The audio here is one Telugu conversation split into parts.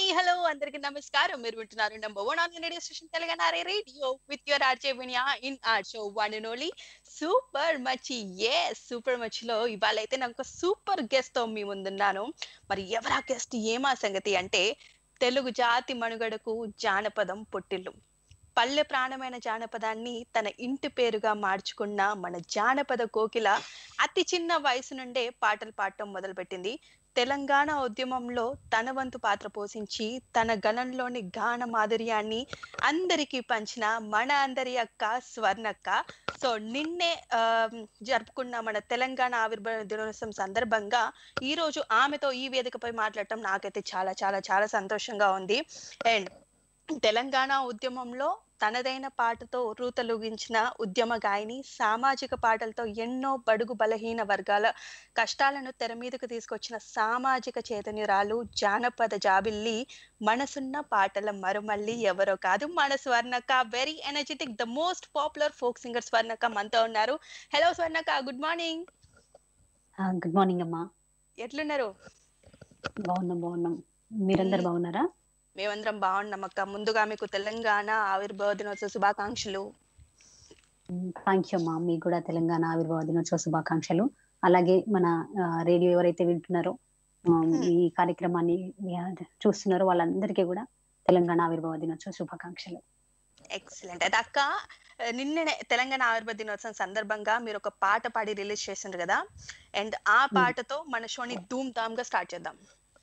హాయ్ హలో అందరికి నమస్కారం మీరు వింటున్నారు number one on radio station Telangana radio with your RJ Vinia in our show one and only super మచ్చి ఏ సూపర్ మచ్చిలో ఇవాళ అయితే నాకు ఒక సూపర్ గెస్ట్ తో మీ ముందున్నాను మరి ఎవరా గెస్ట్ ఏమా సంగతి అంటే తెలుగు జాతి మనుగడకు జానపదం పొట్టిల్లు పల్లె ప్రాణమైన జానపదాన్ని తన ఇంటి పేరుగా మార్చుకున్న మన జానపద కోకిల అతి చిన్న వయసు నుండే పాటలు పాడటం మొదలుపెట్టింది తెలంగాణ ఉద్యమంలో తన వంతు పాత్ర పోషించి తన గణంలోని గాన మాధుర్యాన్ని అందరికీ పంచిన మన అందరి అక్క స్వర్ణక్క సో నిన్నే ఆ, జరుపుకున్న మన తెలంగాణ ఆవిర్భావ దినోత్సవం సందర్భంగా ఈ రోజు ఆమెతో ఈ వేదికపై మాట్లాడటం నాకైతే చాలా చాలా చాలా సంతోషంగా ఉంది అండ్ తెలంగాణ ఉద్యమంలో తనదైన పాటతో రూతలుగించిన ఉద్యమ గాయని సామాజిక పాటలతో ఎన్నో బడుగు బలహీన వర్గాల కష్టాలను తెర మీదకు తీసుకొచ్చిన సామాజిక చైతన్యురాలు జానపద జాబిల్లి మనసున్న పాటల మరుమల్లి ఎవరో కాదు మన Swarnakka very energetic the most popular folk singer Swarnakka మనతో ఉన్నారు hello Swarnakka good morning good morning అమ్మా ఎట్లున్నారు బాగున్నాం బాగున్నాం మీరందరు బాగున్నారా మేమందరం బాగున్నాం అక్క ముందుగా మీకు తెలంగాణ ఆవిర్భావ దినోత్సవ శుభాకాంక్షలు థ్యాంక్ యూ అమ్మా మీకు కూడా తెలంగాణ ఆవిర్భావ దినోత్సవ శుభాకాంక్షలు అలాగే మన రేడియో ఎవరైతే వింటున్నారో ఆ, ఈ కార్యక్రమాన్ని ఆ, చూస్తున్నారో వాళ్ళందరికీ కూడా తెలంగాణ ఆవిర్భావ దినోత్సవ శుభాకాంక్షలు ఎక్సలెంట్ అయితే అక్క నిన్ననే తెలంగాణ ఆవిర్భావ దినోత్సవం సందర్భంగా మీరు ఒక పాట పాడి రిలీజ్ చేసిండ్రు కదా అండ్ ఆ పాటతో మన షోని ధూమ్ ధామ్ గా స్టార్ట్ చేద్దాం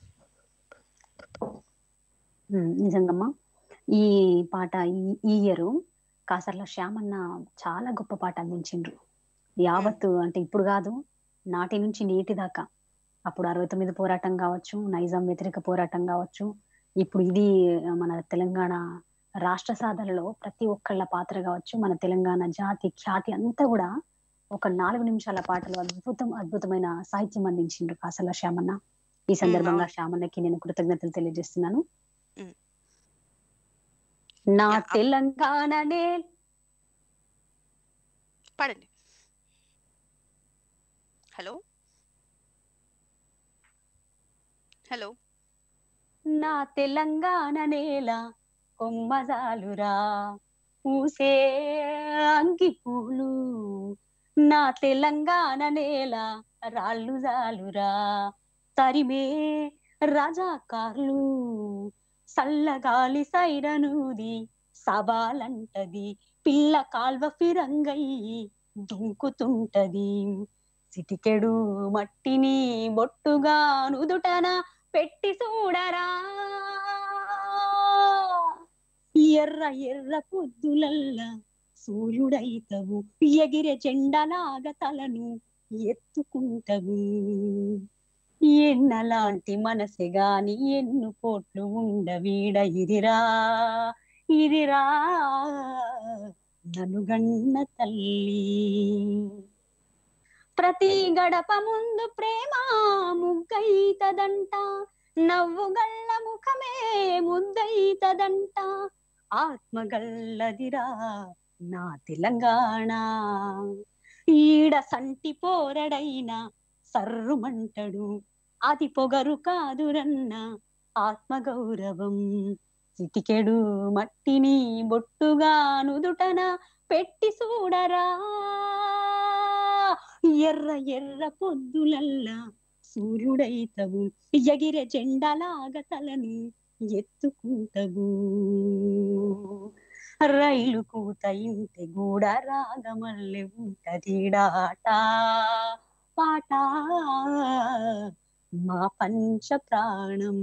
ఉమ్, నిజంగమ్మా ఈ పాట ఈ- ఈ ఇయర్ కాసర్ల శ్యామన్న చాలా గొప్ప పాట అందించిండ్రు యావత్తు అంటే ఇప్పుడు కాదు నాటి నుంచి నేటి దాకా అప్పుడు అరవై తొమ్మిది పోరాటం కావచ్చు నైజాం వ్యతిరేక పోరాటం కావచ్చు ఇప్పుడు ఇది మన తెలంగాణ రాష్ట్ర సాధనలో ప్రతి ఒక్కళ్ళ పాత్ర కావచ్చు మన తెలంగాణ జాతి ఖ్యాతి అంతా కూడా ఒక నాలుగు నిమిషాల పాటలు అద్భుతం అద్భుతమైన సాహిత్యం అందించిండ్రు కాసర్ల శ్యామన్న ఈ సందర్భంగా శ్యామన్నకి నేను కృతజ్ఞతలు తెలియజేస్తున్నాను ఉమ్. నా యా. తెలంగాణ నేల్ పాడండి హలో హలో నా తెలంగాణ నేల కొమ్మజాలురా పూసే అంగి పూలు నా తెలంగాణ నేల రాళ్ళు జాలురా తరిమే రజాకార్లు సల్లగాలి సైరనూది సవాలంటది పిల్ల కాల్వ ఫిరంగయ్యి దుంకుతుంటది సిటికెడు మట్టిని బొట్టుగా నుదుటన పెట్టి చూడరా ఎర్ర ఎర్ర పొద్దులల్లా సూర్యుడైతవు ఎగిరే చెండలాగా తలను ఎత్తుకుంటవు ఎన్నలాంటి మనసే గాని ఎన్ను కోట్లు ఉండవీడ ఇదిరా ఇదిరా ననుగన్న తల్లి ప్రతి గడప ముందు ప్రేమ ముగ్గైతదంట నవ్వు గల్ల ముఖమే ముద్దైతదంట ఆత్మగల్లదిరా నా తెలంగాణ ఈడ సంటి పోరడైన సర్రుమంటడు అది పొగరు కాదురన్న ఆత్మగౌరవం చిటికెడు మట్టిని బొట్టుగా నుదుటన పెట్టి చూడరా ఎర్ర ఎర్ర పొద్దులల్లా సూర్యుడైతవు ఎగిరే జెండలాగా తలను ఎత్తుకుంటవు రైలు కూత ఇంటి గూడ రాగమల్లె ఉంటదిడాట పాట మా పంచ ప్రాణం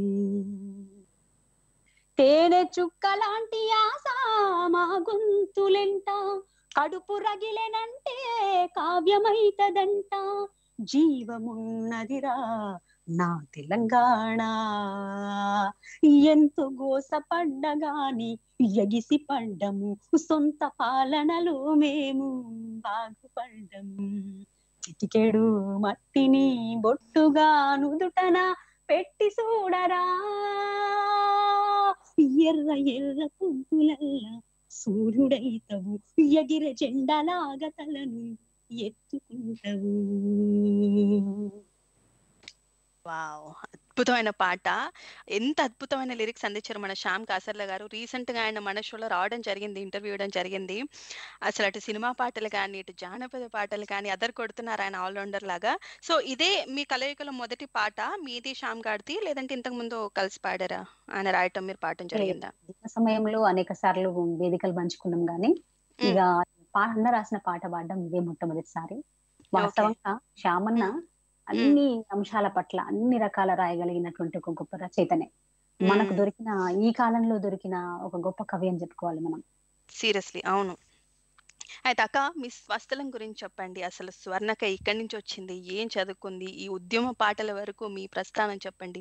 తేనె చుక్క లాంటి ఆశ మా గొంతులెంట కడుపు రగిలెనంటే కావ్యమైతదంట జీవమున్నదిరా నా తెలంగాణ ఎంతో గోసపడ్డగాని ఎగిసి పడ్డము సొంత పాలనలో మేము బాగుపడ్డము చిటికెడు మట్టిని బొట్టుగా నుదుటన పెట్టి చూడరా ఎర్ర ఎర్ర పొద్దులల్లా సూర్యుడైతవు ఎగిరే జెండలాగా తలను ఎత్తుకుంటవు వావ్ అద్భుతమైన పాట. ఎంత అద్భుతమైన లిరిక్స్ అందించారు మన శ్యామ్ కాసర్ల గారు. రీసెంట్‌గా ఆయన మన షోలో రావడం జరిగింది. ఇంటర్వ్యూ ఇవ్వడం జరిగింది. అసలు అటు సినిమా పాటలు గాని, ఇటు జానపద పాటలు కానీ అదర కొడుతున్నారు ఆయన ఆల్ రౌండర్ లాగా. సో, ఇదే మీ కలయికలో మొదటి పాట మీది శ్యామ్ గారిది లేదంటే ఇంతకుముందు కలిసి పాడారా? ఆయన రాయటం మీరు పాడటం లేదు. జరిగిందా? దిన సమయంలో అనేక సార్లు వేదికలు పంచుకున్నాం గానీ, హ్మ్. ఇగ పా అన్న రాసిన పాట పాడడం ఇదే మొట్టమొదటిసారి. ఓకే. వాస్తవంగా శ్యామన్న హ్మ్. హ్మ్. అన్ని అంశాల పట్ల అన్ని రకాల రాయగలిగినటువంటి ఒక గొప్ప రచయితనే. మనకు హ్మ్. దొరికిన ఈ కాలంలో దొరికిన ఒక గొప్ప కవి అని చెప్పుకోవాలి మనం. సీరియస్‌లీ. అవును. అయితే అక్క మీ స్వస్థలం గురించి చెప్పండి. అసలు స్వర్ణక ఎక్కడి నుంచి వచ్చింది? ఏం చదువుకుంది? ఈ ఉద్యమ పాటల వరకు మీ ప్రస్థానం చెప్పండి.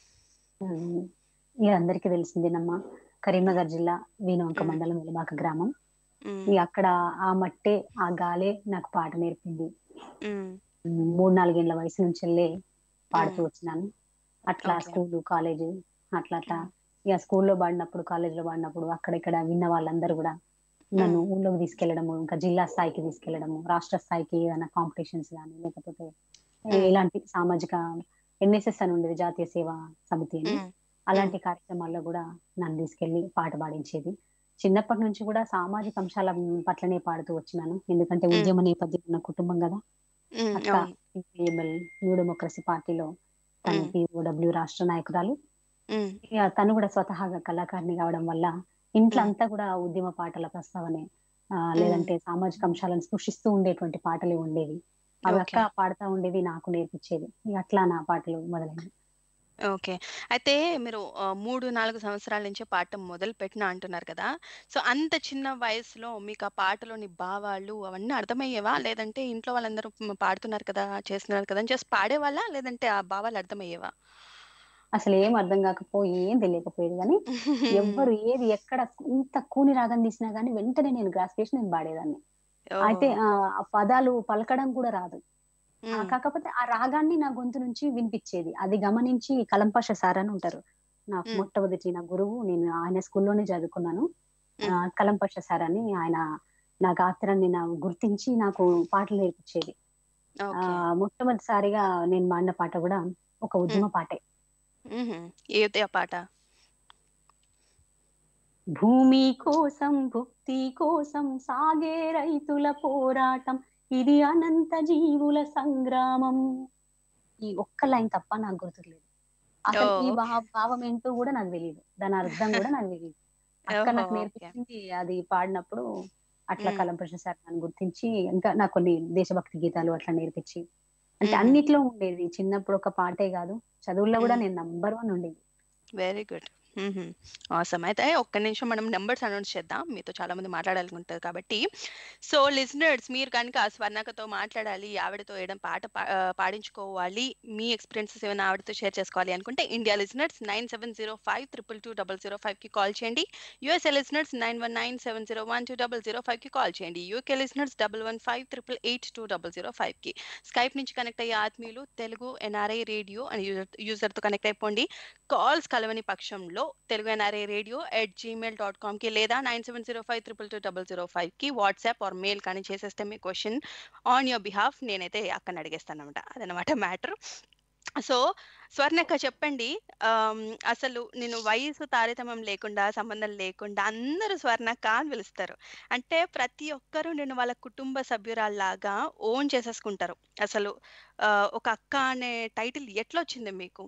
హ్మ్. ఇగ అందరికీ తెలిసిందేనమ్మా. కరీంనగర్ జిల్లా వీణవంక హ్మ్. మండలం వెలబాక గ్రామం. హ్మ్. ఇగ అక్కడ ఆ మట్టే, ఆ గాలే నాకు పాట నేర్పింది. హ్మ్. హ్మ్. 3, 4 ఏళ్ల వయసు నుంచెల్లే పాడుతూ హ్మ్. వచ్చినాను. అట్లా ఓకే. స్కూలు, కాలేజు అట్లా అట్లా హ్మ్. ఇగ స్కూల్‌లో పాడినప్పుడు, కాలేజ్‌లో పాడినప్పుడు అక్కడ ఇక్కడ విన్న వాళ్ళందరూ గూడా నన్ను హ్మ్. ఊర్లోకి తీసుకెళ్లడము, ఇంకా జిల్లా స్థాయికి తీసుకెళ్లడము, రాష్ట్ర స్థాయికి ఏదైనా కాంపిటీషన్స్ గాని, లేకపోతే హ్మ్. ఇలాంటి సామాజిక ఎన్ఎస్ఎస్ అని ఉండేది జాతీయ సేవా సమితి అని. హ్మ్. హ్మ్. అలాంటి కార్యక్రమాల్లో గూడా నన్ను తీసుకెళ్ళి పాట పాడించేది. చిన్నప్పటి నుంచి కూడా సామాజిక అంశాల పట్లనే పాడుతూ వచ్చినాను. ఎందుకంటే హ్మ్. ఉద్యమ నేపథ్యం ఉన్న కుటుంబం గదా! హ్మ్. అక్క అవును. పీపీఎంఎల్ న్యూ డెమోక్రసీ పార్టీలో తను హ్మ్. పీఓడబ్ల్యూ రాష్ట్ర నాయకురాలు. హ్మ్. ఇగ తను గూడా స్వతహాగా కళాకారిణి కావడం వల్ల ఇంట్లో హ్మ్. అంతా గూడా ఉద్యమ పాటల ప్రస్తావనే. ఆహ్, హ్మ్. లేదంటే సామాజిక అంశాలను స్పృశిస్తూ ఉండేటువంటి పాటలే ఉండేవి. అవి అక్క ఓకే. పాడుతా ఉండేది. నాకు నేర్పించేది. ఇగ అట్లా నా పాటలు మొదలైనయి. ఓకే. అయితే మీరు ఆహ్, 3, 4 సంవత్సరాల నుంచే పాడటం మొదలుపెట్టినా అంటున్నారు కదా! సో, అంత చిన్న వయసులో మీకు ఆ పాటలోని భావాలు అవన్నీ అర్థమయ్యేవా? లేదంటే ఇంట్లో వాళ్ళందరూ హ్మ్, పాడుతున్నారు కదా! చేస్తున్నారు కదా! అని జస్ట్ పాడేవాళ్ళా? లేదంటే ఆ భావాలు అర్థమయ్యేవా? అసలేం అర్థం గాకపోయి, ఏం తెలియకపోయేది గానీ, ఎవ్వరు ఏది ఎక్కడ ఇంత కూని రాగం తీసినా గానీ వెంటనే నేను గ్రాస్ప్ చేసి నేను పాడేదాన్ని. అయితే ఓహ్! ఆహ్, ఆ పదాలు పలకడం కూడా రాదు. ఆ! హ్మ్. కాకపోతే ఆ రాగాన్ని నా గొంతు నుంచి వినిపిచ్చేది. అది గమనించి కలంపాష సార్ అని ఉంటారు. నాకు హ్మ్. మొట్టమొదటి నా గురువు. నేను ఆయన స్కూల్‌లోనే చదువుకున్నాను. హ్మ్. ఆహ్, కలంపాష సార్ అని ఆయన నా గాత్రాన్ని నా గుర్తించి నాకు పాటలు నేర్పించేది. ఓకే. ఆహ్, మొట్టమొదటిసారిగా నేను పాడిన పాట గూడా ఒక హ్మ్. ఉద్యమ పాటే. హుహు. ఏది ఆ పాట? భూమి కోసం, భుక్తి కోసం సాగే రైతుల పోరాటం. ఇది అనంత జీవుల సంగ్రామం. ఈ ఒక్క లైన్ తప్ప నాకు గుర్తుకులేదు. అసలు ఈ ఓహ్! భా భావం ఏంటో గూడా నాకు తెలీదు. దాని అర్థం గూడా నాకు తెలీదు. అక్క ఓహో! నాకు ఓకే. నేర్పించింది అది పాడినప్పుడు అట్లా హ్మ్. కలంపష సార్ నన్ను గుర్తించి ఇంకా నాకు కొన్ని దేశభక్తి గీతాలు అట్లా నేర్పించి అంటే హుహు. అన్నిట్లో ఉండేది. చిన్నప్పుడు ఒక పాటే గాదు. చదువుల్లో గూడా హ్మ్. నేను నంబర్ 1 ఉండేది. Very good. హుహు. ఆసమ్. అయితే ఒక్క నిమిషం మనం నంబర్స్ అనౌన్స్ చేద్దాం. మీతో చాలా మంది మాట్లాడాలనుకుంటారు కాబట్టి. సో, లిజనర్స్ మీరు గనుక స్వర్ణకతో మాట్లాడాలి, ఆవిడతో ఏదైనా పాట పా ఆహ్, పాడించుకోవాలి, మీ ఎక్స్‌పీరియన్సెస్ ఏమైనా ఆవిడతో షేర్ చేసుకోవాలి అనుకుంటే ఇండియా లిజనర్స్ 9705222005కి కాల్ చేయండి. యూఎస్ఏ లిజనర్స్ 9197012005కి కాల్ చేయండి. యూకే లిజనర్స్ 1158820005కి. స్కైప్ నుంచి కనెక్ట్ అయ్యే ఆత్మీయులు తెలుగు ఎన్ఆర్ఐ రేడియో అనే యూజర్ యూజర్‌తో కనెక్ట్ అయిపోండి. కాల్స్ కలవని పక్షంలో Telugu NRI radio at Gmail dot కామ్‌కి లేదా 9705222005కి వాట్సాప్ ఆర్ మెయిల్ కానీ చేసేస్తే మీ క్వెషన్ ఆన్ యువర్ బిహాఫ్ నేనైతే అక్కని అడిగేస్తానన్నమాట. అదనమాట మ్యాటర్. సో, స్వర్ణక్క చెప్పండి. ఆహ్, అసలు నేను వయసు తారతమ్యం లేకుండా, సంబంధం లేకుండా అందరూ స్వర్ణక్క అని పిలుస్తారు. అంటే ప్రతి ఒక్కరు నిన్ను వాళ్ళ కుటుంబ సభ్యురాల్లాగా ఓన్ చేసేసుకుంటారు. అసలు ఆహ్, ఒక అక్క అనే టైటిల్ ఎట్లొచ్చింది మీకు?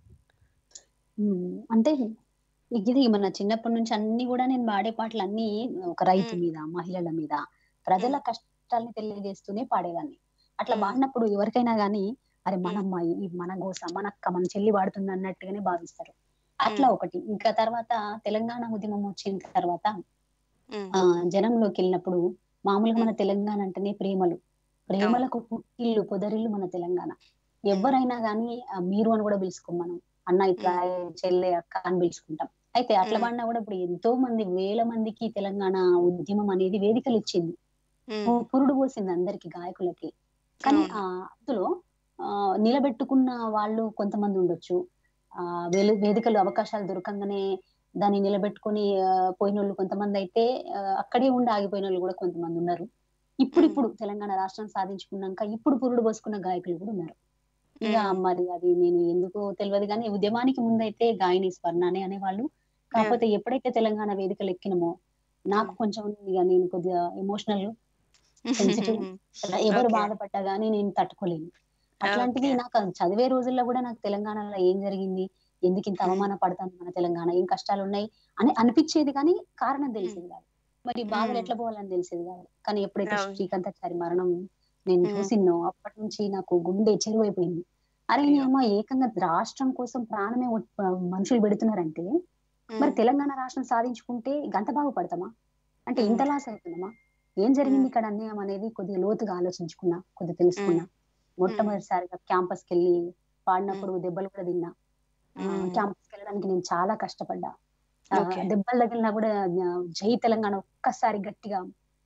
హ్మ్. అంటే ఇది మన చిన్నప్పటి నుంచి అన్నీ గూడా నేను పాడే పాటలన్నీ ఒక రైతు హ్మ్. మీద, మహిళల మీద, ప్రజల హ్మ్. కష్టాల్ని తెలియజేస్తూనే పాడేదాన్ని. అట్లా హ్మ్. పాడినప్పుడు ఎవరికైనా గానీ, అరె! హ్మ్. మనమ్మ ఈ మన గోస, మన అక్క, మన చెల్లి పాడుతుంది అన్నట్టుగానే భావిస్తారు. అట్లా హ్మ్. ఒకటి. ఇంకా తర్వాత తెలంగాణ ఉద్యమం వచ్చిన తర్వాత హ్మ్. ఆహ్, జనంలోకెళ్ళినప్పుడు మామూలుగా మన హ్మ్. తెలంగాణ అంటేనే ప్రేమలు. అవును. ప్రేమలకు పుట్టిల్లు, పొదరిల్లు మన తెలంగాణ. హ్మ్. ఎవ్వరైనా గానీ ఆహ్, మీరు అని గూడా పిలుచుకోం మనం. అన్న ఇట్లా హ్మ్. చెల్లె, అక్క అని పిలుచుకుంటాం. అయితే అట్లా హ్మ్. పాడినా గూడా ఇప్పుడు ఎంతో మంది వేల మందికి తెలంగాణ ఉద్యమం అనేది వేదికలిచ్చింది. పు హ్మ్. పురుడు పోసింది అందరికి గాయకులకి. కానీ అవును. ఆహ్, అందులో ఆహ్, నిలబెట్టుకున్న వాళ్ళు కొంతమంది ఉండొచ్చు. ఆహ్, వేలు వేదికలు అవకాశాలు దొరకంగానే దాన్ని నిలబెట్టుకొని ఆహ్, పోయినోళ్ళు కొంతమందయితే ఆహ్, అక్కడే ఉండి ఆగిపోయినోళ్ళు గూడా కొంతమందున్నారు. హ్మ్. ఇప్పుడిప్పుడు తెలంగాణ రాష్ట్రం సాధించుకున్నాంక ఇప్పుడు పురుడు పోసుకున్న గాయకులు గూడా ఉన్నారు. ఇక మ్మ్. మరి అది నేను ఎందుకో తెలియదు కానీ ఉద్యమానికి ముందైతే గాయని స్వర్ణనే అనేవాళ్ళు కాకపోతే ఎప్పుడైతే తెలంగాణ వేదికలు ఎక్కినమో నాకు కొంచెం ఇక నేను కొద్దిగా ఎమోషనల్ sensitive. ఎవరు Okay. బాధపడ్డా గానీ నేను తట్టుకోలేను అట్లాంటిది Okay. నాకు అది చదివే రోజుల్లో కూడా నాకు తెలంగాణలో ఏం జరిగింది ఎందుకు ఇంత Hmm. అవమాన పడుతుంది మన తెలంగాణ ఏం కష్టాలు ఉన్నాయి అని అనిపించేది కానీ కారణం తెలిసేది కాదు మరి బాధలు Hmm. ఎట్లా పోవాలని తెలిసేది కాదు కానీ ఎప్పుడైతే అవును. శ్రీకాంతాచారి మరణం నేను Hmm. చూసినో అప్పటి నుంచి నాకు గుండె చెరువైపోయింది అరే అయ్యో. నేమో ఏకంగా రాష్ట్రం కోసం ప్రాణమే ఒట్- మనుషులు పెడుతున్నారంటే మరి తెలంగాణ రాష్ట్రం సాధించుకుంటే గంత బాగుపడతామా అంటే ఇంత మ్మ్. లాస్ అవుతున్నామా ఏం జరిగింది మ్మ్. ఇక్కడ అన్యాయం అనేది కొద్దిగా లోతుగా ఆలోచించుకున్నా కొద్దిగా తెలుసుకున్నా మొట్టమొదటిసారిగా క్యాంపస్ కి వెళ్ళి పాడినప్పుడు దెబ్బలు కూడా తిన్నా క్యాంపస్ కి వెళ్ళడానికి నేను చాలా కష్టపడ్డా ఆ, Okay. దెబ్బలు తగిలినా కూడా ఆ, జై తెలంగాణ ఒక్కసారి గట్టిగా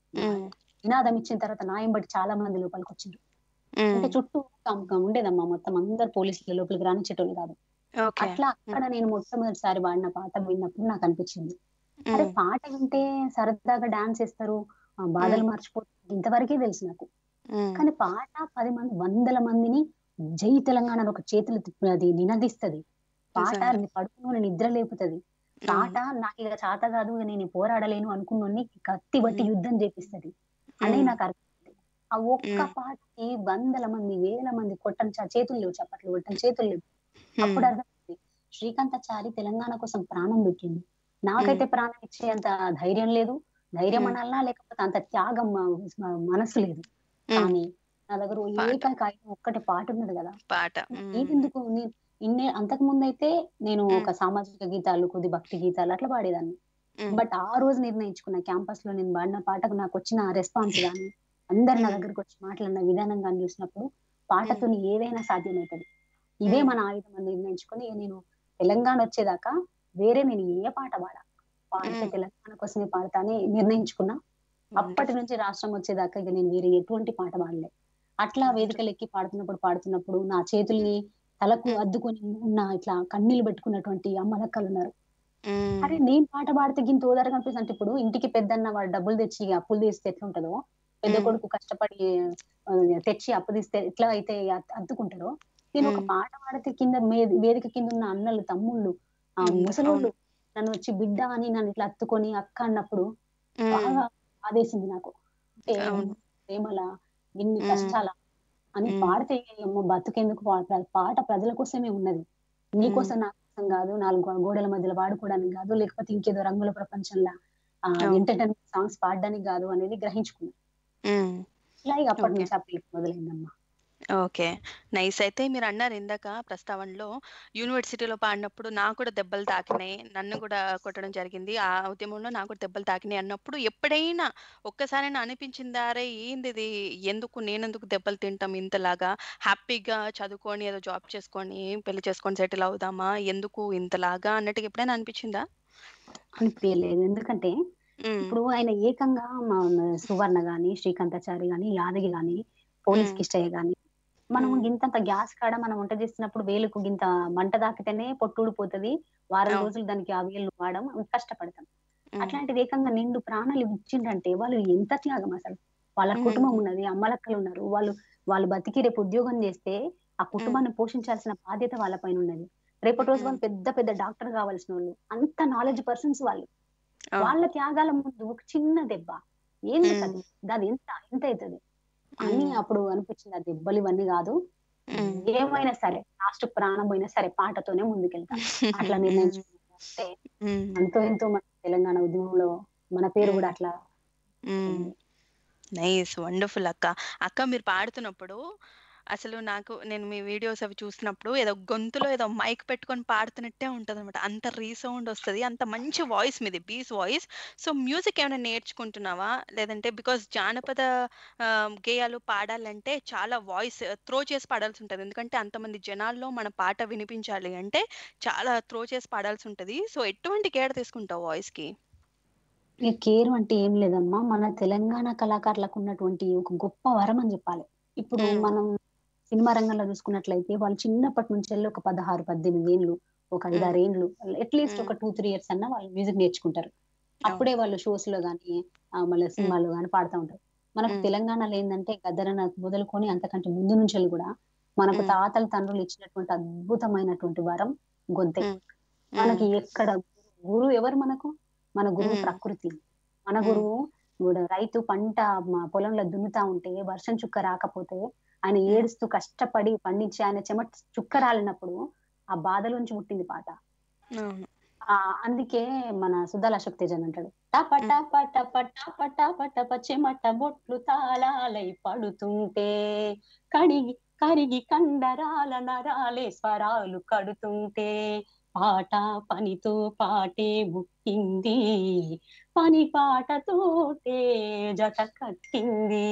నినాదం ఇచ్చిన తర్వాత నాయం బట్టి చాలా మంది లోపలికి వచ్చిండ్రు అంటే చుట్టూ కం- కం ఉండేదమ్మా మొత్తం అందరు పోలీసులు లోపలికి రానిచ్చేటోళ్ళు కాదు ఓకే అట్లా అక్కడ నేను మొట్టమొదటిసారి పాడిన పాట విన్నప్పుడు నాకు అనిపించింది అరే పాట వింటే సరదాగా డాన్స్ వేస్తారు ఆ బాధలు మర్చిపోతారు ఇంతవరకే తెలుసు నాకు కానీ పాట పది మంది వందల మందిని జై తెలంగాణ అని ఒక చేతులు తిప్పి అది నినదిస్తది పాట నిజంగా. పడుకుని నిద్ర లేపుతది పాట నాకు ఇక చేత కాదు ఇక నేను పోరాడలేను అనుకున్నోని కత్తి బట్టి మ్మ్. యుద్ధం చేపిస్తది అనేది నాకు అర్థమైంది ఆ ఒక్క మ్మ్. పాటకి వందల మంది వేల మంది కొట్టని చ- చేతులు లేవు చప్పట్లు కొట్టని చేతులు లేవు అప్పుడు అర్థమైంది శ్రీకాంతాచారి తెలంగాణ కోసం ప్రాణం పెట్టిండు నాకైతే ప్రాణం ఇచ్చే అంత ధైర్యం లేదు ధైర్యం మ్మ్. అనాలనా లేకపోతే అంత త్యాగం మ- మ- మనసు లేదు కానీ నా దగ్గర పాట. ఏకైక ఒక్కటి పాట ఉన్నది కదా పాట నేనెందుకు నీ- ఇన్నే అంతకు ముందు అయితే నేను మ్మ్. ఒక సామాజిక గీతాలు కొద్ది భక్తి గీతాలు అట్లా పాడేదాన్ని బట్ ఆ రోజు నిర్ణయించుకున్న క్యాంపస్ లో నేను పాడిన పాటకు నాకు వచ్చిన రెస్పాన్స్ గానీ అందరు నా మ్మ్. దగ్గరకు వచ్చి మాట్లాడిన విధానం కానీ చూసినప్పుడు పాటతో ఏదైనా సాధ్యమవుతుంది ఇదే మ్మ్. మన ఆయుధం అని నిర్ణయించుకొని ఇక నేను తెలంగాణ వచ్చేదాకా వేరే నేను ఏ పాట పాడా పాడితే మ్మ్. తెలంగాణ కోసమే పాడతా అని నిర్ణయించుకున్నా అప్పటి నుంచి రాష్ట్రం వచ్చేదాకా ఇక నేను వేరే ఎటువంటి పాట పాడలే అట్లా వేదికలు ఎక్కి పాడుతున్నప్పుడు పాడుతున్నప్పుడు నా చేతుల్ని తలకు మ్మ్. అద్దుకొని ఉన్న ఇట్లా కన్నీళ్లు పెట్టుకున్నటువంటి అమ్మలక్కలు ఉన్నారు అరే నేను పాట పాడితే గింత ఓదారు కనిపిస్తుంది అంటే ఇప్పుడు ఇంటికి పెద్దన్న వాడు డబ్బులు తెచ్చి అప్పులు తీస్తే ఎట్లా ఉంటుందో పెద్ద మ్మ్. కొడుకు కష్టపడి ఆ, తెచ్చి అప్పు తీస్తే ఎట్లా అయితే అద్- అద్దుకుంటారో నేను ఒక మ్మ్. పాట పాడితే కింద మే- వేదిక కింద ఉన్న అన్నలు తమ్ముళ్ళు ఆ మ్మ్. ముసలోళ్ళు నన్ను వచ్చి బిడ్డ అని నన్ను ఇట్లా అత్తుకొని అక్క అన్నప్పుడు బాగా ఆదేశింది నాకు అంటే అవును. ప్రేమల ఇన్ని మ్మ్. కష్టాల అని మ్మ్. పాడితే అమ్మ బతుకెందుకు పా- ప్ర- పాట ప్రజల కోసమే ఉన్నది నీకోసం నా కోసం కాదు నాలుగు గో- గోడల మధ్యలో వాడుకోవడానికి కాదు లేకపోతే ఇంకేదో రంగుల ప్రపంచంలో అవును. ఎంటర్టైన్మెంట్ సాంగ్స్ పాడడానికి కాదు అనేది గ్రహించుకున్నా ఇలా ఇక అప్పటి Okay. నుంచి ఆ పిలుపు మొదలైందమ్మా ఓకే నైస్ అయితే మీరు అన్నారు ఇందాక ప్రస్తావనలో యూనివర్సిటీలో పాడినప్పుడు నాకు కూడా దెబ్బలు తాకినాయి నన్ను కూడా కొట్టడం జరిగింది ఆ ఉద్యమంలో నాకు కూడా దెబ్బలు తాకినాయి అన్నప్పుడు ఎప్పుడైనా ఒక్కసారైనా అనిపించిందా అరే ఏంది ఇది ఎందుకు నేనెందుకు దెబ్బలు తింటాం ఇంతలాగా హ్యాపీగా చదువుకొని ఏదో జాబ్ చేసుకొని పెళ్లి చేసుకొని సెటిల్ అవుదామా ఎందుకు ఇంతలాగా అన్నట్టుగా ఎప్పుడైనా అనిపించిందా అనిపించలేదు ఎందుకంటే ఉమ్, ఇప్పుడు ఆయన ఏకంగా మా సువర్ణ గాని శ్రీకాంతాచారి గాని యాదగి గాని పోలీస్ మ్మ్. కిష్టయ్య గాని మనం మ్మ్. గింతంత గ్యాస్ కాడ మనం వంట చేస్తున్నప్పుడు వేలుకు గింత మంట దాకితేనే పొట్టు ఊడిపోతది వారం అవును. రోజులు దానికి ఆ వేలు వాడడం కష్టపడతాం ఉమ్, అట్లాంటిది ఏకంగా నిండు ప్రాణాలు ఇచ్చిండ్రంటే వాళ్ళు ఎంత త్యాగం అసలు వాళ్ళ మ్మ్. కుటుంబం ఉన్నది అమ్మలక్కలు ఉన్నారు వాళ్ళు వాళ్ళు బతికి రేపు ఉద్యోగం చేస్తే ఆ కుటుంబాన్ని పోషించాల్సిన బాధ్యత వాళ్ళ పైన ఉన్నది రేపటి రోజు వాళ్ళు పెద్ద పెద్ద డాక్టర్ కావాల్సిన వాళ్ళు అంత నాలెడ్జ్ పర్సన్స్ వాళ్ళు అవును. వాళ్ళ త్యాగాల ముందు ఒక చిన్న దెబ్బ ఎందుకు మ్మ్. అది దాని ఎంత ఎంత అవుతుంది అని మ్మ్. అప్పుడు అనిపించింది ఆ దెబ్బలు ఇవన్నీ కాదు మ్మ్. ఏమైనా సరే లాస్ట్ ప్రాణం పోయినా సరే పాటతోనే ముందుకెళ్తా అట్లా నిర్ణయించుకున్నాను అంటే ఉమ్, అంతో ఎంతో మన తెలంగాణ ఉద్యమంలో మన పేరు కూడా అట్లా నైస్ వండర్ఫుల్ అక్క అక్క మీరు పాడుతున్నప్పుడు అసలు నాకు నేను మీ వీడియోస్ అవి చూసినప్పుడు ఏదో గొంతులో ఏదో మైక్ పెట్టుకొని పాడుతున్నట్టే ఉంటది అనమాట అంత రీసౌండ్ వస్తుంది అంత మంచి వాయిస్ మీది బీస్ వాయిస్ సో మ్యూజిక్ ఏమైనా నేర్చుకుంటున్నావా లేదంటే బికాస్ జానపద ఆ, గేయాలు పాడాలంటే చాలా వాయిస్ త్రో చేసి పాడాల్సి ఉంటుంది ఎందుకంటే అంతమంది జనాల్లో మన పాట వినిపించాలి అంటే చాలా త్రో చేసి పాడాల్సి ఉంటుంది సో ఎటువంటి కేర్ తీసుకుంటావు వాయిస్ కి ఇక కేర్ అంటే ఏం లేదమ్మా మన తెలంగాణ కళాకారులకు ఉన్నటువంటి ఒక గొప్ప వరం అని చెప్పాలి ఇప్పుడు మ్మ్. మనం సినిమా రంగంలో చూసుకున్నట్లయితే వాళ్ళు చిన్నప్పటి నుంచి వెళ్ళి ఒక పదహారు పద్దెనిమిది ఏళ్ళు ఒక ఐదారు ఏళ్ళు అట్లీస్ట్ ఒక టూ త్రీ ఇయర్స్ అన్న వాళ్ళు మ్యూజిక్ నేర్చుకుంటారు అప్పుడే వాళ్ళు షోస్ లో గానీ ఆ, మళ్ళీ సినిమాలో గానీ పాడుతూ ఉంటారు మనకు మ్మ్. తెలంగాణలో ఏంటంటే గద్దరన మొదలుకొని అంతకంటే ముందు నుంచి కూడా మనకు మ్మ్. తాతలు తండ్రులు ఇచ్చినటువంటి అద్భుతమైనటువంటి వరం గొంతే మ్మ్. మనకి ఎక్కడ గురువు ఎవరు మనకు మన గురువు మ్మ్. ప్రకృతి మన మ్మ్. గురువు ఇప్పుడు రైతు పంట మ- పొలంలో దున్నుతా ఉంటే వర్షం చుక్క రాకపోతే ఆయన ఏడుస్తూ కష్టపడి పండించి ఆయన చెమట చుక్క రాలినప్పుడు ఆ బాధలోంచి పుట్టింది పాట అవును ఆ అందుకే మన సుద్దాల అశోక్ తేజన్ అంటాడు టప టప టప టప టప టప చెమట బొట్లు తాళాలై పడుతుంటే కడిగి కరిగి కండరాల నరాలే స్వరాలు కడుతుంటే పాట పనితో పాటే ముక్కింది పని పాటతోటే జత కట్టింది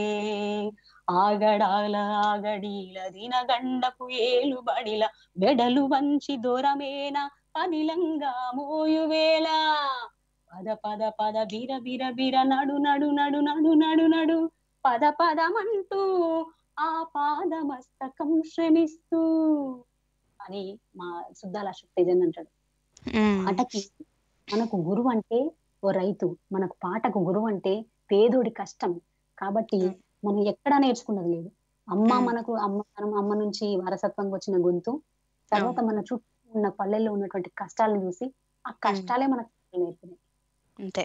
ఆగడాల ఆగడీల దినగండపు ఏలుబడిల బెడలు వంచి దూరమేన పదిలంగా మోయువేళ పద పద పద బిర బిర బిర నడు నడు నడు నడు నడు నడు పద పదమంటూ ఆ పాదమస్తకం శ్రమిస్తూ అని మా సుద్దాల అశోక్ తేజన్ అంటాడు మ్మ్. పాటకి మనకు గురువు అంటే ఓ రైతు మనకు పాటకు గురువు అంటే పేదోడి కష్టం కాబట్టి మ్మ్. మనం ఎక్కడా నేర్చుకున్నది లేదు అమ్మ మ్మ్. మనకు అమ్మ మనం అమ్మ నుంచి వారసత్వంగా వచ్చిన గొంతు తర్వాత మన చుట్టూ ఉన్న పల్లెల్లో ఉన్నటువంటి కష్టాలను చూసి ఆ కష్టాలే మనకు నేర్పినాయి అంతే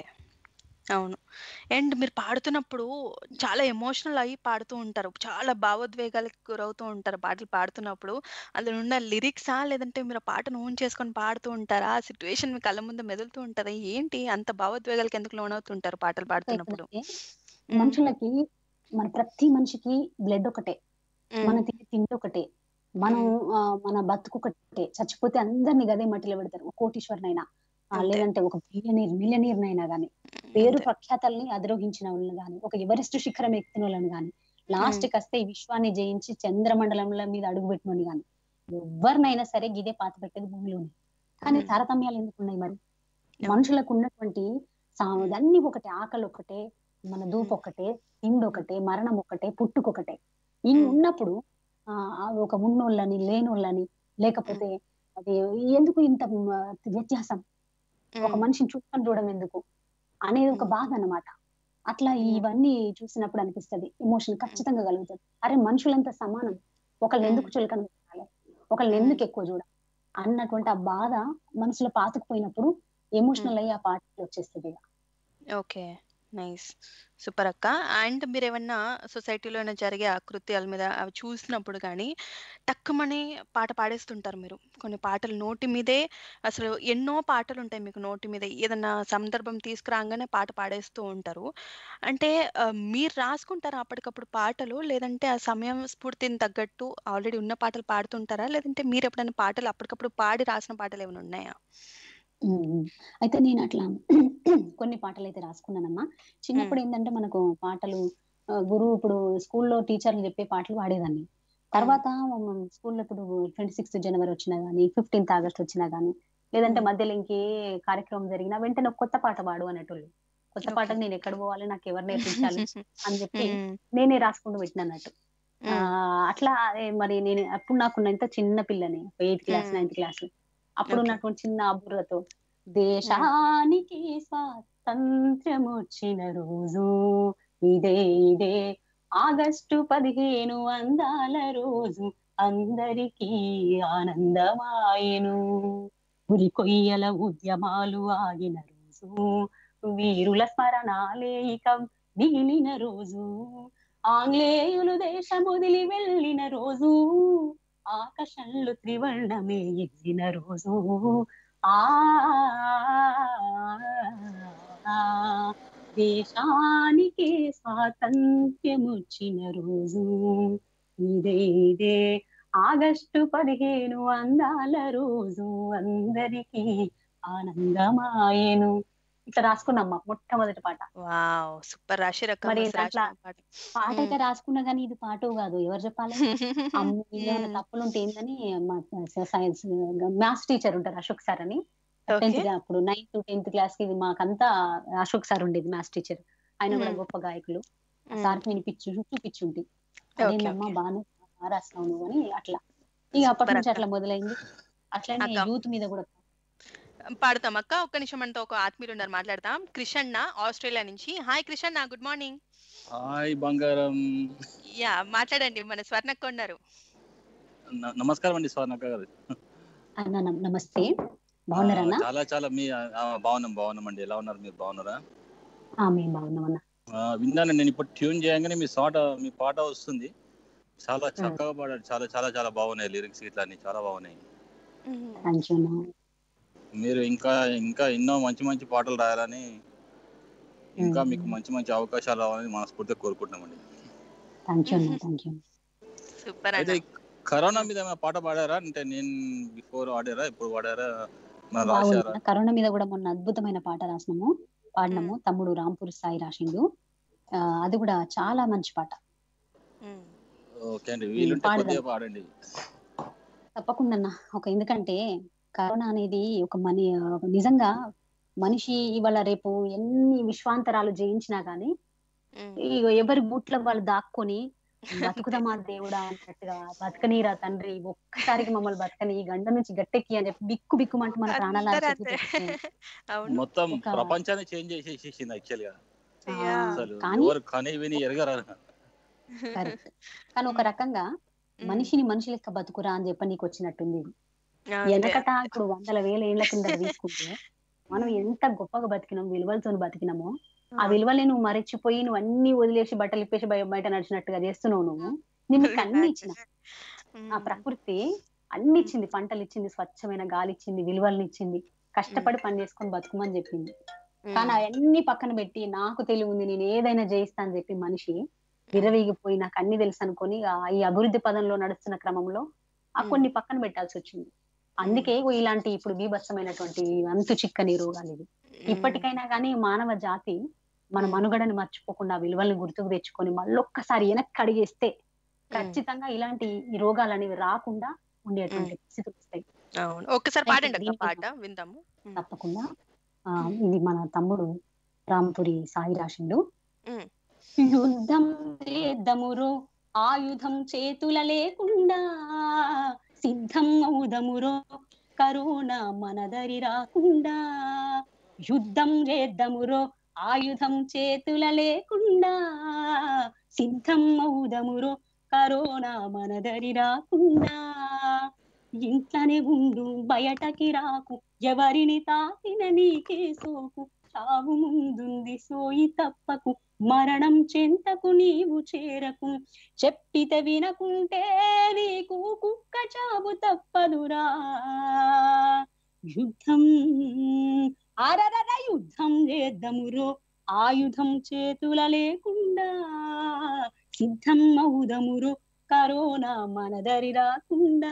అవును అండ్ మీరు పాడుతున్నప్పుడు చాలా ఎమోషనల్ అయ్యి పాడుతూ ఉంటారు చాలా భావోద్వేగాలకు గురవుతూ ఉంటారు పాటలు పాడుతున్నప్పుడు అందులో ఉన్న లిరిక్సా లేదంటే మీరు ఆ పాటను ఓన్ చేసుకొని పాడుతూ ఉంటారా ఆ సిచ్యువేషన్ మీ కళ్ళ ముందు మెదులుతూ ఉంటదా ఏంటి అంత భావోద్వేగాలకు ఎందుకు లోనవుతుంటారు పాటలు పాడుతున్నప్పుడు ఎక్కడంటే మ్మ్. మనుషులకి మన ప్రతి మనిషికి బ్లడ్ ఒకటే మ్మ్. మన తిండి తిండి ఒకటే మనం ఆ, మన బతుకు ఒకటే చచ్చిపోతే అందరినీ గదే మట్టిలో పెడతారు ఒక కోటీశ్వరనైనా ఆ, అంతే. లేదంటే ఒక బిలియనీర్ మిలియనీర్ నైనా గానీ పేరు అంతే. ప్రఖ్యాతల్ని అధిరోహించిన వాళ్ళని గాని ఒక ఎవరెస్ట్ శిఖరం ఎక్కిన వాళ్ళని గాని లాస్ట్ కి వస్తే ఈ విశ్వాన్ని జయించి చంద్రమండలంల మీద అడుగుపెట్టినని గాని ఎవరినైనా సరే గిదే పాత పెట్టేది భూమిలోనే కానీ మ్మ్. తారతమ్యాలు ఎందుకు ఉన్నాయి మరి అవును. మనుషులకు ఉన్నటువంటి సా- అన్ని ఒకటే ఆకలి ఒకటే మన దూపు మ్మ్. ఒకటే తిండి ఒకటే మరణం ఒకటే పుట్టుకొకటే ఇన్ని మ్మ్. ఉన్నప్పుడు ఆ ఆ ఒక ఉన్నోళ్ళని లేనోళ్ళని లేకపోతే అది ఎందుకు ఇంత మ, వ్యత్యాసం ఒక మ్మ్. మనిషిని చూసుకొని చూడడం ఎందుకు అనేది ఒక మ్మ్. బాధ అన్నమాట అట్లా మ్మ్. ఇవన్నీ చూసినప్పుడు అనిపిస్తది ఎమోషన్ ఖచ్చితంగా కలుగుతుంది అరే మనుషులంతా సమానం ఒకళ్ళని ఎందుకు మ్మ్. చులకన పెట్టాలి ఒకళ్ళని మ్మ్. ఎందుకు ఎక్కువ చూడాలి అన్నటువంటి ఆ బాధ మనసులో పాతుకుపోయినప్పుడు ఎమోషనల్ అయ్యి ఆ పాటలు వచ్చేస్తుంది ఇక. ఓకే నైస్ సూపర్ అక్క అండ్ మీరు ఏమన్నా సొసైటీలో ఏమైనా జరిగే అకృత్యాల మీద అవి చూసినప్పుడు కానీ టక్కుమని పాట పాడేస్తుంటారు మీరు కొన్ని పాటలు నోటి మీదే అసలు ఎన్నో పాటలు ఉంటాయి మీకు నోటి మీద ఏదన్నా సందర్భం తీసుకురాగానే పాట పాడేస్తూ ఉంటారు అంటే ఆ, మీరు రాసుకుంటారా అప్పటికప్పుడు పాటలు లేదంటే ఆ సమయం స్ఫూర్తిని తగ్గట్టు ఆల్రెడీ ఉన్న పాటలు పాడుతుంటారా లేదంటే మీరు ఎప్పుడైనా పాటలు అప్పటికప్పుడు పాడి రాసిన పాటలు ఏమైనా ఉన్నాయా ఉమ్. అయితే నేను అట్లా కొన్ని పాటలు అయితే రాసుకున్నానమ్మా చిన్నప్పుడు ఏంటంటే మనకు పాటలు ఆ, గురువు ఇప్పుడు స్కూల్లో టీచర్లు చెప్పే పాటలు పాడేదాన్ని తర్వాత స్కూల్లో ఇప్పుడు ట్వంటీ సిక్స్త్ జనవరి వచ్చినా గానీ ఫిఫ్టీన్త్ ఆగస్ట్ వచ్చినా గానీ లేదంటే మ్మ్. మధ్యలో ఇంకే కార్యక్రమం జరిగినా వెంటనే ఒక కొత్త పాట పాడు అనేటోళ్ళు కొత్త ఓకే పాటలు నేను ఎక్కడ పోవాలి నాకు ఎవరు నేర్పించాలి అని చెప్పి మ్మ్. నేనే రాసుకుంటూ పెట్టినట్టు ఆ మ్మ్. అట్లా అదే మరి నేను అప్పుడు నాకు ఇంత చిన్న పిల్లని ఎయిత్ క్లాస్ మ్మ్. నైన్త్ క్లాస్ అప్పుడు ఓకే ఉన్నటువంటి చిన్న అబుర్రతో దేశానికి స్వాతంత్ర్యం వచ్చిన రోజు ఇదే ఇదే ఆగస్టు పదిహేను అందాల రోజు అందరికీ ఆనందమాయెను ఉరి కొయ్యల ఉద్యమాలు ఆగిన రోజు వీరుల స్మరణాలే ఇక మిగిలిన రోజు ఆంగ్లేయులు దేశం వదిలి వెళ్ళిన రోజు ఆకాశంలో త్రివర్ణమే ఎగిరిన రోజు ఆ దేశానికి స్వాతంత్ర్యం వచ్చిన రోజు ఇదే ఇదే ఆగస్టు పదిహేను అందాల రోజు అందరికీ ఆనందమాయెను ఇట్లా రాసుకున్నమ్మా మొట్టమొదటి పాట వావ్ సూపర్ రాశి రకం మరి మస్తు దాంట్లో రాసిన పాట పాట అయితే రాసుకున్నా కానీ ఇది పాట కాదు ఎవరు చెప్పాలి అమ్మ ఏమైనా తప్పులు ఉంటే ఏందని మా సైన్స్ మ్యాథ్స్ టీచర్ ఉంటారు అశోక్ సార్ అని టెన్త్ ఓకే అప్పుడు నైన్త్ టెన్త్ క్లాస్ కి ఇది మాకంతా అశోక్ సార్ ఉండేది మ్యాథ్స్ టీచర్ ఆయన కూడా మ్మ్. గొప్ప గాయకులు ఆ సార్కి వినిపించు చూపించుంటి ఓకే అదేందమ్మా ఓకే బాగానే రాస్తావు నువ్వు అని అట్లా ఇక అప్పటి సూపర్ నుంచి అక్క అట్లా మొదలైంది అట్లనే అక్క యూత్ మీద కూడా పాడతాం అక్క ఒక్క నిమిషం మనతో ఒక ఆత్మీయులు ఉన్నారు మాట్లాడతాం కృషన్న ఆస్ట్రేలియా నుంచి hi Krishanna good morning hi బంగారం యా మాట్లాడండి మన స్వర్ణక్క ఉన్నారు న- నమస్కారం అండి స్వర్ణక్క గారు అన్న నమ- నమస్తే బాగున్నారా అన్న ఆ, చాలా చాలా మీ ఆ, బాగున్నాం బాగున్నాం అండి ఎలా ఉన్నారు మీరు బాగున్నారా ఆ, మేము బాగున్నాం అన్న ఆ, విన్నాను నేను ఇప్పుడు ట్యూన్ చేయగానే మీ పాట మీ పాట వస్తుంది చాలా చక్కగా పాడారు చాలా చాలా చాలా బాగున్నాయి లిరిక్స్ ఇట్లా అన్ని చాలా బాగున్నాయి థ్యాంక్ యూ అన్న మీరు ఇంకా ఇంకా ఎన్నో మంచి మంచి పాటలు రాయాలని ఇంకా మ్మ్. మీకు మంచి మంచి అవకాశాలు రావాలని మనస్ఫూర్తిగా కోరుకుంటున్నామండి థ్యాంక్ యూ అన్న థ్యాంక్ యూ సూపర్ అయితే అన్న ఈ కరోనా మీద ఏమైనా పాట పాడారా అంటే నేను బిఫోర్ పాడారా ఇప్పుడు పాడారా మన బాగుంది రాశారా అన్న. కరోనా మీద కూడా మొన్న అద్భుతమైన పాట రాసినాము పాడినాము తమ్ముడు రాంపూర్ సాయి రాసిండు ఆ, అది కూడా చాలా మంచి పాట ఉమ్. ఓకే అండి వీలుంటే పాడదాం. కొద్దిగా పాడండి తప్పకుండా అన్న ఒక ఎందుకంటే కరోనా అనేది ఒక మని ఒక నిజంగా మనిషి ఇవాళ రేపు ఎన్ని విశ్వాంతరాలు జయించినా గానీ ఉమ్. ఇగో ఎవరి బూట్ల వాళ్ళు దాక్కొని బతుకుదమా దేవుడా అన్నట్టుగా బతకనీరా తండ్రి ఒక్కసారికి మమ్మల్ని బతకని ఈ గండ నుంచి గట్టెక్కి అని చెప్పి బిక్కు బిక్కుమంటూ మన ప్రాణాలు అందరూ అరచేతిలో అంతే. పెట్టుకొని, అవును మొత్తం ఒక- ప్రపంచాన్ని చేంజ్ చేసేసింది యాక్చువల్ గా ఆ, యా. అసలు కానీ ఎవరు కని విని ఎరగరా కరెక్ట్ కానీ ఒక రకంగా ఉమ్. మనిషిని మనిషి లెక్క బతుకురా అని చెప్పి నీకు వచ్చినట్టుంది ఇది. అంతే. వెనకట ఇప్పుడు వందల వేల ఏళ్ల కింద తీసుకుంటే మనం ఎంత గొప్పగా బతికినాం విలువలతో బతికినామో ఆ విలువలే నువ్వు మరచిపోయి నువ్వు అన్ని వదిలేసి బట్టలు ఇప్పేసి బయ- బయట నడిచినట్టుగా చేస్తున్నావు నువ్వు నేను నీకు అన్ని ఇచ్చిన ఉమ్. ఆ ప్రకృతి అన్ని ఇచ్చింది పంటలు ఇచ్చింది స్వచ్ఛమైన గాలి ఇచ్చింది విలువలను ఇచ్చింది కష్టపడి పని చేసుకొని బతుకుమని చెప్పింది కానీ అవన్నీ పక్కన పెట్టి నాకు తెలివి ఉంది నేను ఏదైనా జయిస్తా అని చెప్పి మనిషి విరవీగిపోయి నాకు అన్ని తెలుసు అనుకొని ఆ ఈ అభివృద్ధి పదంలో నడుస్తున్న క్రమంలో ఆ మ్మ్. కొన్ని పక్కన పెట్టాల్సి వచ్చింది అందుకే ఇగో ఇలాంటి ఇప్పుడు బీభత్సమైనటువంటి అంతు చిక్కని రోగాలు ఇవి ఉమ్. ఇప్పటికైనా కానీ మానవ జాతి మన మ్మ్. మనుగడని మర్చిపోకుండా ఆ విలువల్ని గుర్తుకు తెచ్చుకొని మళ్ళొక్కసారి వెనక్కి అడిగేస్తే ఖచ్చితంగా ఇలాంటి ఈ రోగాలు అనేవి రాకుండా ఉండేటువంటి పరిస్థితులు వస్తాయి అవును ఒక్కసారి పాడండి అక్క దీనికి- పాట విందాము ఉమ్. తప్పకుండా ఆ ఇది మన తమ్ముడు రాంపురి సాయి రాసిండు ఉమ్. యుద్ధం చేద్దమురో ఆయుధం చేతుల లేకుండా సిద్ధం అవుదమురో కరోనా మనదరి రాకుండా యుద్ధం చేద్దమురో ఆయుధం చేతుల లేకుండా సిద్ధం అవుదమురో కరోనా మనదరి రాకుండా ఇంట్లోనే ఉండు బయటకి రాకు ఎవరిని తాకిన నీకే సోకు చావు ముందుంది సోయి తప్పకు మరణం చెంతకు నీవు చేరకు చెప్పితే వినకుంటే నీకు కుక్క చావు తప్పదురా యుద్ధం అరరర యుద్ధం చేద్దమురో ఆయుధం చేతుల లేకుండా సిద్ధం అవుదమురో కరోనా మనదరి రాకుండా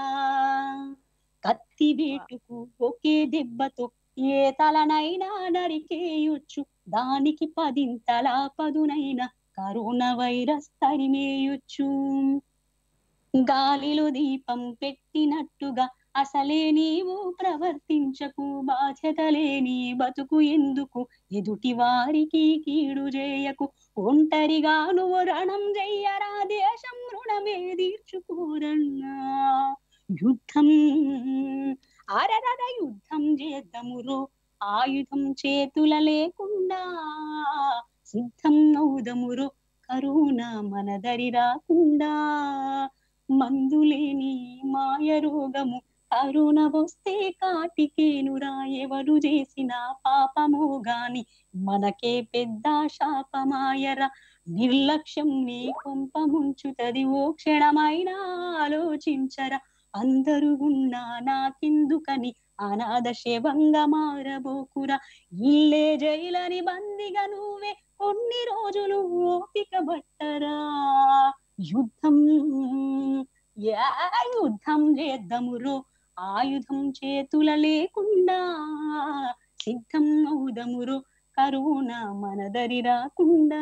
కత్తి వేటుకు ఒకే దెబ్బతో ఏ తలనైనా నరికేయొచ్చు దానికి పదింతల పదునైన కరోనా వైరస్ తరిమేయొచ్చు గాలిలో దీపం పెట్టినట్టుగా అసలే నీవు ప్రవర్తించకు బాధ్యత లేని బతుకు ఎందుకు ఎదుటి వారికి కీడు చేయకు ఒంటరిగా నువ్వు రణం చెయ్యరా దేశం రుణమే తీర్చుకోరన్నా యుద్ధం అరరర యుద్ధం చేద్దమురో ఆయుధం చేతుల లేకుండా సిద్ధం అవుదమురో కరోనా మనదరి రాకుండా మందులేని మాయ రోగము కరోనా వస్తే కాటికేనురా ఎవరు చేసిన పాపమో గాని మనకే పెద్ద శాపమాయరా నిర్లక్ష్యం నీ కొంప ముంచుతది ఓ క్షణమైనా ఆలోచించరా అందరూ ఉన్నా నాకెందుకని అనాథ శవంగా మారబోకురా ఇల్లే జైలని బందిగా నువ్వే కొన్ని రోజులు ఓపిక పట్టరా యుద్ధం యా యుద్ధం చేద్దమురో ఆయుధం చేతుల లేకుండా సిద్ధం అవుదమురో కరోనా మనదరి రాకుండా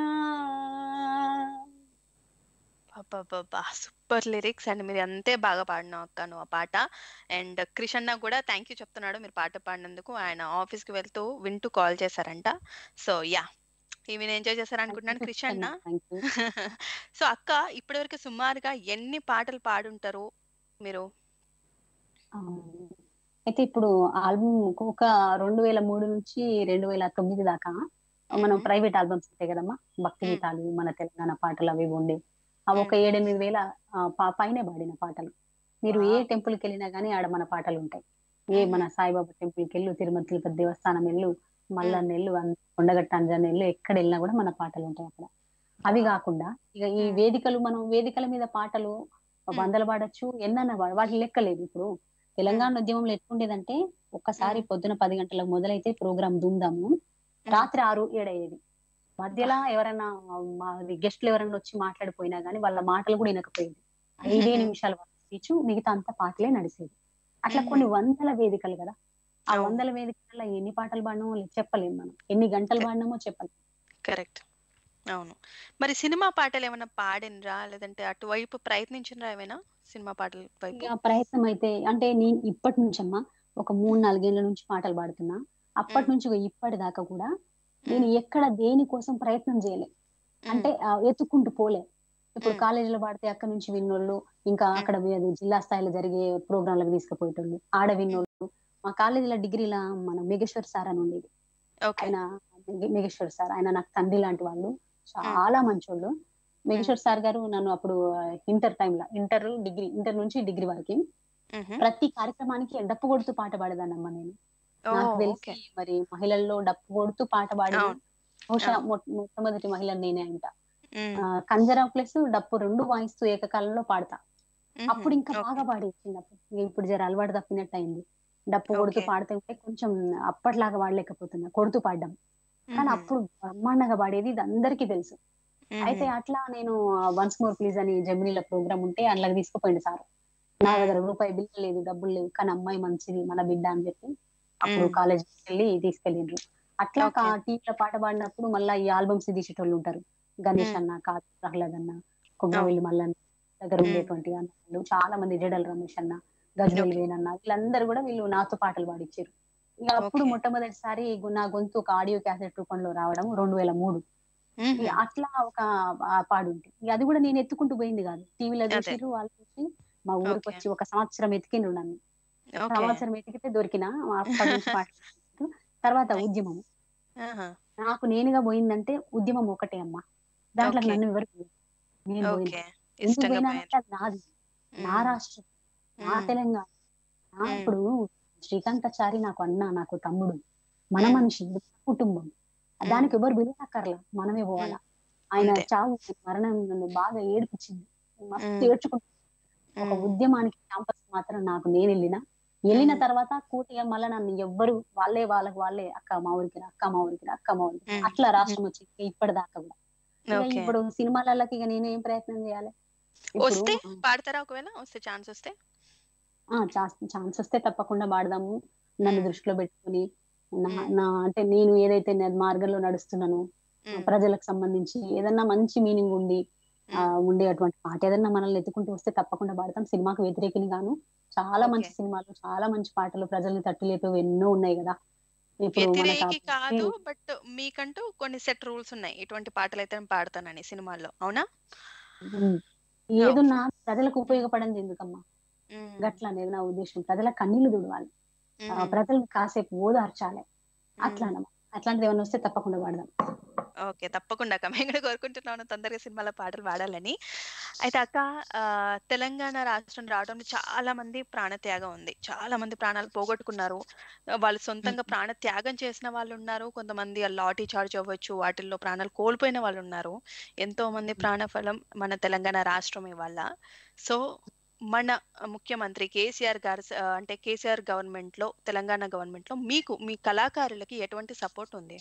సూపర్ లిరిక్స్ అండ్ మీరు అంతే బాగా పాడినావు అక్క నువ్వు ఆ పాట అండ్ క్రిషన్న కూడా థ్యాంక్ యూ చెప్తున్నాడు మీరు పాట పాడినందుకు ఆయన ఆఫీస్ కి వెళ్తూ వింటూ కాల్ చేశారంట సో యా ఈమెను ఎంజాయ్ చేశారనుకుంటున్నాను క్రిషన్న థ్యాంక్ యూ సో అక్క ఇప్పటివరకు సుమారుగా ఎన్ని పాటలు పాడుంటారు మీరు ఆ, అయితే ఇప్పుడు ఆల్బమ్ ఒక రెండు వేల మూడు నుంచి రెండు వేల తొమ్మిది దాకా మనం మ్మ్. ప్రైవేట్ ఆల్బమ్స్ ఉంటాయి కదమ్మా భక్తి మ్మ్. గీతాలు మన తెలంగాణ పాటలు అవి ఉండే అవి ఒక ఏడెనిమిది వేల ఆ, ప- పైనే పాడిన పాటలు మీరు ఏ Wow. టెంపుల్ కి వెళ్ళినా గానీ ఆడ మన పాటలు ఉంటాయి ఏ మన సాయిబాబా టెంపుల్ కి వెళ్ళు తిరుమల తిరుపతి దేవస్థానం వెళ్ళు మల్లన్న వెళ్ళు అన్- కొండగట్ట అంజన వెళ్ళు ఎక్కడ వెళ్ళినా కూడా మన పాటలు ఉంటాయి అక్కడ అవి కాకుండా ఇక ఈ Hmm. వేదికలు మనం వేదికల మీద పాటలు వందలు పాడొచ్చు ఎన్నన్నా పాడ వాటి లెక్కలేదు ఇప్పుడు తెలంగాణ ఉద్యమంలో ఎట్లుండేదంటే ఒక్కసారి పొద్దున పది గంటలకు మొదలైతే ప్రోగ్రామ్ దుందాము రాత్రి ఆరు ఏడయ్యేది మధ్యలో ఎవరైనా మా గెస్ట్లు ఎవరైనా వచ్చి మాట్లాడిపోయినా గానీ వాళ్ళ మాటలు కూడా వినకపోయేది ఐదే Mhm. నిమిషాల స్పీచ్ మిగతా అంతా పాటలే నడిచేది అట్లా Mhm. కొన్ని వందల వేదికలు కదా ఆ అవును. వందల వేదికల్లో ఎన్ని పాటలు పాడినామో లే- చెప్పలేం మనం ఎన్ని గంటలు పాడినామో చెప్పలేం కరెక్ట్ అవును మరి సినిమా పాటలు ఏమైనా పాడినరా లేదంటే అటువైపు ప్రయత్నించినరా ఏమైనా సినిమా పాటల వైపు ఇక ప్రయత్నం అయితే అంటే నేను ఇప్పటి నుంచి అమ్మా ఒక మూడు నాలుగేళ్ల నుంచి పాటలు పాడుతున్నా అప్పటి మ్మ్. నుంచి ఇప్పటిదాకా కూడా నేను ఎక్కడ దేనికోసం ప్రయత్నం చేయలే మ్మ్. అంటే ఆ, ఎత్తుకుంటూ పోలే ఇప్పుడు మ్మ్. కాలేజీలో పాడితే అక్కడ నుంచి విన్నోళ్ళు ఇంకా మ్మ్. అక్కడ అది జిల్లా స్థాయిలో జరిగే ప్రోగ్రాంలకు తీసుకుపోయేటోళ్ళు ఆడ విన్నోళ్ళు మా కాలేజీలో డిగ్రీలా మన మెగేశ్వర్ సార్ అని ఉండేది ఓకే ఆయన మెగ- మెగేశ్వర్ సార్ ఆయన నాకు తండ్రి లాంటి వాళ్ళు చాలా మంచోళ్ళు మెగేశ్వర్ సార్ గారు నన్ను అప్పుడు ఇంటర్ టైంలో ఇంటర్ డిగ్రీ ఇంటర్ నుంచి డిగ్రీ వరకు మ్మ్. ప్రతి కార్యక్రమానికి డప్పు కొడుతూ పాట పాడేదాన్నమ్మా నేను ఓ, నాకు తెలిసి ఓకే మరి మహిళల్లో డప్పు కొడుతూ పాట పాడిన అవును. బహుశా అవును. మొట్ట- మొట్టమొదటి మహిళ నేనే అంట మ్మ్. ఆ, కంజరా ప్లస్ డప్పు రెండు వాయిస్తూ ఏకకాలంలో పాడతా మ్మ్. అప్పుడు ఇంకా ఓకే. బాగా పాడేది చిన్నప్పుడు ఇక ఇప్పుడు జర అలవాటు తప్పినట్టు అయింది డప్పు కొడుతూ ఓకే. పాడుతుంటే కొంచెం అప్పట్లాగా పాడలేకపోతున్నా కొడుతూ పాడడం కానీ మ్మ్. అప్పుడు బ్రహ్మాండంగా పాడేది ఇది అందరికీ తెలుసు మ్మ్. అయితే అట్లా నేను వన్స్ మోర్ ప్లీజ్ అని జమినీల ప్రోగ్రామ్ ఉంటే అందులోకి తీసుకుపోయింది సార్ నా దగ్గర రూపాయి బిల్లు లేదు డబ్బులు లేవు కానీ అమ్మాయి మంచిది మన బిడ్డ అని చెప్పి అప్పుడు మ్మ్. కాలేజ్ వెళ్ళి తీసుకెళ్ళిండ్రు అట్లా ఓకే. టీవీలో పాట పాడినప్పుడు మళ్ళీ ఈ ఆల్బమ్స్ తీసేటోళ్ళు ఉంటారు గణేష్ మ్మ్. అన్న కాదు ప్రహ్లాద్ అన్న కొమ్మవెల్లి మల్లన్న దగ్గర మ్మ్. ఉండేటువంటి అన్నలు చాలా మంది జడల రమేష్ అన్న గజ్వెల్ ఓకే. వేణన్న వీళ్ళందరూ కూడా వీళ్ళు నాతో పాటలు పాడిచ్చారు ఇక అప్పుడు ఓకే. మొట్టమొదటిసారి గు- నా గొంతు ఒక ఆడియో క్యాసెట్ రూపంలో రావడం రెండు వేల మూడు మ్మ్. ఇక అట్లా ఒక ఆ పాడుంటే ఇక అది కూడా నేను ఎత్తుకుంటూ పోయింది కాదు టీవీలో అదే. చూసిర్రు వాళ్ళు చూసి మా ఊరికి ఓకే. వచ్చి ఒక సంవత్సరం ఎతికిండ్రు నన్ను ఓకే సంవత్సరం ఎతికితే దొరికిన అప్పటి నుంచి పాట తర్వాత Nice. ఉద్యమం ఆహా. నాకు నేనుగా పోయిందంటే ఉద్యమం ఒకటే అమ్మా దాంట్లో ఓకే. నన్ను ఎవరు పోయి- నేను పోయిన ఓకే ఎందుకు ఇష్టంగా పోయినానంటే పోయారు అది నాది నా మ్మ్. రాష్ట్రం నా మ్మ్. తెలంగాణ నా మ్మ్. ఇప్పుడు శ్రీకాంతాచారి నాకు అన్న నాకు తమ్ముడు మన మ్మ్. మనిషి ఇది మన కుటుంబం దానికి ఎవరు బిలువక్కర్లా మనమే పోవాలా ఆయన అంతే. చావు మరణం నన్ను బాగా ఏడిపించింది మస్తు మ్మ్. ఏడ్చుకుంటా ఒక మ్మ్. ఉద్యమానికి క్యాంపస్ మాత్రం నాకు నేను వెళ్ళిన వెళ్ళిన మ్మ్. తర్వాత కూటిగా మళ్ళీ నన్ను ఎవ్వరు వాళ్ళే వాళ్ళకి వాళ్ళే అక్క మా ఊరికి రా, అక్క మా ఊరికి రా, అక్క మా ఊరికి రా. మ్మ్. అట్లా రాష్ట్రం వచ్చింది ఇప్పటిదాకా కూడా ఇక ఓకే ఇప్పుడు సినిమాలకి ఇక నేను ఏం ప్రయత్నం చేయాలి ఇప్పుడు వస్తే పాడతారా ఒకవేళ వస్తే ఛాన్స్ వస్తే ఆ ఛాన్స్ వస్తే తప్పకుండా పాడదాము నన్ను మ్మ్. దృష్టిలో పెట్టుకుని నా మ్మ్. నా అంటే నేను ఏదైతే నా మార్గంలో నడుస్తున్నానో మ్మ్. ప్రజలకు సంబంధించి ఏదన్నా మంచి మీనింగ్ ఉండి ఆ మ్మ్. ఉండే అటువంటి పాట ఏదన్నా మనల్ని ఎత్తుకుంటూ వస్తే తప్పకుండా పాడతాం సినిమాకు వ్యతిరేకిని గాను చాలా ఓకే. మంచి సినిమాలు చాలా మంచి పాటలు ప్రజల్ని తట్టి లేపేవి ఎన్నో ఉన్నాయి కదా ఇప్పుడు మన వ్యతిరేకి టాప్ కాదు బట్ మీకంటూ కొన్ని సెట్ రూల్స్ ఉన్నాయి ఇటువంటి పాటలు అయితే నేను పాడతానని సినిమాల్లో అవునా ఉమ్. ఏదున్నా ప్రజలకు ఉపయోగపడింది ఎందుకమ్మా మ్మ్. గట్ల అనేది నా ఉద్దేశం ప్రజల కన్నీళ్లు దుడవాలి ఆ, మ్మ్. ప్రజల్ని కాసేపు ఓదార్చాలి మ్మ్. అట్లా అన్నమాట అట్లాంటిది ఏమైనా వస్తే తప్పకుండా పాడదాం ఓకే తప్పకుండా అక్క మేము కూడా కోరుకుంటున్నాను తొందరగా సినిమాలో పాటలు పాడాలని అయితే అక్క ఆ, తెలంగాణ రాష్ట్రం రావడంలో చాలా మంది ప్రాణత్యాగం ఉంది చాలా మంది ప్రాణాలు పోగొట్టుకున్నారు వాళ్ళు సొంతంగా ప్రాణ త్యాగం చేసిన వాళ్ళు ఉన్నారు కొంతమంది ఆ లాఠీ చార్జ్ అవ్వచ్చు వాటిల్లో ప్రాణాలు కోల్పోయిన వాళ్ళు ఉన్నారు ఎంతో మంది ప్రాణఫలం మన తెలంగాణ రాష్ట్రం వల్ల సో మన ముఖ్యమంత్రి కేసీఆర్ గారు స- అంటే కేసీఆర్ గవర్నమెంట్ లో తెలంగాణ గవర్నమెంట్ లో మీకు మీ కళాకారులకి ఎటువంటి సపోర్ట్ ఉంది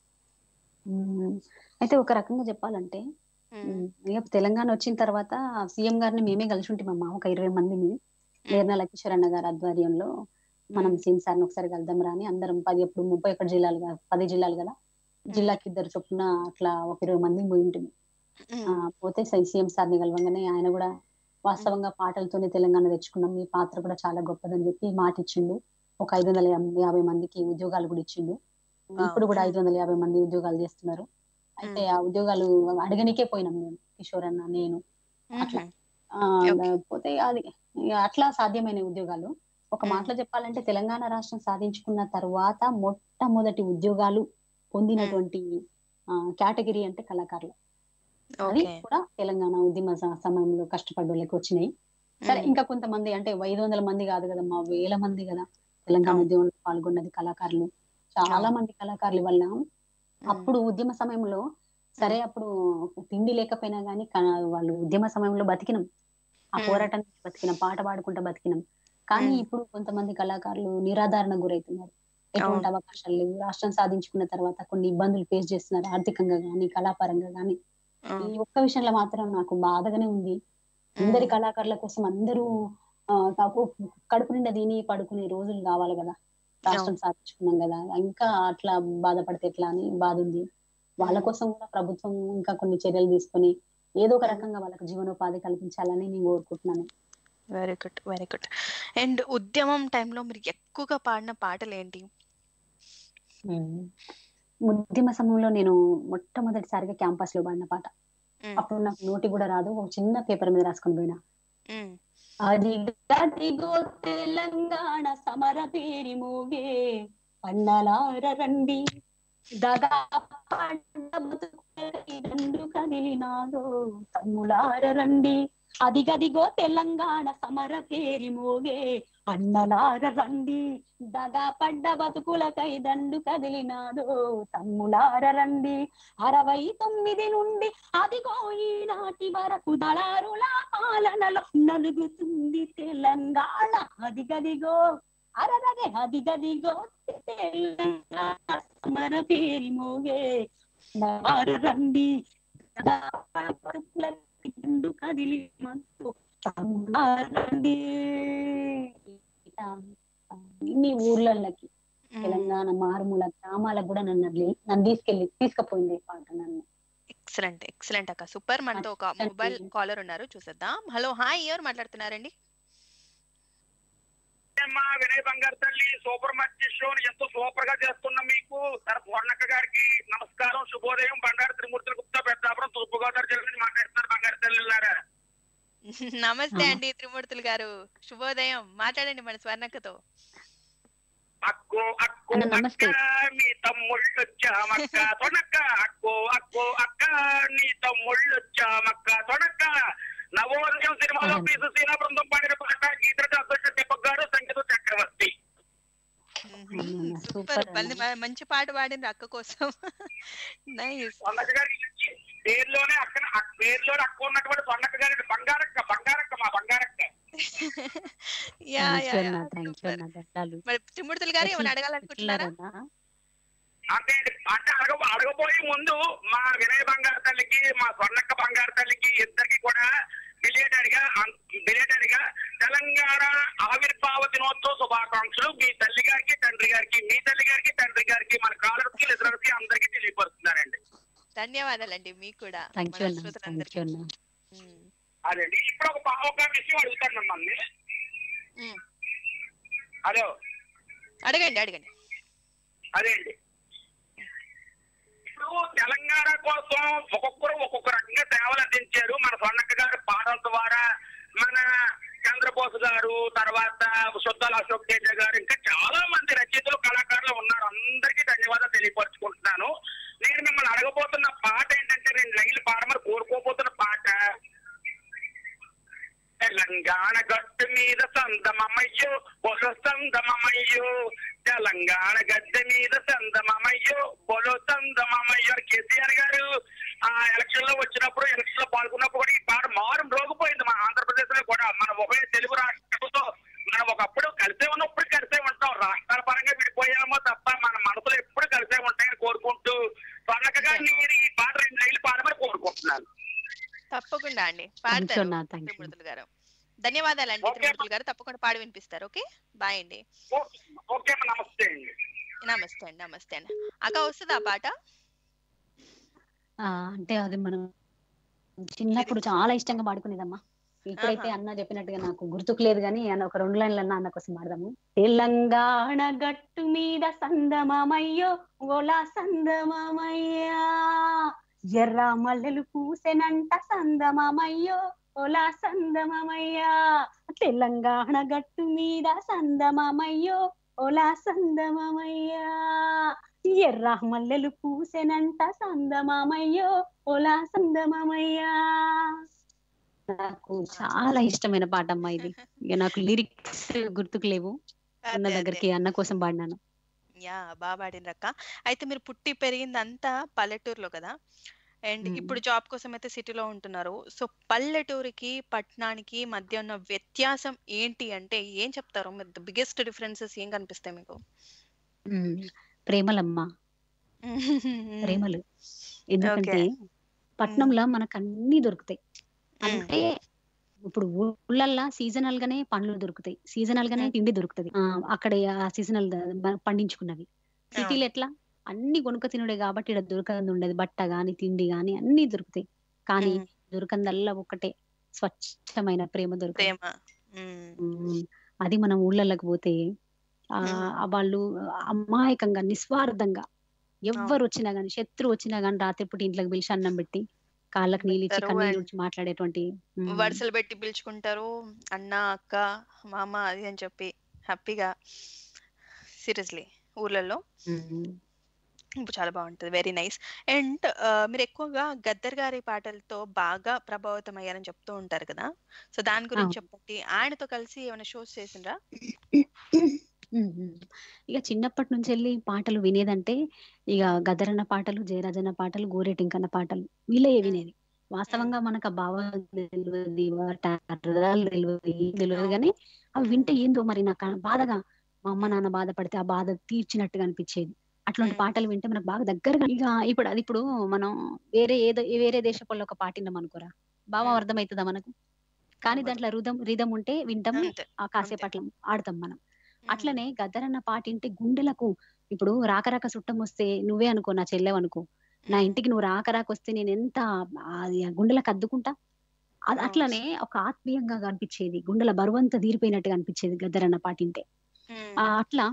ఉమ్. అయితే ఒక రకంగా చెప్పాలంటే మ్మ్. ఉమ్, ఇక తెలంగాణ వచ్చిన తర్వాత సీఎం గారిని మేమే కలిసి ఉంటామమ్మా ఒక ఇరవై మందిని నేర్నల కిషోర్ అన్న గారి ఆధ్వర్యంలో మనం మ్మ్. సీఎం సార్ని ఒకసారి కలుద్దాం రాని అందరం పది ఎప్పుడు ముప్పై ఒకటి జిల్లాలు కదా పది జిల్లాలు కదా జిల్లాకి ఇద్దరు చొప్పున అట్లా ఒక ఇరవై మంది పోయి ఉంటుంది మ్మ్. ఆ, పోతే సీఎం సార్ని కలవంగానే ఆయన కూడా వాస్తవంగా పాటలతోనే తెలంగాణ తెచ్చుకున్నాం మీ పాత్ర కూడా చాలా గొప్పదని చెప్పి మాట ఇచ్చిండు ఒక ఐదు వందల యాభై- యాభై మందికి ఉద్యోగాలు కూడా ఇచ్చిండు Wow. ఇప్పుడు కూడా మ్మ్. ఐదు వందల యాభై మంది ఉద్యోగాలు చేస్తున్నారు అయితే ఆ ఉద్యోగాలు అడగనికే పోయినాం మేము కిషోర్ అన్న నేను అట్లా. మ్మ్. ఆ, Okay. పోతే అది ఇక అట్లా సాధ్యమైన ఉద్యోగాలు ఒక మ్మ్. మాటలో చెప్పాలంటే తెలంగాణ రాష్ట్రం సాధించుకున్న తర్వాత మొట్టమొదటి ఉద్యోగాలు పొందినటువంటి కేటగిరీ అంటే కళాకారులు అది ఓకే కూడా తెలంగాణ ఉద్యమ స- సమయంలో కష్టపడ్డ వాళ్ళకి వచ్చినాయి సరే ఉమ్, ఇంకా కొంతమంది అంటే ఐదు వందల మంది కాదు కదమ్మా వేల మంది కదా తెలంగాణ అవును. ఉద్యమంలో పాల్గొన్నది కళాకారులు చాలా అవును. మంది కళాకారుల వల్ల ఉమ్, అప్పుడు ఉద్యమ సమయంలో సరే అప్పుడు తిండి లేకపోయినా గానీ క- వాళ్ళు ఉద్యమ సమయంలో బతికినాం ఆ మ్మ్. పోరాటం బతికినాం పాట పాడుకుంటా బతికినాం కానీ మ్మ్. ఇప్పుడు కొంతమంది కళాకారులు నిరాధారణ గురవుతున్నారు ఎటువంటి అవును. అవకాశాలు లేవు రాష్ట్రం సాధించుకున్న తర్వాత కొన్ని ఇబ్బందులు ఫేస్ చేస్తున్నారు ఆర్థికంగా గానీ కళాపరంగా గానీ ఆ, ఈ ఒక్క విషయంలో మాత్రం నాకు బాధగానే ఉంది అందరి కళాకారుల కోసం అందరూ ఆ, కాకు కడుపు నిండా తిని పడుకునే రోజులు కావాలి కదా రాష్ట్రం సాధించుకున్నాం కదా ఇంకా అట్లా బాధపడితే ఎట్లా అని బాధ ఉంది వాళ్ళ మ్మ్. కోసం కూడా ప్రభుత్వం ఇంకా కొన్ని చర్యలు తీసుకొని ఏదో ఒక రకంగా వాళ్ళకి జీవనోపాధి కల్పించాలని నేను కోరుకుంటున్నాను very good very good and ఉద్యమం టైంలో మీరు ఎక్కువగా పాడిన పాటలు ఏంటి ఉద్యమ సమయంలో నేను మొట్టమొదటిసారిగా క్యాంపస్ లో పాడిన పాట మ్మ్. అప్పుడు నాకు నోటి కూడా రాదు ఒక చిన్న పేపర్ మీద రాసుకొని పోయినా మ్మ్. అది గదిగో తెలంగాణ సమర పేరి మోగే అన్నలార రండి దగా పండ బతుకులకై దండు కదిలినాదో తమ్ములార రండి అది గదిగో తెలంగాణ సమర పేరి మోగే అన్నలార రండి దగా పడ్డ బతుకులకై దండు కదిలినాదో తమ్ములార రండి అరవై తొమ్మిది నుండి అదిగో ఈనాటి వరకు దళారుల పాలనలో నలుగుతుంది తెలంగాణ అది గదిగో అరరగే అది గదిగో తెలంగాణ సమర పేరి మోగే నారు రండి దగా పడ్డ బతుకులకై దండు కదిలినాదో తమ్ములార రండి ఇట్లా అన్ని ఊర్లకి మ్మ్. తెలంగాణ మారుమూల గ్రామాలకు కూడా నన్ను అట్లే- నన్ను తీసుకెళ్లి తీసుకుపోయింది ఈ పాట నన్ను ఎక్సలెంట్ ఎక్సలెంట్ అక్క సూపర్ మనతో ఒక Thank you. మొబైల్ కాలర్ ఉన్నారు చూసేద్దాం హలో హాయ్ ఎవరు మాట్లాడుతున్నారండి మా వినయ్ బంగారు తల్లి సూపర్ మంచి షోని ఎంతో సూపర్ గా చేస్తున్న మీకు తన పూర్ణక్క గారికి నమస్కారం శుభోదయం బండారు త్రిమూర్తుల గుప్తా పెద్దాపురం తూర్పు గోదావరి జిల్లా నుంచి మాట్లాడుతున్నారు బంగారు తల్లిలారా నమస్తే ఆ. అండి త్రిమూర్తులు గారు శుభోదయం మాట్లాడండి మన స్వర్ణక్కతో అక్కో అక్కో అన్న, నమస్తే. అక్క నీ తమ్ముళ్ళు వచ్చామక్క తొడక్క అక్కో అక్కో అక్క నీ తమ్ముళ్ళు వచ్చామక్క తొడక్క నవోదయం సినిమాలో అవును. పీసు సీనా బృందం పాడిన పాట గీతరట అధ్యక్ష దీపక్ గారు సంగీత చక్రవర్తి అవునన్నా, సూపర్ సూపర్ అన్న. మంచి పాట పాడింది అక్క కోసం నైస్ సొన్నక్క గారికి పేరులోనే అక్క అక్క- పేరులోనే అక్క ఉన్నటువంటి సొన్నక్క గారి బంగారక్క బంగారక్క మా బంగారక్క yeah Thank yeah you yeah అన్న, thank you సూపర్ అన్న, దండాలు. మరి త్రిమూర్తులు గారు ఏమైనా ఎట్లా- అడగాలనుకుంటున్నారా ఎట్లన్నారన్నా? అంటే అంటే అడగ అడగబోయే ముందు మా వినయ బంగారు తల్లికి మా స్వర్ణక్క బంగారు తల్లికి ఇద్దరికి కూడా బిలేటెడ్ గా బిలేటెడ్ గా తెలంగాణ ఆవిర్భావ దినోత్సవ శుభాకాంక్షలు మీ తల్లి గారికి తండ్రి గారికి మీ తల్లి గారికి తండ్రి గారికి మన కాలర్కి లిజనర్కి అందరికీ తెలియపరుస్తున్నానండి ధన్యవాదాలండి మీకు కూడా థ్యాంక్ యూ మన అన్న థ్యాంక్ శ్రోతలందరికీ యూ అన్న ఉమ్. అదండి ఇప్పుడు ఒక పా- ఒక విషయం అడుగుతాను మిమ్మల్ని ఉమ్. హలో అడగండి అడగండి అదే అండి ఇప్పుడు తెలంగాణ కోసం ఒక్కొక్కరు ఒక్కొక్క రకంగా సేవలు అందించారు మన స్వర్ణక్క గారు పాటల ద్వారా మన చంద్రబోస్ గారు తర్వాత శుద్ధాల అశోక్ తేజ గారు ఇంకా చాలా మంది రచయితలు కళాకారులు ఉన్నారు అందరికీ ధన్యవాదాలు తెలియపరుచుకుంటున్నాను నేను మిమ్మల్ని అడగబోతున్న పాట ఏంటంటే రెండు లైన్లు పాడమని కోరుకోబోతున్న పాట తెలంగాణ గట్టు మీద సందమమ్మయ్యో బొలో సందమమ్మయ్యో తెలంగాణ గడ్డ మీద సందమమ్మయ్యో బొలో సందమమ్మయ్యో కేసీఆర్ గారు ఆ ఎలక్షన్ లో వచ్చినప్పుడు ఎలక్షన్ లో పాల్గొన్నప్పుడు కూడా ఈ పాట మారు రోగిపోయింది మన ఆంధ్రప్రదేశ్ లో కూడా మన ఉభయ తెలుగు రాష్ట్రాలతో మనం ఒకప్పుడు కలిసే ఉన్నప్పుడు కలిసే ఉంటాం రాష్ట్రాల పరంగా విడిపోయామో తప్ప మన మనసులో ఎప్పుడు కలిసే ఉంటాయని కోరుకుంటూ స్వర్ణకగా నేను ఈ పాట రెండు లైన్లు పాడమని కోరుకుంటున్నాను తప్పకుండా అండి థ్యాంక్ యూ పాడతారు అన్న థ్యాంక్ యూ త్రిమూర్తులు గారు ధన్యవాదాలండి Okay. త్రిమూర్తులు గారు తప్పకుండా పాడి వినిపిస్తారు ఓకే బాయ్ అండి ఓ- ఓకే అమ్మ, నమస్తే అండి నమస్తే అండి నమస్తే అండి అక్క వస్తుందా ఆ పాట ఆ, అంటే అది మనం చిన్నప్పుడు చాలా ఇష్టంగా పాడుకునేదమ్మా ఇప్పుడైతే ఆహా. అన్న చెప్పినట్టుగా నాకు గుర్తుకు లేదు కానీ అన్న ఒక రెండు లైన్లు అన్న అన్న కోసం పాడదాము తెలంగాణ గట్టు మీద సందమామయ్యో ఓలా సందమామయ్యా ఎర్ర మల్లెలు పూసెనంట సందమామయ్యో ఓలా సందమామయ్యా తెలంగాణ గట్టు మీద సందమామయ్యో ఓలా సందమామయ్యా ఎర్ర మల్లెలు పూసెనంట సందమామయ్యో ఓలా సందమామయ్యా నాకు చాలా ఇష్టమైన పాట అమ్మా ఇది ఇక నాకు లిరిక్స్ గుర్తుకు లేవు ఉన్న అదే, అదే. దగ్గరికి అన్న కోసం పాడినాను యా బాగా పాడినరక్క అయితే మీరు పుట్టి పెరిగింది అంతా పల్లెటూరులో కదా అండ్ మ్మ్. ఇప్పుడు జాబ్ కోసం అయితే సిటీలో ఉంటున్నారు సో పల్లెటూరికి పట్టణానికి మధ్య ఉన్న వ్యత్యాసం ఏంటి అంటే ఏం చెప్తారు బిగ్గెస్ట్ డిఫరెన్సెస్ ఏం కనిపిస్తాయి మీకు ఉమ్, ప్రేమలమ్మా ప్రేమలు ఎందుకంటే పట్నంలో మనకు అన్ని దొరుకుతాయి అంటే ఇప్పుడు ఊళ్ళల్లా సీజనల్ గానే పండ్లు దొరుకుతాయి సీజనల్ గానే మ్మ్. తిండి దొరుకుతాయి ఆ, అక్కడ ఆ సీజనల్ పండించుకున్నవి సిటీలో ఎట్లా అన్ని కొనుక్క తినుడే కాబట్టి ఇక్కడ దొరకదు ఉండదు బట్ట గాని తిండి గాని అన్ని దొరుకుతాయి కానీ మ్మ్. దొరకందల్లా ఒకటే స్వచ్ఛమైన ప్రేమ దొరుకుతుంది ప్రేమ మ్మ్. ఉమ్, అది మనం ఊళ్ళలోకి పోతే ఆ మ్మ్. ఆ వాళ్ళు అమాయకంగా నిస్వార్థంగా ఎవ్వరు వచ్చినా గాని శత్రువు వచ్చినా గాని రాత్రిపూట ఇంట్లోకి పిలిచి అన్నం పెట్టి కాళ్ళకి నీళ్ళు ఇచ్చి పెడతారు కన్నీళ్ళు and ఇచ్చి మాట్లాడేటువంటి ఉమ్, వరుసలు పెట్టి పిలుచుకుంటారు అన్న అక్క మామ అది అని చెప్పి హ్యాపీగా సీరియస్లీ ఊర్లలో ఉమ్, ఇప్పుడు చాలా బాగుంటుంది వెరీ నైస్ అండ్ మీరు ఎక్కువగా గద్దర్ గారి పాటలతో బాగా ప్రభావితం అయ్యారని చెప్తూ ఉంటారు కదా సో దాని గురించి అవును. చెప్పండి ఆయనతో కలిసి ఏమైనా షోస్ చేసిండ్రా ఉమ్, ఉమ్. ఇక చిన్నప్పటి నుంచి వెళ్ళి పాటలు వినేదంటే ఇక గదరన్న పాటలు జయరాజన్న పాటలు గోరెటింకన్న పాటలు వీళ్ళే వినేది వాస్తవంగా మనకు ఆ భావం తెలియదు వాటి అర్థాలు తెలియదు ఏం తెలియదు కానీ అవి వింటే ఏందో మరి నాకు ఆ బాధగా మా అమ్మ నాన్న బాధపడితే ఆ బాధ తీర్చినట్టుగా అనిపించేది అట్లాంటి మ్మ్. పాటలు వింటే మనకు బాగా దగ్గరగా ఇక ఇప్పుడు అది ఇప్పుడు మనం వేరే ఏదో వేరే దేశపోళ్ళు ఒక పాట విన్నాం అనుకోరా భావం మ్మ్. అర్థమవుతుందా మనకు కానీ అవ్వదు. దాంట్లో రుధం రిధం ఉంటే వింటాం అంతే ఆ కాసేపు అట్లా ఆడతాం మనం మ్మ్. అట్లనే గద్దరన్న పాట ఇంటి గుండెలకు ఇప్పుడు రాక రాక చుట్టం వస్తే నువ్వే అనుకో నా చెల్లెవనుకో నా మ్మ్. ఇంటికి నువ్వు రాక రాక వస్తే నేను ఎంత అది ఆ గుండెలకు అద్దుకుంటా అది అవును. అట్లనే ఒక ఆత్మీయంగా కనిపించేది గుండెల బరువంతా తీరిపోయినట్టుగా అనిపించేది గద్దరన్న పాటింటే మ్మ్. ఆ అట్లా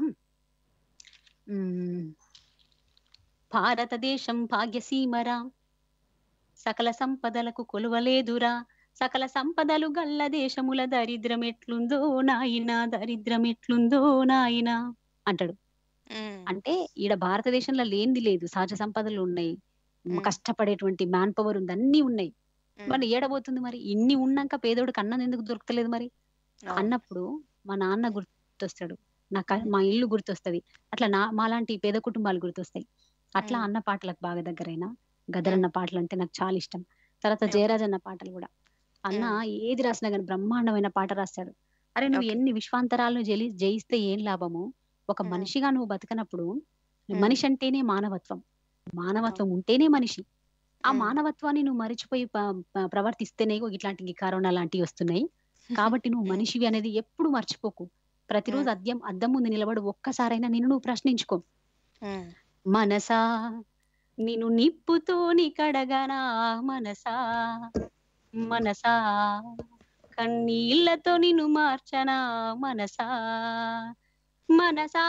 ఉమ్, భారతదేశం భాగ్యసీమరా సకల సంపదలకు కొలువలేదురా సకల సంపదలు గల్ల దేశముల దరిద్రం ఎట్లుందో నాయనా దరిద్రం ఎట్లుందో నాయనా అంటాడు మ్మ్. అంటే ఈడ భారతదేశంలో లేనిది లేదు సహజ సంపదలు ఉన్నాయి మ్మ్. కష్టపడేటువంటి మ్యాన్ పవర్ ఉంది అన్ని ఉన్నాయి మ్మ్. మరి ఏడబోతుంది మరి ఇన్ని ఉన్నాక పేదోడికి అన్నం ఎందుకు దొరకలేదు మరి అవును. అన్నప్పుడు మా నాన్న గుర్తొస్తాడు నా క- మా ఇల్లు గుర్తొస్తది అట్లా నా మాలాంటి పేద కుటుంబాలు గుర్తొస్తాయి అట్లా మ్మ్. అన్న పాటలకు బాగా దగ్గరైన గదరన్న పాటలు అంటే నాకు చాలా ఇష్టం తర్వాత Okay. జయరాజన్న పాటలు కూడా అన్న ఏది రాసినా కానీ బ్రహ్మాండమైన పాట రాస్తాడు అరే నువ్వు Okay. ఎన్ని విశ్వాంతరాలను జలి జయిస్తే ఏం లాభము ఒక మ్మ్. మనిషిగా నువ్వు బతకనప్పుడు మ్మ్. మనిషి అంటేనే మానవత్వం మానవత్వం ఉంటేనే మనిషి ఆ మ్మ్. మానవత్వాన్ని నువ్వు మరిచిపోయి ప- ప- ప్రవర్తిస్తేనే ఇగో ఇట్లాంటి కరోనా లాంటివి వస్తున్నాయి కాబట్టి నువ్వు మ్మ్. మనిషివి అనేది ఎప్పుడు మర్చిపోకు ప్రతిరోజు మ్మ్. అద్దం అద్దం ముందు నిలబడు ఒక్కసారైనా నిన్ను నువ్వు ప్రశ్నించుకో మ్మ్. మనసా నిన్ను నిప్పుతోని కడగనా మనసా మనసా కన్నీళ్లతో నిన్ను మార్చనా మనసా మనసా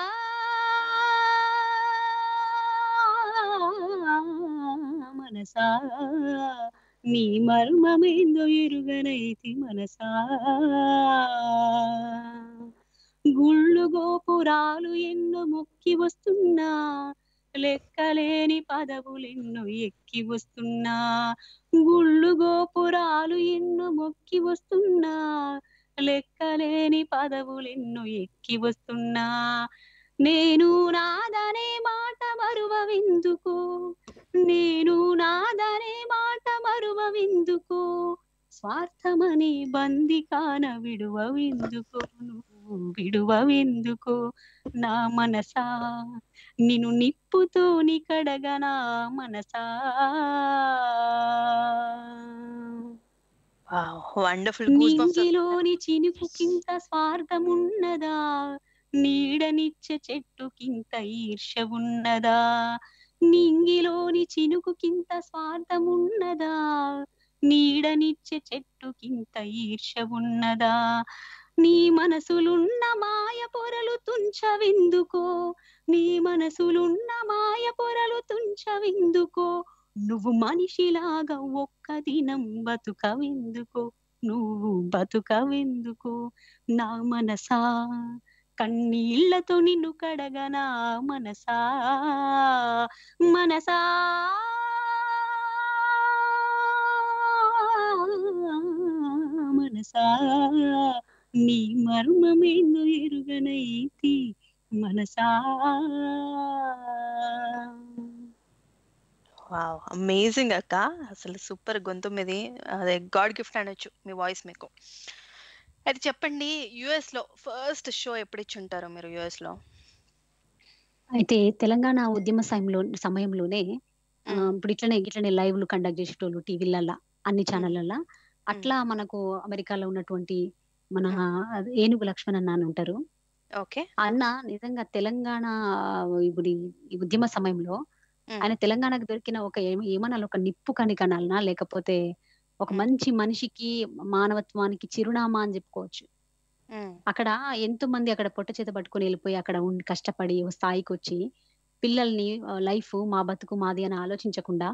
మనసా నీ మర్మమేందో ఎరుగనైతి మనసా గుళ్ళు గోపురాలు ఎన్నో మొక్కి వస్తున్నా లెక్కలేని పదవులెన్నో ఎక్కి వస్తున్నా గుళ్ళు గోపురాలు ఎన్నో మొక్కి వస్తున్నా లెక్కలేని పదవులెన్నో ఎక్కి వస్తున్నా నేను నాదనే మాట మరువవెందుకో నేను నాదనే మాట మరువవెందుకో స్వార్థమని బంది కాన విడువవెందుకో నువ్వు విడువవెందుకో నా మనసా నిన్ను నిప్పుతోని కడగనా మనసా వండర్ఫుల్ గూస్ బంప్స్ నింగిలోని చినుకుకింత స్వార్థమున్నదా నీడనిచ్చే చెట్టుకింత ఈర్ష ఉన్నదా నింగిలోని చినుకుకింత స్వార్థమున్నదా నీడనిచ్చే చెట్టుకింత ఈర్ష ఉన్నదా నీ మనసులున్న మాయ పొరలు తుంచవెందుకో నీ మనసులున్న మాయ పొరలు తుంచవెందుకో నువ్వు మనిషిలాగా ఒక్క దినం బతుకవెందుకో నువ్వు బతుకవెందుకో నా మనసా కన్నీళ్లతో నిన్ను కడగనా మనసా మనసా మనసా నీ మర్మమేందు ఎరుగనైతి మనసా వావ్ అమేజింగ్ అక్క అసలు సూపర్ గొంతు మీది అదే గాడ్ గిఫ్ట్ అనొచ్చు మీ వాయిస్ మీకు అయితే చెప్పండి యుఎస్ లో ఫస్ట్ షో ఎప్పుడు ఇచ్చి ఉంటారు మీరు యుఎస్ లో అయితే తెలంగాణ ఉద్యమ సమయంలో సమయంలోనే ఆ, మ్మ్. ఇప్పుడు ఇట్లనే ఇట్లనే లైవ్లు కండక్ట్ చేసేటోళ్ళు టీవీలల్లా అన్ని ఛానళ్ళల్లో అట్లా మనకు అమెరికాలో ఉన్నటువంటి మన అదే ఏనుగు లక్ష్మణ్ అన్న అని ఉంటారు ఓకే ఆ అన్న నిజంగా తెలంగాణ ఇప్పుడు ఈ- ఈ ఉద్యమ సమయంలో మ్మ్. ఆయన తెలంగాణకు దొరికిన ఒక ఏమ- ఏమనాలి ఒక నిప్పు కనికనాలనా లేకపోతే ఒక మ్మ్. మంచి మనిషికి మానవత్వానికి చిరునామా అని చెప్పుకోవచ్చు అక్కడ ఎంతో మంది అక్కడ పొట్ట చేత పట్టుకొని వెళ్ళిపోయి అక్కడ ఉండి కష్టపడి ఓ స్థాయికి వచ్చి పిల్లల్ని లైఫ్ మా బతుకు మాది అని ఆలోచించకుండా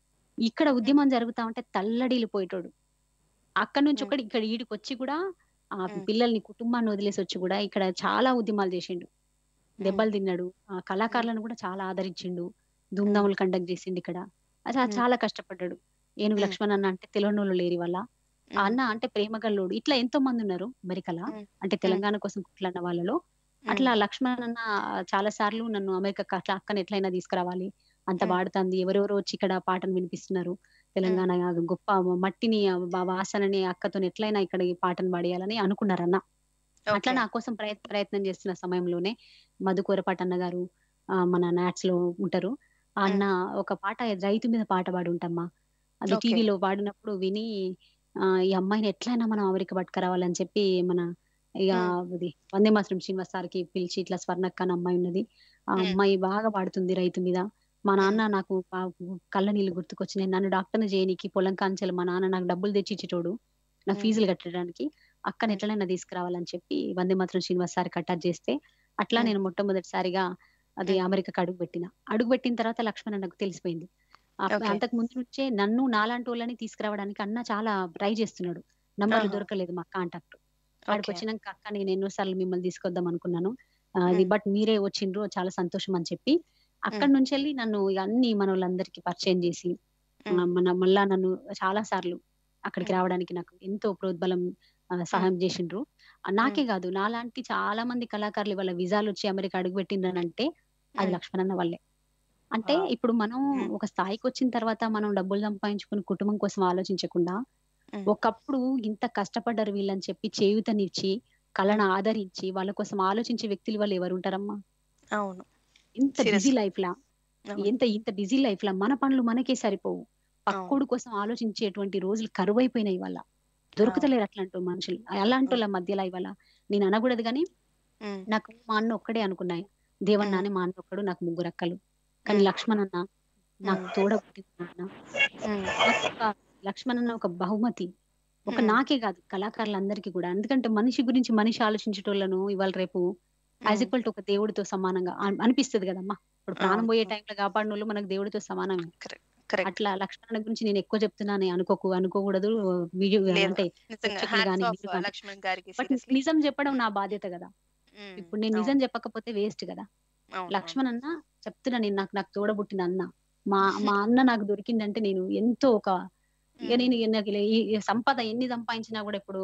ఇక్కడ ఉద్యమం జరుగుతా ఉంటే తల్లడిల్లిపోయేటోడు అక్కడ నుంచి మ్మ్. ఒకటి ఇక్కడ ఈడికి వచ్చి కూడా ఆ మ్మ్. పిల్లల్ని కుటుంబాన్ని వదిలేసి వచ్చి కూడా ఇక్కడ చాలా ఉద్యమాలు చేసిండు దెబ్బలు తిన్నాడు ఆ కళాకారులను కూడా చాలా ఆదరించిండు ధూమ్ధాములు కండక్ట్ చేసిండు ఇక్కడ అసలు మ్మ్. చాలా కష్టపడ్డాడు ఏనుగు మ్మ్. లక్ష్మణ్ అన్న అంటే తెలియనోళ్ళు లేరు వల్ల ఆ అన్న అంటే ప్రేమగల్లోడు ఇట్లా ఎంతో మంది ఉన్నారు అమెరికాలో మ్మ్. అంటే తెలంగాణ కోసం కుట్లన్న వాళ్ళలో అట్లా లక్ష్మణ్ అన్న చాలా సార్లు నన్ను అమెరికా అట్లా అక్కని ఎట్లయినా తీసుకురావాలి అంత మ్మ్. పాడుతుంది ఎవరెవరో వచ్చి ఇక్కడ పాటను వినిపిస్తున్నారు తెలంగాణ గొప్ప మట్టిని ఆ వా- వాసనని అక్కతో ఎట్లయినా ఇక్కడ ఈ పాటను పాడేయాలని అనుకున్నారన్న అట్లా నా కోసం ప్రయత్ ప్రయత్నం చేస్తున్న సమయంలోనే మధుకూరపాటి అన్న గారు ఆ, మన నాట్స్ లో ఉంటారు ఆ అన్న ఒక పాట రైతు మీద పాట పాడి ఉంటామ్మా అది Okay. టీవీలో పాడినప్పుడు విని ఆ, ఈ అమ్మాయిని ఎట్లయినా మనం అమెరికా పట్టుకురావాలని చెప్పి మన ఇక అది వందే మాత్రం శ్రీనివాస్ సార్కి పిలిచి ఇట్లా స్వర్ణక్క అని అమ్మాయి ఉన్నది ఆ మ్మ్. అమ్మాయి బాగా పాడుతుంది రైతు మీద మా నాన్న నాకు పా- కళ్ళ నీళ్ళు గుర్తుకొచ్చినాయి నన్ను డాక్టర్ని చేయనీకి పొలం కాంచెలు మా నాన్న నాకు డబ్బులు తెచ్చి ఇచ్చేటోడు నా మ్మ్. ఫీజులు కట్టడానికి అక్కని మ్మ్. ఎట్లనైనా తీసుకురావాలని చెప్పి వందే మాత్రం శ్రీనివాస్ సార్ అటాచ్ చేస్తే అట్లా మ్మ్. నేను మొట్టమొదటిసారిగా అది మ్మ్. అమెరికాకి అడుగు పెట్టిన అడుగు పెట్టిన తర్వాత లక్ష్మణ్ నాకు తెలిసిపోయింది ఆ- Okay. అంతకు ముందు నుంచే నన్ను నాలాంటి వాళ్ళని తీసుకురావడానికి అన్న చాలా ట్రై చేస్తున్నాడు నంబర్లు ఆహా. దొరకలేదు మా కాంటాక్ట్ ఆడికి Okay. వచ్చినాక అక్క నేను ఎన్నోసార్లు మిమ్మల్ని తీసుకొద్దాం అనుకున్నాను ఆ, అది మ్మ్. బట్ మీరే వచ్చిండ్రు చాలా సంతోషం అని చెప్పి అక్కడి నుంచి వెళ్ళి నన్ను ఇక అన్ని మన వాళ్ళందరికీ పరిచయం చేసి ఆ, మ్మ్. మన మళ్ళా నన్ను చాలా సార్లు అక్కడికి మ్మ్. రావడానికి నాకు ఎంతో ప్రోద్బలం ఆ, సహాయం చేసిండ్రు ఆ, నాకే కాదు నాలాంటి చాలా మంది కళాకారులు వాళ్ళ విజాలు వచ్చి అమెరికా అడుగు పెట్టిండ్రనంటే అది మ్మ్. లక్ష్మణన్న వల్లే అంటే Wow. ఇప్పుడు మనం మ్మ్. ఒక స్థాయికి వచ్చిన తర్వాత మనం డబ్బులు సంపాదించుకుని కుటుంబం కోసం ఆలోచించకుండా మ్మ్. ఒకప్పుడు ఇంత కష్టపడ్డారు వీళ్ళని చెప్పి చేయూతనిచ్చి కళను ఆదరించి వాళ్ళ కోసం ఆలోచించే వ్యక్తులు వాళ్ళు ఎవరు ఉంటారమ్మా అవును ఇంత బిజీ Seriously. లైఫ్ లా అవును. ఎంత ఇంత బిజీ లైఫ్ లా మన పనులు మనకే సరిపోవు పక్కోడు కోసం ఆలోచించేటువంటి రోజులు కరువైపోయినాయి ఇవాళ దొరుకుతలేరు అట్లాంటి మనుషులు అలాంటి వాళ్ళ మధ్యలో ఇవాళ నేను అనకూడదు కానీ మ్మ్. నాకు మా అన్న ఒక్కడే అనుకున్నాయి దేవన్న మ్మ్. అని మా అన్న ఒక్కడు నాకు ముగ్గురు అక్కలు కానీ మ్మ్. లక్ష్మణ్ అన్న నాకు మ్మ్. తోడ పుట్టిన అన్న మ్మ్. నాకు ఒక లక్ష్మణ్ అన్న ఒక బహుమతి ఒక మ్మ్. నాకే కాదు కళాకారులందరికీ కూడా ఎందుకంటే మనిషి గురించి మనిషి ఆలోచించేటోళ్ళను ఇవాళ రేపు యాజ్ మ్మ్. ఈక్వల్ టు ఒక దేవుడితో సమానంగా అన్- అనిపిస్తది కదమ్మా ఇప్పుడు ప్రాణం అవును. పోయే టైంలో కాపాడిన వాళ్ళు మనకు దేవుడితో సమానమే కరెక్ట్ అట్లా లక్ష్మణ గురించి నేను ఎక్కువ చెప్తున్నాను అనుకోకు అనుకోకూడదు వీడియో లేదు. అంటే నిజంగా ప్రేక్షకులు హ్యాట్స్ గాని ఆఫ్ మీరు గాని. లక్ష్మణ్ గారికి బట్ seriously. నిజం చెప్పడం నా బాధ్యత కదా మ్మ్. ఇప్పుడు నేను నిజం చెప్పకపోతే వేస్ట్ కదా అవును, లక్ష్మణ్ అన్న చెప్తున్నా నేను నాకు నాకు తోడబుట్టిన అన్న మా మా అన్న నాకు దొరికిందంటే నేను ఎంతో ఒక ఇక మ్మ్. నేను ఇక నాకు ఇలా ఈ- ఈ సంపద ఎన్ని సంపాదించినా కూడా ఇప్పుడు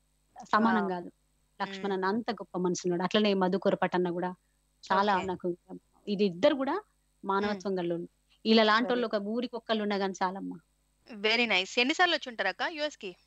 సమానం Wow. కాదు లక్ష్మణ్ అన్న అంత గొప్ప మనసున్నాడు అట్లనే మధు కొరపటన్న కూడా చాలా Okay. నాకు ఇది ఇద్దరు కూడా మానవత్వం గల్లోళ్ళు ఇలా లాంటి వాళ్ళు ఒక ఊరికి ఒక్కళ్ళు ఉన్నా కానీ చాలమ్మా వెరీ నైస్ ఎన్నిసార్లు వచ్చి ఉంటారక్క యుఎస్ కి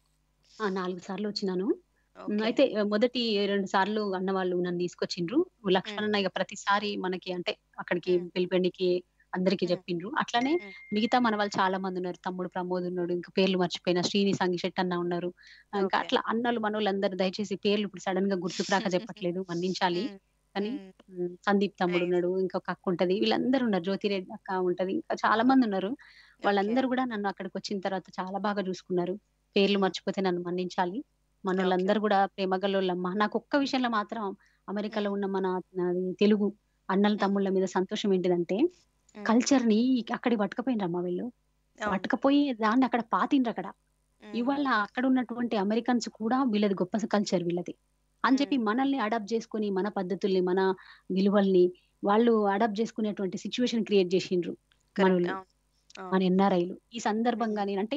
ఆ నాలుగు సార్లు వచ్చినాను Okay. అయితే ఆ, మొదటి రెండు సార్లు అన్న వాళ్ళు నన్ను తీసుకొచ్చిండ్రు లక్ష్మణ్ అన్న ఇక ప్రతిసారి మనకి అంటే అక్కడికి మ్మ్. పిలిపెండికి అందరికి మ్మ్. చెప్పిండ్రు అట్లానే మ్మ్. మిగతా మన వాళ్ళు చాలా మంది ఉన్నారు తమ్ముడు ప్రమోద్ ఉన్నాడు ఇంకా పేర్లు మర్చిపోయిన శ్రీని సంగిశెట్ అన్న ఉన్నారు ఇంకా Okay. అట్లా అన్నలు మనోళ్ళు అందరు దయచేసి పేర్లు ఇప్పుడు సడన్ గా గుర్తుకు రాక చెప్పట్లేదు మన్నించాలి మ్మ్. కానీ మ్మ్. మ్, సందీప్ తమ్ముడు Nice. ఉన్నాడు ఇంకొక అక్క ఉంటది వీళ్ళందరూ ఉన్నారు జ్యోతిరెడ్డి అక్క ఉంటది ఇంకా చాలా మంది ఉన్నారు వాళ్ళందరూ కూడా నన్ను అక్కడికి వచ్చిన తర్వాత చాలా బాగా చూసుకున్నారు పేర్లు మర్చిపోతే నన్ను మన్నించాలి మన వాళ్ళందరూ కూడా ప్రేమగల్లోళ్ళమ్మ నాకు ఒక్క విషయంలో మాత్రం అమెరికాలో ఉన్న మన నాది తెలుగు అన్నల తమ్ముళ్ళ మీద సంతోషం ఏంటిదంటే మ్మ్. కల్చర్ ని అక్కడికి పట్టుకపోయినరమ్మా వీళ్ళు అవును. పట్టుకపోయి దాన్ని అక్కడ పాతిండ్రు అక్కడ మ్మ్. ఇవాళ అక్కడ ఉన్నటువంటి అమెరికన్స్ కూడా వీళ్ళది గొప్ప కల్చర్ వీళ్ళది అని చెప్పి మనల్ని అడాప్ట్ చేసుకుని మన పద్ధతుల్ని మన విలువల్ని వాళ్ళు అడాప్ట్ చేసుకునేటువంటి సిచ్యువేషన్ క్రియేట్ చేసిండ్రు Correct. మనోళ్ళు అవును. అవును. మన ఎన్ఆర్ఐలు ఈ సందర్భంగా నేనంటే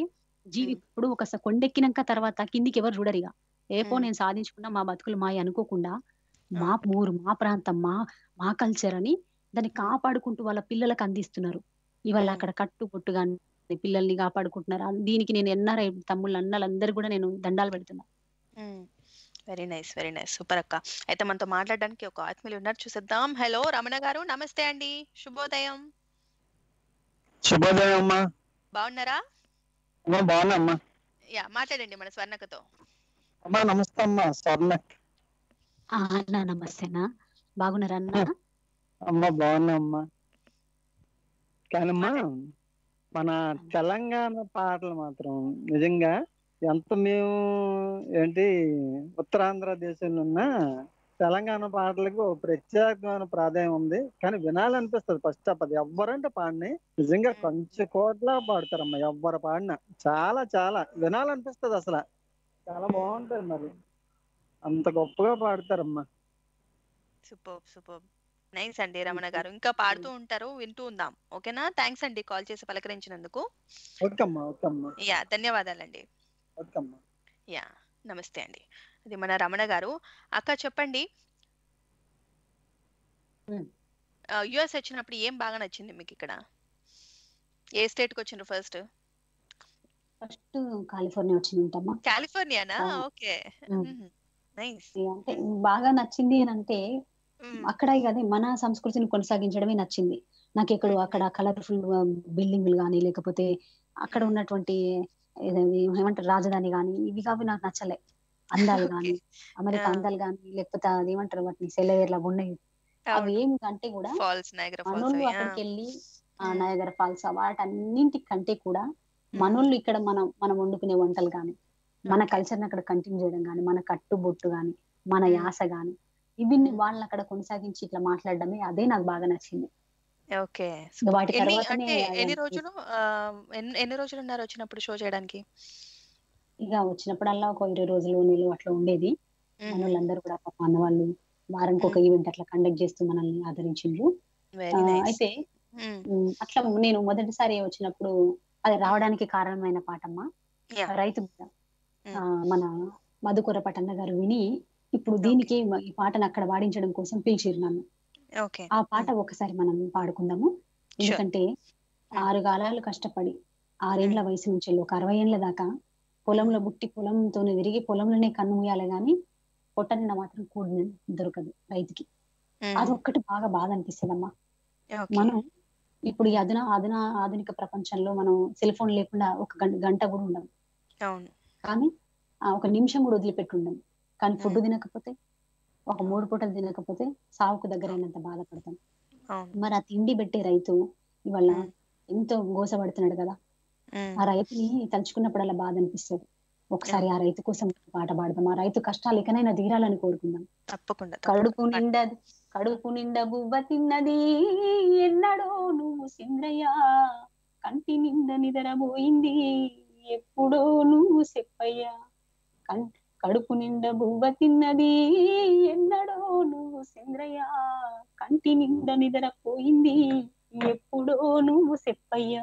జీవి మ్మ్. ఇప్పుడు ఒక స- కొండెక్కినాక తర్వాత కిందికి ఎవరు చూడరు ఇక ఏపో మ్మ్. నేను సాధించుకున్నా మా బతుకులు మాయ అనుకోకుండా మా ఓకే ఊరు మా ప్రాంతం మా మా కల్చర్ అని దాన్ని మ్మ్. కాపాడుకుంటూ వాళ్ళ పిల్లలకు అందిస్తున్నారు ఇవాళ మ్మ్. అక్కడ కట్టు పొట్టుగా పిల్లల్ని కాపాడుకుంటున్నారు అన్- దీనికి నేను ఎన్ఆర్ఐ తమ్ముళ్ళు అన్నలందరూ కూడా నేను దండాలు పెడుతున్నా very nice very nice super అక్క అయితే మనతో మాట్లాడడానికి ఒక ఆత్మీయులు ఉన్నారు చూసేద్దాం హలో రమణ గారు నమస్తే అండి శుభోదయం శుభోదయం అమ్మా బాగున్నారా అమ్మా బాగున్నా అమ్మా యా మాట్లాడండి మన స్వర్ణకతో అమ్మా నమస్తే అమ్మా స్వర్ణ ఆ, అన్న నమస్తేనా బాగున్నారా అన్న అమ్మా బాగున్నా అమ్మా కానమ్మా మన తెలంగాణ పాటలు మాత్రం నిజంగా ఎంత మేము ఏంటి ఉత్తరాంధ్ర దేశంలో ఉన్న తెలంగాణ పాటలకు ఒక ప్రత్యేకమైన ప్రాధాన్యం ఉంది కానీ వినాలనిపిస్తుంది ఫస్ట్ ఆఫ్ అది ఎవ్వరంటే పాడిని నిజంగా కొంచెం కోట్ల పాడతారమ్మా ఎవ్వరు పాడినా చాలా చాలా వినాలనిపిస్తుంది అసలు చాలా బాగుంటది మరి అంత గొప్పగా పాడతారమ్మా సూపర్ సూపర్ నైస్ అండి రమణ గారు ఇంకా పాడుతూ ఉంటారు వింటూ ఉందాం ఓకేనా థ్యాంక్స్ అండి కాల్ చేసి పలకరించినందుకు ఓకే అమ్మా ఓకే అమ్మా యా ధన్యవాదాలండి ఓకే అమ్మా యా నమస్తే అండి అది మన రమణ గారు అక్క చెప్పండి Hmm. యుఎస్ వచ్చినప్పుడు ఏం బాగా నచ్చింది మీకు ఇక్కడ ఏ స్టేట్ కి వచ్చిండ్రు ఫస్ట్ ఫస్ట్ కాలిఫోర్నియా వచ్చింది ఉంటామా కాలిఫోర్నియానా ఆ. Okay Hmm. నైస్ అంటే బాగా నచ్చింది అని అంటే అక్కడ ఇక అదే మన సంస్కృతిని కొనసాగించడమే నచ్చింది నాకు ఇక్కడ మ్మ్. అక్కడ కలర్ఫుల్ బిల్డింగ్లు కానీ లేకపోతే అక్కడ మ్మ్. ఉన్నటువంటి ఏదది ఏమంటారు రాజధాని కానీ ఇవి కావి నాకు నచ్చలే అందాలు కానీ అమెరికా ఆ. అందాలు కానీ లేకపోతే అది ఏమంటారు వాటిని సెలవేర్లా ఉన్నాయి అవి ఏమి కంటే కూడా ఫాల్స్ నైగ్రా మనోళ్ళు ఫాల్స్ అక్కడికి వెళ్ళి ఆ మ్మ్. నయగర ఫాల్స్ వాటన్నింటి కంటే కూడా మనోళ్ళు ఇక్కడ మనం మనం వండుకునే వంటలు కానీ మన Okay. కల్చర్ అక్కడ కంటిన్యూ చేయడం కానీ మన కట్టుబొట్టు కానీ మన మ్మ్. యాస కానీ ఇవన్నీ మ్మ్. వాళ్ళని అక్కడ కొనసాగించి ఇట్లా మాట్లాడడమే అదే నాకు బాగా నచ్చింది ఓకే ఇంకా వాటి ఎన్ని తర్వాతనే అంటే ఎన్ని అదే రోజులు ఆ, ఎన్ని ఎన్ని రోజులు ఉన్నారు వచ్చినప్పుడు షో చేయడానికి ఇక వచ్చినప్పుడల్లా ఒక ఇరవై రోజులు నెలలు అట్లా ఉండేది మన వాళ్ళందరూ కూడా పాపం అన్న వాళ్ళు వారానికి ఒక ఈవెంట్ అట్లా కండక్ట్ చేస్తూ మనల్ని ఆదరించిండ్రు వెరీ ఆ, నైస్ అయితే ఉమ్, అట్లా నేను మొదటిసారి వచ్చినప్పుడు అది రావడానికి కారణమైన పాటమ్మ Yeah. రైతు బిడ్డ. Mm. ఆ, మన మధుకూర పటన్న గారు విని ఇప్పుడు దీనికి ఈ పాటను అక్కడ పాడించడం కోసం పిలిచిరు నన్ను ఓకే ఆ పాట ఒకసారి మనం పాడుకుందాము ఎందుకంటే ఆరు కాలాలు కష్టపడి ఆరేండ్ల వయసు నుంచి ఒక అరవై ఏళ్ళ దాకా పొలంలో బుట్టి పొలంతో తిరిగి పొలంలోనే కన్ను మూయాలి గాని పొట్ట నిండా మాత్రం కూడి దొరకదు రైతుకి అదొక్కటి బాగా బాధ అనిపిస్తుందమ్మా మనం ఇప్పుడు ఈ అధునా అధునా ఆధునిక ప్రపంచంలో మనం సెల్ ఫోన్ లేకుండా ఒక గంట గంట కూడా ఉండం అవును కానీ ఆ ఒక నిమిషం కూడా వదిలిపెట్టి ఉండం కానీ ఫుడ్ మ్మ్. తినకపోతే ఒక మూడు పూటలు తినకపోతే సావుకు దగ్గరైనంత బాధపడతాం అవును మరి ఆ తిండి పెట్టే రైతు ఇవాళ మ్మ్. ఎంతో గోసపడుతున్నాడు కదా ఉమ్, ఆ రైతుని తలుచుకున్నప్పుడు అలా బాధ అనిపిస్తుంది ఒకసారి ఆ రైతు కోసం పాట పాడదాం ఆ రైతు కష్టాలు ఎక్కనైనా తీరాలని కోరుకుందాం తప్పకుండా కడుపు తప్పకుండా. నిండా కడుపు నిండా బువ్వ తిన్నది ఎన్నడో నువ్వు సింద్రయ్య కంటి నిండా నిద్రపోయింది ఎప్పుడో నువ్వు చెప్పయ్యా కం కడుపు నిండా బువ్వ తిన్నది ఎన్నడో నువ్వు సింద్రయ్య కంటి నిండా నిద్రపోయింది ఎప్పుడో నువ్వు చెప్పయ్యా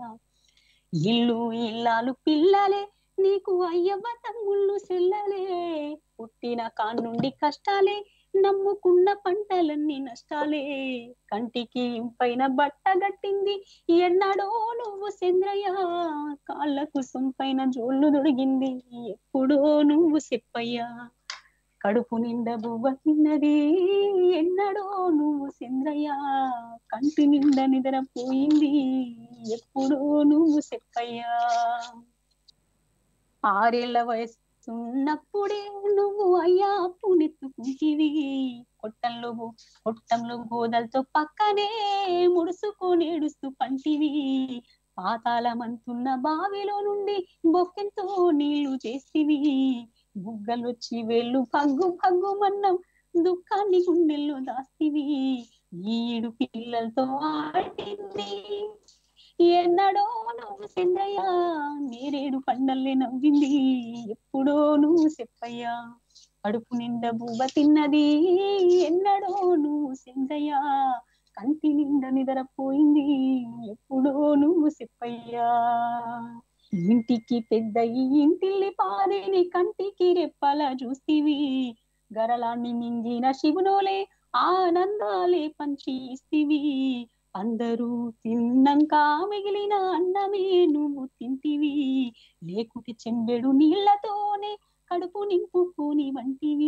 ఇల్లు ఇల్లాలు పిల్లలే నీకు అయ్యవ్వ తమ్ముళ్ళు సెల్లలే పుట్టిన కాన్నుండి కష్టాలే నమ్ముకున్న పంటలన్నీ నష్టాలే కంటికి ఇంపైన బట్ట గట్టింది ఎన్నడో నువ్వు చంద్రయ్య కాళ్ళకు సొంపైన జోళ్ళు దొడిగింది ఎప్పుడో నువ్వు చెప్పయ్యా కడుపు నిండా బువ్వ తిన్నది ఎన్నడో నువ్వు చంద్రయ్య కంటి నిండా నిద్రపోయింది ఎప్పుడో నువ్వు చెప్పయ్యా ఆరేళ్ల వయసు ఉన్నప్పుడే నువ్వు అయ్యా పునెత్తుకుంటివి కొట్టంలో గో- కొట్టంలో గోదలతో పక్కనే ముడుసుకొని ఏడుస్తూ పంటివి పాతాళమంటున్న బావిలో నుండి బొక్కెంతో నీళ్లు చేసివి బుగ్గలొచ్చి వేళ్ళు పగ్గు పగ్గు మన్నం దుఃఖాన్ని గుండెల్లో దాస్తివి ఈడు పిల్లలతో ఆడింది ఎన్నడో నువ్వు చంద్రయ్య నేరేడు పండల్లే నవ్వింది ఎప్పుడో నువ్వు చెప్పయ్యా కడుపు నిండా బువ్వ తిన్నది ఎన్నడో నువ్వు చంద్రయ్య కంటి నిండా నిద్రపోయింది ఎప్పుడో నువ్వు చెప్పయ్యా ఇంటి ఇంటికి పెద్ద ఈ ఇంటిల్లి పారేని కంటికి రెప్పలా చూస్తివి గరలాన్ని మింగిన శివునోలే ఆనందాలే పంచి ఇస్తివి అందరూ తిన్నాక మిగిలిన అన్నమే నువ్వు తింటివి లేకుంటే చెంబెడు నీళ్లతోనే కడుపు నింపుకొని వంటివి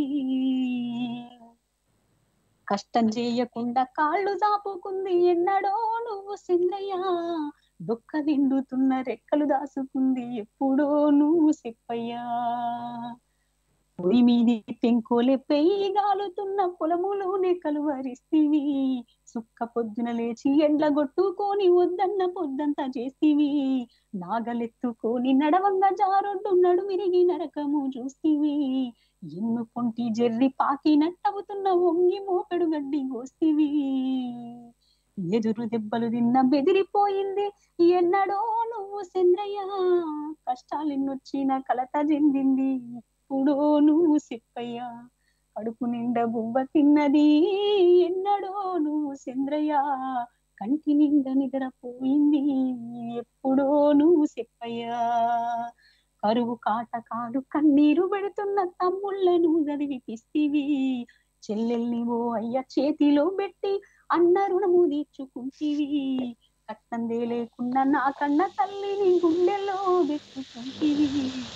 కష్టం చేయకుండా కాళ్ళు చాపుకుంది ఎన్నడో నువ్వు సింగయ్య దుఃఖ నిండుతున్న రెక్కలు దాసుకుంది ఎప్పుడో నువ్వు సిప్పయ్యా పొడి మీది పెంకోలే పెయ్యి గాలుతున్న పొలములోనే కలువరిస్తివి సుక్క పొద్దున లేచి ఎండ్ల గొట్టుకొని వద్దన్న పొద్దంతా చేస్తివి నాగలెత్తుకొని నడవంగా జారొడ్డు నడుమిరిగి నరకము చూస్తివి ఎన్ను పొంటి జెర్రి పాకి నట్టవుతున్న ఒంగి మోపెడు గడ్డి గోస్తివి ఎదురు దెబ్బలు తిన్న బెదిరిపోయింది ఎన్నడో నువ్వు చంద్రయ్య కష్టాలెన్నొచ్చిన కలత చెందింది ఎప్పుడో నువ్వు సిప్పయ్యా కడుపు నిండా బువ్వ తిన్నది ఎన్నడో నువ్వు చంద్రయ్య కంటి నిండా నిద్రపోయింది ఎప్పుడో నువ్వు చెప్పయ్యా కరువు కాటకాలు కన్నీరు పెడుతున్న తమ్ముళ్ళను చదివిపిస్తివి చెల్లెల్ని ఓ అయ్య చేతిలో పెట్టి అన్న రుణము తీర్చుకుంటివి కట్టందే లేకుండా నా కన్న తల్లిని గుండెల్లో పెట్టుకుంటివి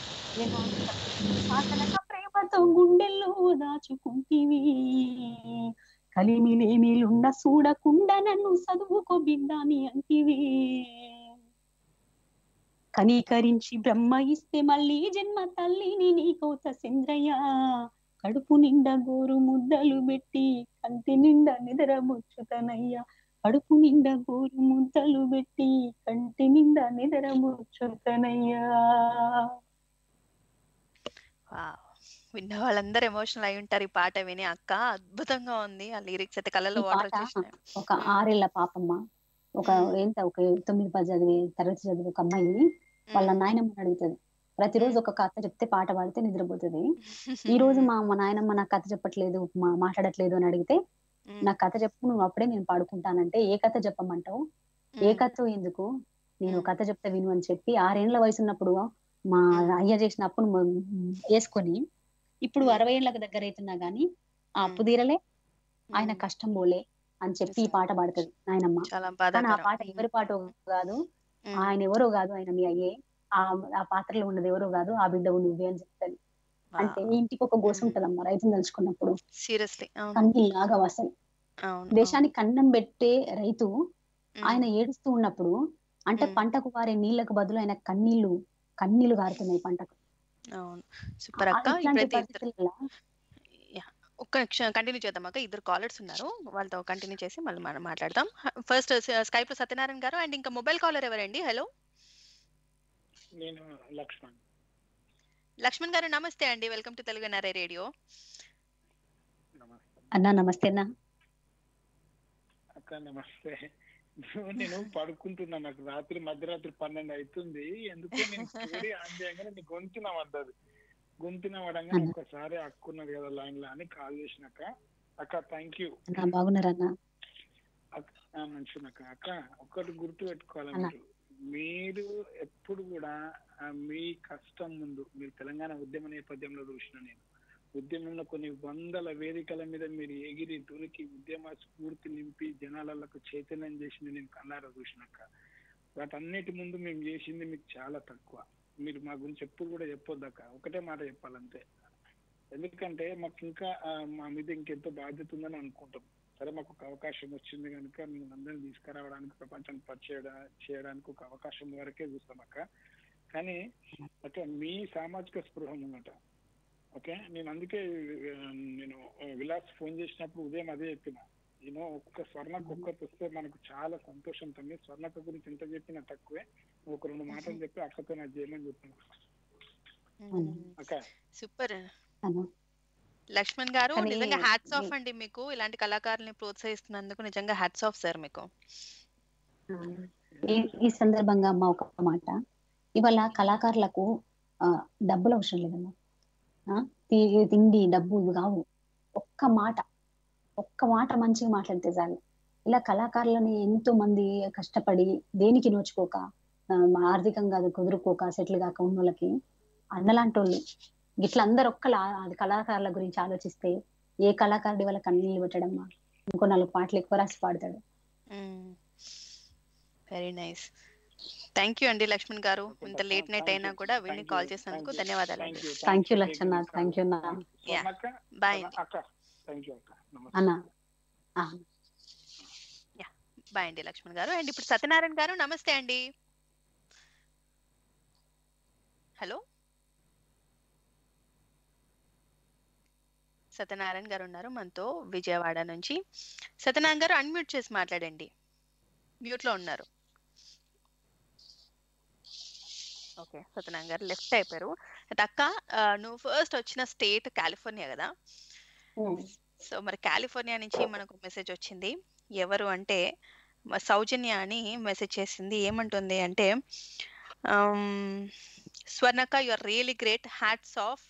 సాకనక ప్రేమతో గుండెల్లో దాచుకుంటివి కలిమిలేమిలున్న చూడకుండా నన్ను చదువుకో బిడ్డాని అంటివి కనీకరించి బ్రహ్మ ఇస్తే మళ్ళీ జన్మ తల్లిని నీకోత చంద్రయ్య కడుపు నిండా గోరు ముద్దలు పెట్టి కంటి నిండా నిద్ర ముచ్చుతనయ్యా కడుపు నిండా గోరు ముద్దలు పెట్టి కంటి నిండా నిద్ర ముచ్చుతనయ్యా వావ్. విన్న వాళ్ళందరూ ఎమోషనల్ అయి ఉంటారు ఈ పాట విని అక్క అద్భుతంగా ఉంది ఆ లిరిక్స్ అయితే కళ్ళలో ఈ వాటర్ పాట వచ్చేసినాయి ఒక ఆరేళ్ల పాపమ్మ ఒక మ్మ్. ఎంత ఒక తొమ్మిది పది చదివి తరగతి చదివి ఒక అమ్మాయి వాళ్ళ నాయనమ్మ అడుగుతుంది ప్రతిరోజు ఒక కథ చెప్తే పాట పాడితే నిద్రపోతుంది ఈ రోజు మా మా నాయనమ్మ నాకు కథ చెప్పట్లేదు మా మాట్లాడట్లేదు అని అడిగితే నా కథ చెప్పు నువ్వు అప్పుడే నేను పాడుకుంటానంటే ఏ కథ చెప్పమంటావు ఏ కథ ఎందుకు నేను మ్మ్. కథ చెప్తా విను అని చెప్పి ఆరేళ్ల వయసు ఉన్నప్పుడు మా మ్మ్. అయ్య చేసిన అప్పును మ- వేసుకొని ఇప్పుడు మ్మ్. అరవై ఏళ్ళకి దగ్గర అవుతున్నా గానీ ఆ అప్పు మ్మ్. తీరలే ఆయన కష్టం పోలే అని చెప్పి ఈ నిజం. పాట పాడుతుంది నాయనమ్మ చాలా కానీ ఆ బాధాకరం పాట ఎవరి పాటో కాదు ఆయన ఎవరో కాదు ఆయన మీ అయ్యే ఆ ఆ పాత్రలో ఉన్నది ఎవరో కాదు ఆ బిడ్డవు నువ్వే అని చెప్తాను అంటే ఇంటికి ఒక గోసు మ్మ్. ఉంటదమ్మా రైతుని తలుచుకున్నప్పుడు సీరియస్లీ అవును కన్నీ లాగా అసలు అవును దేశానికి కన్నం పెట్టే రైతు అవును. ఆయన ఏడుస్తూ ఉన్నప్పుడు అంటే మ్మ్. పంటకు వారే నీళ్లకు బదులు ఆయన కన్నీళ్లు కన్నీళ్లు గారుతున్నాయి పంటకు అవును సూపర్ ఆ- అక్క ఇట్లాంటి ఇప్పుడైతే ఇద్దరు పరిస్థితులలో యా, ఒక్క నిమిషం కంటిన్యూ చేద్దాం అక్క ఇద్దరు కాలర్స్ ఉన్నారు వాళ్ళతో కంటిన్యూ చేసి మళ్ళీ మనం మాట్లాడదాం ఫస్ట్ స్కైప్ లో సత్యనారాయణ గారు అండ్ ఇంకా మొబైల్ కాలర్ ఎవరండి హలో నేను లక్ష్మణ్ లక్ష్మణ్ గారు నమస్తే అండి welcome to Telugu NRI radio నమస్తే అన్నా నమస్తే అన్నా అక్క నమస్తే నేను పడుకుంటున్నా నాకు రాత్రి మధ్యరాత్రి పన్నెండు అవుతుంది ఎందుకు నేను స్టోరీ ఆన్ చేయగానే నీ గొంతున పడ్డది గొంతున పడంగానే అన్న. ఒక్కసారి అక్కున్నది కదా లైన్ లో అని కాల్ చేసినాక అక్క థ్యాంక్ యూ అన్నా బాగున్నారన్నా మంచిదక్క అక్క ఒక్కటి గుర్తు పెట్టుకోవాలి అన్న. మీరు మీరు ఎప్పుడు కూడా ఆ, మీ కష్టం ముందు మీరు తెలంగాణ ఉద్యమ నేపథ్యంలో చూసిన నేను ఉద్యమంలో కొన్ని వందల వేదికల మీద మీరు ఎగిరి దునికి ఉద్యమ స్ఫూర్తి నింపి జనాలకు చైతన్యం చేసింది నేను కన్నారా చూసినాక వాటన్నిటి ముందు మేము చేసింది మీకు చాలా తక్కువ మీరు మా గురించి ఎప్పుడు కూడా చెప్పొద్దక్క ఒకటే మాట చెప్పాలంతే ఎందుకంటే మాకు ఇంకా ఆ, మా మీద ఇంకెంతో బాధ్యత ఉందని అనుకుంటాం సరే మాకు ఒక అవకాశం వచ్చింది కనుక మేము అందరిని తీసుకురావడానికి ప్రపంచాన్ని పరిచయం చేయడానికి ఒక అవకాశం వరకే చూస్తాం అక్క కానీ అక్క మీ సామాజిక స్పృహ ఉందట ఓకే నేను అందుకే ఆ, నేను ఆ, విలాస్ ఫోన్ చేసినప్పుడు ఉదయం అదే చెప్పిన నేను ఒక్క స్వర్ణకు ఒక్కటి వస్తే మనకు చాలా సంతోషం తమ్మి స్వర్ణక గురించి ఎంత చెప్పినా తక్కువే నువ్వు ఒక రెండు మాటలు చెప్పి అక్కతో నాకు చేయమని చెప్పాను అక్క సూపర్ అన్నా లక్ష్మణ్ గారు కానీ నిజంగా హ్యాట్స్ ఆఫ్ మీ- అండి మీకు ఇలాంటి కళాకారుల్ని ప్రోత్సహిస్తున్నందుకు నిజంగా హ్యాట్స్ ఆఫ్ సార్ మీకు ఈ ఈ సందర్భంగా అమ్మ ఒక మాట ఇవాళ కళాకారులకు ఆ, డబ్బులు అవసరం లేదమ్మా ఆ, తి- తిండి డబ్బు ఇవి కావు ఒక్క మాట ఒక్క మాట మంచిగా మాట్లాడితే చాలు ఇలా కళాకారులని ఎంతో మంది కష్టపడి దేనికి నోచుకోక ఆ, ఆర్థికంగా అది కుదురుకోక సెటిల్ కాక ఉన్న వాళ్ళకి అన్నలాంటి వాళ్ళు ఇట్లా అందరు ఒక్కల అది కళాకారుల గురించి ఆలోచిస్తే ఏ కళాకారుడి వాళ్ళ కన్నీళ్ళు పెట్టడం ఇంకో నాలుగు పాటలు ఎక్కువ రాసి పాడతాడు వెరీ నైస్ థ్యాంక్ యూ అండి లక్ష్మణ్ గారు ఇంత లేట్ నైట్ అయినా కూడా విని కాల్ చేసినందుకు ధన్యవాదాలు అండి thank you Lakshmana thank you నా Yeah. స్వర్ణక్క, బాయ్ అండి అక్క థ్యాంక్ యూ అక్క నమస్తే అన్న ఆ, బాయ్ అండి లక్ష్మణ్ గారు అండ్ ఇప్పుడు సత్యనారాయణ గారు నమస్తే అండి హలో సత్యనారాయణ గారు ఉన్నారు మనతో విజయవాడ నుంచి సత్యనారాయణ గారు అన్మ్యూట్ చేసి మాట్లాడండి మ్యూట్ లో ఉన్నారు ఓకే సత్యనారాయణ గారు లెఫ్ట్ అయిపోయారు అయితే అక్క ఆ, నువ్వు ఫస్ట్ వచ్చిన స్టేట్ కాలిఫోర్నియా కదా సో మరి కాలిఫోర్నియా నుంచి మనకు మెసేజ్ వచ్చింది ఎవరు అంటే మ- సౌజన్య అని మెసేజ్ చేసింది ఏమంటుంది అంటే Swarnakka you are really great hats off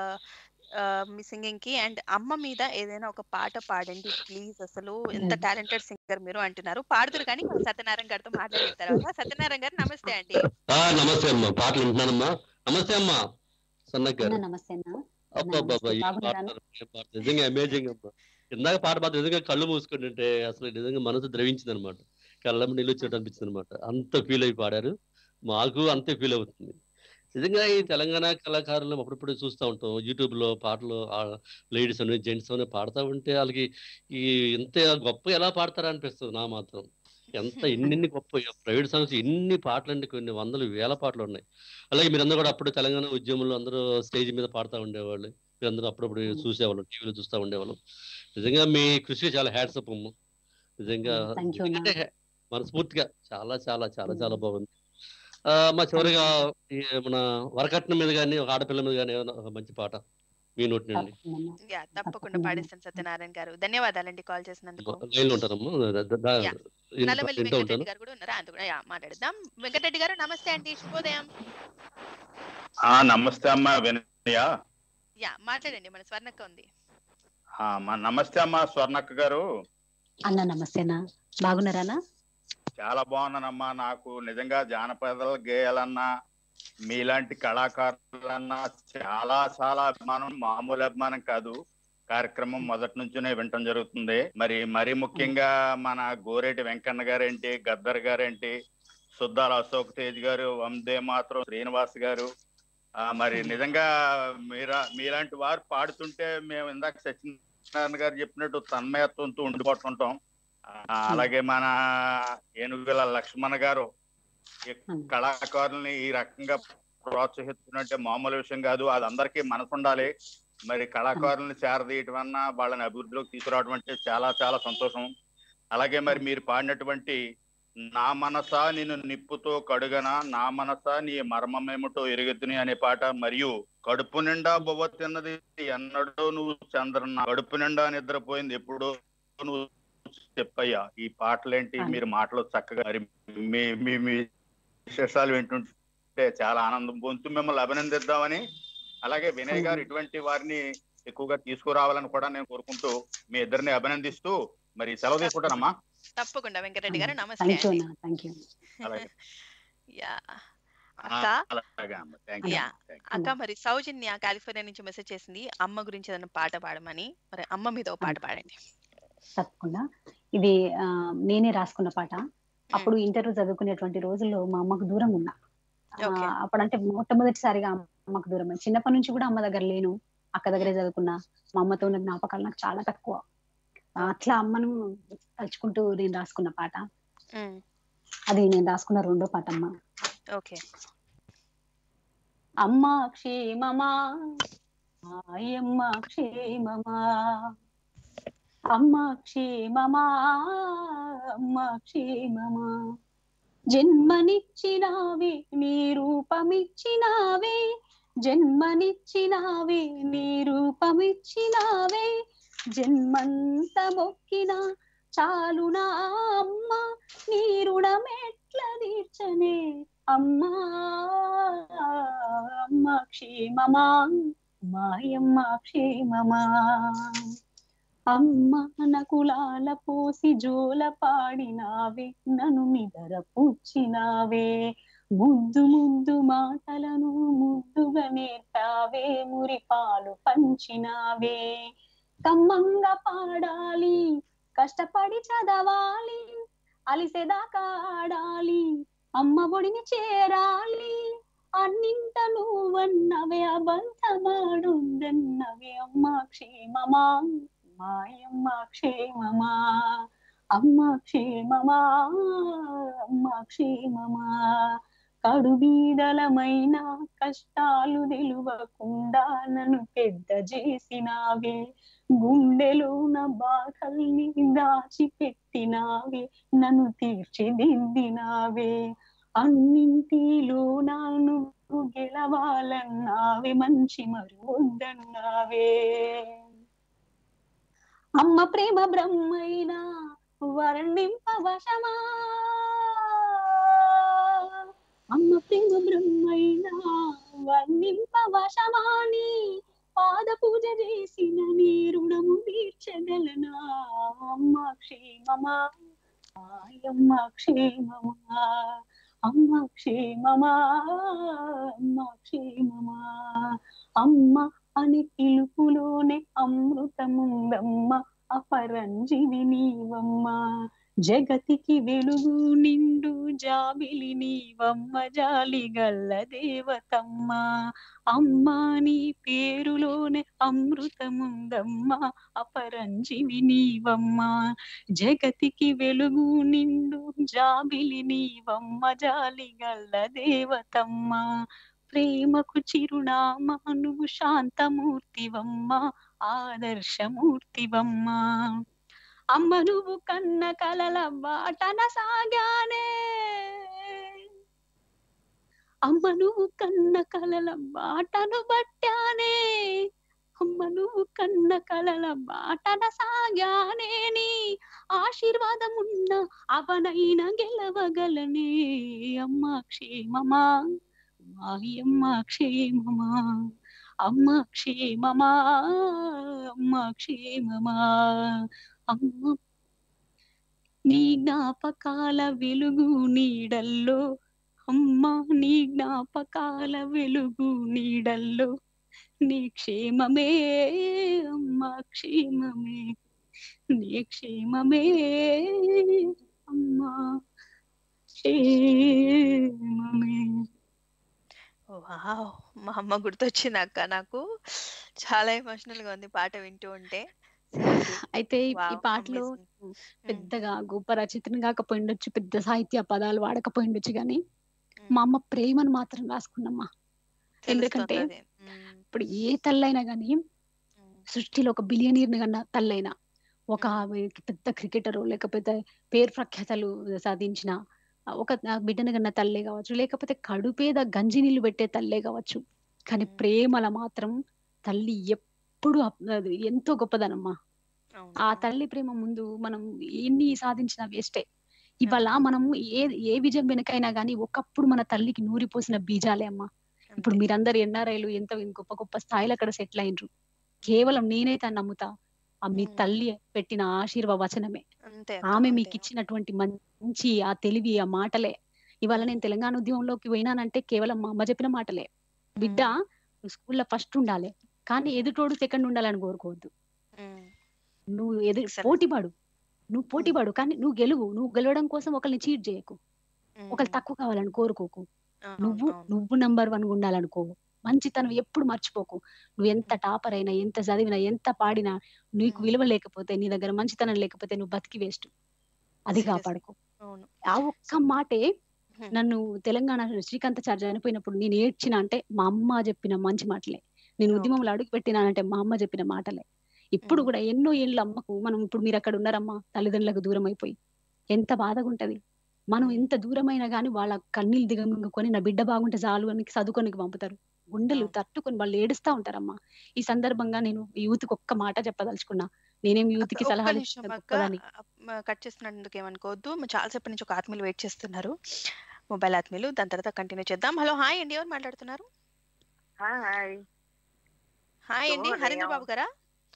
మీ సింగింగ్ కి అండ్ అమ్మ మీద ఏదైనా ఒక పాట పాడండి ప్లీజ్ అసలు ఎంత Hmm. టాలెంటెడ్ సింగర్ మీరు అంటున్నారు పాడుతురు కానీ మనం సత్యనారాయణ గారితో మాట్లాడిన తర్వాత సత్యనారాయణ గారు నమస్తే అండి ఆ నమస్తే అమ్మా పాటలు వింటున్నానమ్మా నమస్తే అమ్మా సన్నక్ అన్న గారు నమస్తే అన్న అబ్బా ఏం బాగున్నారా? పాడతారు ఏం పాడతారు నిజంగా అమేజింగ్ అమ్మా ఇందాక పాట పాత నిజంగా కళ్ళు మూసుకుంటుంటే అంటే అసలు నిజంగా మనసు ద్రవించింది అనమాట కళ్ళ నీళ్ళు వచ్చినట్టు అనిపించింది అనమాట అంత ఫీల్ అయి పాడారు మాకు అంతే ఫీల్ అవుతుంది నిజంగా ఈ తెలంగాణ కళాకారులు అప్పుడప్పుడు చూస్తూ ఉంటాం యూట్యూబ్ లో పాటలు లేడీస్ అని జెంట్స్ అని పాడుతూ ఉంటే వాళ్ళకి ఈ ఇంత గొప్ప ఎలా పాడతారా అనిపిస్తుంది నా మాత్రం ఎంత ఎన్ని గొప్ప ప్రైవేట్ సాంగ్స్ ఎన్ని పాటలు అండి కొన్ని వందలు వేల పాటలు ఉన్నాయి అలాగే మీరందరూ కూడా అప్పుడు తెలంగాణ ఉద్యమంలో అందరూ స్టేజ్ మీద పాడుతూ ఉండేవాళ్ళు మీరందరూ అప్పుడప్పుడు చూసేవాళ్ళం టీవీలో చూస్తూ ఉండేవాళ్ళం నిజంగా మీ కృషి చాలా హ్యాట్స్ అప్ అమ్మ నిజంగా Thank you, ఎందుకంటే మనస్ఫూర్తిగా చాలా చాలా చాలా చాలా బాగుంది ఆ, మా చివరిగా ఈ మన వరకట్నం మీద కానీ ఒక ఆడపిల్ల మీద కానీ ఏమైనా ఒక మంచి పాట మీ నోటి నుండి తప్పకుండా. యా తప్పకుండా తప్పకుండా. పాడిస్తాను సత్యనారాయణ గారు ధన్యవాదాలండి కాల్ చేసినందుకు లైన్ లో ఉంటారమ్మా ద- ద- ద- Yeah. వింటూ- నల్లమల్లి వింటూ ఉంటాను వెంకటరెడ్డి గారు కూడా ఉన్నారా అంత కూడా యా మాట్లాడదాం వెంకటరెడ్డి గారు నమస్తే అండి శుభోదయం ఆ నమస్తే అమ్మా వినయ యా మాట్లాడండి మన స్వర్ణక్క ఉంది ఆ, మా- నమస్తే అమ్మా స్వర్ణక్క గారు అన్న నమస్తే అన్న బాగున్నారానా చాలా బాగున్నానమ్మా నాకు నిజంగా జానపద గేయాలన్నా మీలాంటి కళాకారులన్నా చాలా చాలా అభిమానం మామూలు అభిమానం కాదు కార్యక్రమం మొదటి నుంచినే వినటం జరుగుతుంది మరి మరీ ముఖ్యంగా మన గోరేటి వెంకన్న గారేంటి గద్దర్ గారేంటి సుద్దాల అశోక్ తేజ్ గారు వందే మాత్రం శ్రీనివాస్ గారు ఆ, మరి నిజంగా మీరా మీలాంటి వారు పాడుతుంటే మేము ఇందాక సత్యనారాయణ గారు చెప్పినట్టు తన్మయత్వంతో ఉండిపోతుంటాం ఆ, అలాగే మన ఏనుగుల లక్ష్మణ గారు ఈ కళాకారుల్ని ఈ రకంగా ప్రోత్సహిస్తున్నట్టే మామూలు విషయం కాదు అది అందరికీ మనసు ఉండాలి మరి కళాకారుల్ని చేరదీయటం అన్నా వాళ్ళని అభివృద్ధిలోకి తీసుకురావడం అంటే చాలా చాలా సంతోషం అలాగే మరి మీరు పాడినటువంటి నా మనసా నిన్ను నిప్పుతో కడుగన నా మనసా నీ మర్మమేమిటో ఎరుగుతుని అనే పాట మరియు కడుపు నిండా బొవ్వ తిన్నది ఎన్నడో నువ్వు చంద్రన్న కడుపు నిండా నిద్రపోయింది ఎప్పుడో నువ్వు చెప్పయ్యా ఈ పాటలేంటి అవును. మీరు మాటలు చక్కగా మరి మీ మీ మీ విశేషాలు వింటుంటే చాలా ఆనందం పొందుతూ మిమ్మల్ని అభినందిద్దామని అలాగే వినయ్ గారు ఇటువంటి వారిని ఎక్కువగా తీసుకురావాలని కూడా నేను కోరుకుంటూ మీ ఇద్దరిని అభినందిస్తూ మరి సెలవు తీసుకుంటానమ్మా తప్పకుండా వెంకటరెడ్డి గారు నమస్తే థ్యాంక్ యూ అండి అన్న థ్యాంక్ యూ అలాగే యా ఆ, అక్క అలాగే అమ్మ థ్యాంక్ యూ యా అక్క మరి సౌజన్య కాలిఫోర్నియా నుంచి మెసేజ్ చేసింది అమ్మ గురించి ఏదైనా పాట పాడమని మరి అమ్మ మీద ఒక పాట పాడండి తప్పకుండా ఇది ఆ, నేనే రాసుకున్న పాట అప్పుడు ఇంటర్వ్యూ చదువుకునేటువంటి రోజుల్లో మా అమ్మకు దూరం ఉన్నా ఆ, Okay. అప్పుడంటే మొట్టమొదటిసారిగా అమ్మకు దూరం అయ్యి. చిన్నప్పటి నుంచి కూడా అమ్మ దగ్గర లేను అక్క దగ్గరే చదువుకున్నా మా అమ్మతో ఉన్న జ్ఞాపకాలు నాకు చాలా తక్కువ ఆ, అట్లా అమ్మను తలుచుకుంటూ నేను రాసుకున్న పాట మ్మ్. అది నేను రాసుకున్న రెండో పాట అమ్మ ఓకే అమ్మ క్షేమమా ఆయమ్మ క్షేమమా అమ్మ క్షేమమా అమ్మ క్షేమమా జన్మనిచ్చినావే నీ రూపమిచ్చినావే జన్మనిచ్చినావే నీ రూపమిచ్చినావే జన్మంత మొక్కిన చాలునా అమ్మ నీ రుణమెట్ల తీర్చనే అమ్మా అమ్మ క్షేమమా మాయమ్మ క్షేమమా అమ్మ నకులాల పోసి జోల పాడినావే నన్ను నిదర పుచ్చినావే ముద్దు ముద్దు మాటలను ముద్దుగా నేర్పావే మురిపాలు పంచినావే కమ్మంగా పాడాలి కష్టపడి చదవాలి అలిసేదాకా ఆడాలి అమ్మ ఒడిని చేరాలి అన్నింట నువ్వన్నవే అబంధమాడుందన్నవే అమ్మ క్షేమమా మాయమ్మ క్షేమమా అమ్మ క్షేమమా అమ్మ క్షేమమా కడుబీదలమైన కష్టాలు నిలువకుండా నన్ను పెద్ద చేసినావే గుండెలోన బాధల్ని దాచిపెట్టినావే నన్ను తీర్చిదిద్దినావే అన్నింటిలో నువ్వు గెలవాలన్నావే మంచి మరువద్దన్నావే అమ్మ ప్రేమ బ్రహ్మైనా వర్ణింపవశమా అమ్మ ప్రేమ బ్రహ్మైనా వర్ణింపవశమాని పాద పూజ చేసిన నీ రుణము తీర్చగలనా అమ్మ క్షేమమా అమ్మ క్షేమమా అమ్మ క్షేమమా అమ్మ క్షేమమా అమ్మ అని పిలుపులోనే అమృతముందమ్మ అపరంజివి నీవమ్మ జగతికి వెలుగు నిండు జాబిలి నీవమ్మ జాలి గల్ల దేవతమ్మ అమ్మ నీ పేరులోనే అమృతముందమ్మ అపరంజివి నీవమ్మ జగతికి వెలుగు నిండు జాబిలి నీవమ్మ జాలి గల్ల దేవతమ్మ ప్రేమకు చిరునామా నువ్వు శాంతమూర్తివమ్మ ఆదర్శమూర్తివమ్మ అమ్మ నువ్వు కన్న కలల బాటన సాగానే అమ్మ నువ్వు కన్న కలల బాటను బట్టానే అమ్మ నువ్వు కన్న కలల బాటన సాగానే నీ ఆశీర్వాదమున్న అవనైన గెలవగలనే అమ్మ క్షేమమా మాయమ్మ క్షేమమా అమ్మ క్షేమమా అమ్మ క్షేమమా అమ్మ నీ జ్ఞాపకాల వెలుగు నీడల్లో అమ్మ నీ జ్ఞాపకాల వెలుగు నీడల్లో నీ క్షేమమే అమ్మ క్షేమమే నీ క్షేమమే అమ్మా క్షేమమే వావ్ మా అమ్మ గుర్తొచ్చింది అక్క నాకు చాలా ఎమోషనల్ గా ఉంది పాట వింటూ ఉంటే అయితే ఈ- ఈ వావ్ పాటలో పెద్దగా గొప్ప రచయితని కాకపోయిండొచ్చు పెద్ద సాహిత్య పదాలు వాడకపోయిండొచ్చు కానీ మా అమ్మ ప్రేమను మాత్రం రాసుకున్నమ్మా ఎందుకంటే ఇప్పుడు ఏ తల్లైనా కానీ సృష్టిలో ఒక బిలియనీర్ని కన్నా తల్లైనా ఒక ఆమె పెద్ద క్రికెటర్ లేకపోతే పేరు ప్రఖ్యాతలు సాధించిన ఒక బిడ్డను కన్నా తల్లే కావచ్చు లేకపోతే కడుపేద గంజి నీళ్లు పెట్టే తల్లే కావచ్చు కానీ ప్రేమల మాత్రం తల్లి ఎప్పుడు అప్- అది ఎంతో గొప్పదనమ్మా ఆ తల్లి ప్రేమ ముందు మనం ఎన్ని సాధించినా వేస్టే ఇవాళ మనము ఏ ఏ విజయం వెనకైనా గానీ ఒకప్పుడు మన తల్లికి నూరిపోసిన బీజాలే అమ్మా ఇప్పుడు మీరందరు ఎన్ఆర్ఐలు ఎంత గొప్ప గొప్ప స్థాయిలో అక్కడ సెటిల్ అయినరు కేవలం నేనైతే అని నమ్ముతా ఆ మీ తల్లి పెట్టిన ఆశీర్వ వచనమే అంతే ఆమె మీకు ఇచ్చినటువంటి మంచి ఆ తెలివి ఆ మాటలే ఇవాళ నేను తెలంగాణ ఉద్యమంలోకి పోయినానంటే కేవలం మా అమ్మ చెప్పిన మాటలే బిడ్డ నువ్వు స్కూల్లో ఫస్ట్ ఉండాలి కానీ ఎదుటోడు సెకండ్ ఉండాలని కోరుకోవద్దు నువ్వు ఎదు పోటీ పడు నువ్వు పోటీ పడు కానీ నువ్వు గెలువు నువ్వు గెలవడం కోసం ఒకరిని చీట్ చేయకు ఒకరు తక్కువ కావాలని కోరుకోకు నువ్వు నువ్వు నంబర్ వన్ ఉండాలనుకో మంచితనం ఎప్పుడు మర్చిపోకు నువ్వు ఎంత టాపర్ అయినా ఎంత చదివినా ఎంత పాడినా నీకు విలువ లేకపోతే నీ దగ్గర మంచితనం లేకపోతే నువ్వు బతికి వేస్ట్ అది కాపాడుకో అవును ఆ ఒక్క మాటే నన్ను తెలంగాణ శ్రీకాంతాచార్య చనిపోయినప్పుడు నేను ఏడ్చిన అంటే మా అమ్మ చెప్పిన మంచి మాటలే నేను ఉద్యమంలో అడుగు పెట్టినానంటే మా అమ్మ చెప్పిన మాటలే ఇప్పుడు కూడా ఎన్నో ఏళ్ళ అమ్మకు మనం ఇప్పుడు మీరు అక్కడ ఉన్నారమ్మా తల్లిదండ్రులకు దూరం అయిపోయి ఎంత బాధగా ఉంటది మనం ఎంత దూరమైనా గానీ వాళ్ళ కన్నీళ్ళు దిగమింగుకొని నా బిడ్డ బాగుంటే చాలు అని చదువుకోనికి పంపుతారు గుండెలు తట్టుకొని వాళ్ళు ఏడుస్తా ఉంటారమ్మా ఈ సందర్భంగా నేను యూత్ కి ఒక్క మాట చెప్పదలుచుకున్నా నేనేం యూత్ కి ఒక్క సలహాలు నిమిషం ఇచ్చే అక్క గొప్పదాన్ని కట్ చేస్తున్నందుకు ఏమనుకోవద్దు చాలా సేపటి నుంచి ఒక ఆత్మీయులు వెయిట్ చేస్తున్నారు మొబైల్ ఆత్మీయులు దాని తర్వాత కంటిన్యూ చేద్దాం హలో హాయ్ అండి ఎవరు మాట్లాడుతున్నారు హాయ్ హాయ్ అండి శుభోదయం. హరీంద్ర బాబు గారా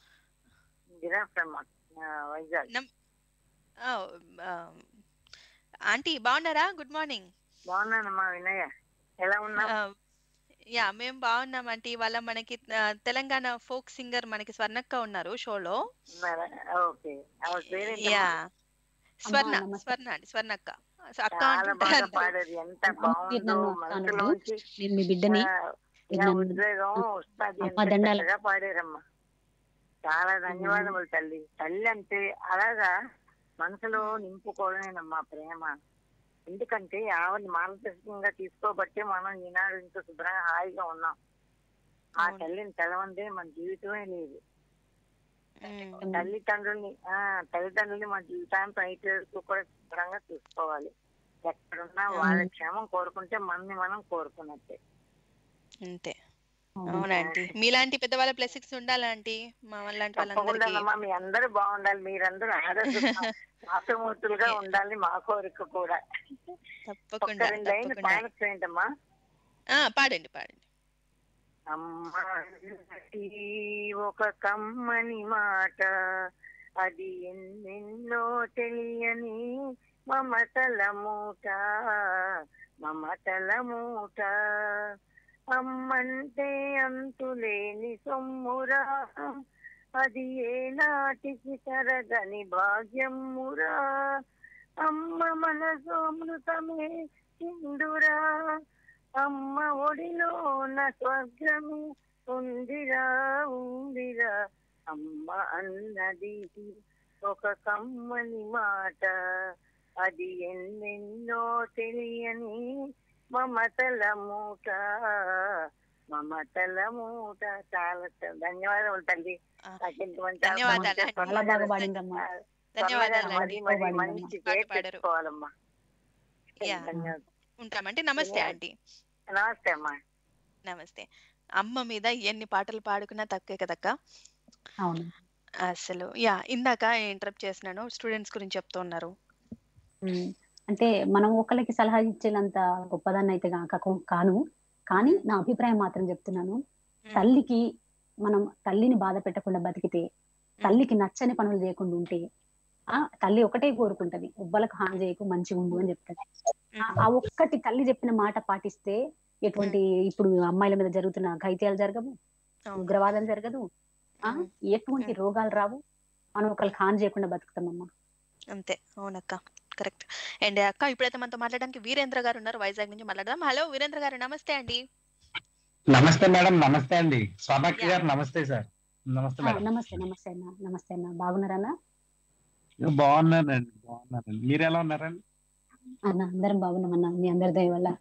జిరాఫ్ ఫ్రమ్ వైజాగ్ నమ్- ఆ, ఆ, ఆంటీ బాగున్నారా గుడ్ మార్నింగ్ బాగున్నానమ్మా వినయ ఎలా ఉన్నావు ఆ, యా మేము బాగున్నాం అంటే ఇవాళ మనకి ఆ, తెలంగాణ ఫోక్ సింగర్ మనకి స్వర్ణక్క ఉన్నారు షోలో ఉన్నారా? ఓకే ఆవిడ పేరేంటమ్మా? యా స్వర్ణ నమస్తే. స్వర్ణ అండి స్వర్ణక్క అక్క చాలా అంటుంటారు బాగా అందరూ. పాడారు ఎంత అమ్మ, మీరు బాగుందో నన్ను అక్క అనొద్దు. మనసులోంచి నేను మీ బిడ్డని ఆ, మీరు ఇలా నన్ను- ఉద్వేగం వస్తుంది అమ్మ, ఎంత దండాలు. చక్కగా పాడారమ్మా చాలా ధన్యవాదములు తల్లి తల్లి అంటే అలాగా మనసులో నింపుకోవడమేనమ్మా ప్రేమ ఎందుకంటే ఆవిడని మానసికంగా తీసుకోబట్టే మనం ఈనాడు ఇంత శుభ్రంగా హాయిగా ఉన్నాం ఆ అవును. తల్లిని తెలవందే మన జీవితమే లేదు ఉమ్, తల్లిదండ్రుల్ని ఆ తల్లిదండ్రుల్ని మన జీవితాంతం అయితే వరకు కూడా శుభ్రంగా చూసుకోవాలి ఎక్కడున్నా వాళ్ళ క్షేమం కోరుకుంటే మనని మనం కోరుకున్నట్టే అంతే అవును. అవునండి మీలాంటి పెద్దవాళ్ళ బ్లెస్సింగ్స్ ఉండాలంటే మా లాంటి తప్పకుండా వాళ్ళందరికీ అమ్మా మీ అందరూ బాగుండాలి మీరందరూ ఆదర్శ మాతృమూర్తులుగా ఉండాలి మా కోరిక కూడా ఒక్క తప్పకుండా రెండు లైన్ తప్పకుండా పాడచ్చు ఏంటమ్మా ఆ, పాడండి పాడండి అమ్మా అన్నది ఒక కమ్మని మాట అది ఎన్నెన్నో తెలియని మమతల మూట మమతల మూట అమ్మంటే అంతులేని సొమ్మురా అది ఏ నాటికి తరగని భాగ్యమురా అమ్మ మనసు అమృతమే చిందురా అమ్మ ఒడిలోన స్వర్గమే ఉందిరా ఉందిరా అమ్మ అన్నది ఒక కమ్మని మాట అది ఎన్నెన్నో తెలియని మమతల మూట మమతల మూట చాలా చ- ధన్యవాదములు తల్లి ఆ, నాకు ఇంతమంది ధన్యవాదాలు అవకాశం చాలా బాగా ఇచ్చారు. పాడిందమ్మా ధన్యవాదాలు మరి అండి మరి పాడిందమ్మా. మంచి పాట పేరు పాడారు. తెచ్చుకోవాలమ్మా యా. ధన్యవాదాలు ఉంటామండి నమస్తే ఆంటీ నమస్తే అమ్మా నమస్తే అమ్మ మీద ఎన్ని పాటలు పాడుకున్నా తక్కువే కదక్క అవును అసలు యా ఇందాక ఇంటరప్ట్ చేసినాను స్టూడెంట్స్ గురించి చెప్తూ ఉన్నారు ఉమ్. అంటే మనం ఒకరికి సలహా ఇచ్చేంత గొప్పదాన్ని అయితే కాక కాను కానీ నా అభిప్రాయం మాత్రం చెప్తున్నాను తల్లికి మనం తల్లిని బాధ పెట్టకుండా బతికితే తల్లికి నచ్చని పనులు చేయకుండా ఉంటే ఆ తల్లి ఒకటే కోరుకుంటది ఉవ్వలకు హాని చేయకు మంచిగా ఉండు అని చెప్తది ఆ- ఆ ఒక్కటి తల్లి చెప్పిన మాట పాటిస్తే ఎటువంటి ఇప్పుడు అమ్మాయిల మీద జరుగుతున్న ఘైత్యాలు జరగవు అవును. ఉగ్రవాదం జరగదు ఆ ఉమ్. ఎటువంటి రోగాలు రావు మనం ఒకరికి హాని చేయకుండా బతుకుతామమ్మా అంతే అవునక్క కరెక్ట్ అండ్ అక్క ఇప్పుడైతే మనతో మాట్లాడడానికి వీరేంద్ర గారు ఉన్నారు వైజాగ్ నుంచి మాట్లాడదాం హలో వీరేంద్ర గారు నమస్తే అండి నమస్తే మేడం నమస్తే అండి స్వర్ణక్క యా. గారు నమస్తే సార్ నమస్తే ఆ, మేడం నమస్తే నమస్తే అన్న నమస్తే అన్న బాగున్నారన్నా బాగున్నానండి బాగున్నానండి మీరు ఎలా ఉన్నారండి అన్న అందరం బాగున్నామన్నా మీ అందరి దయ వల్ల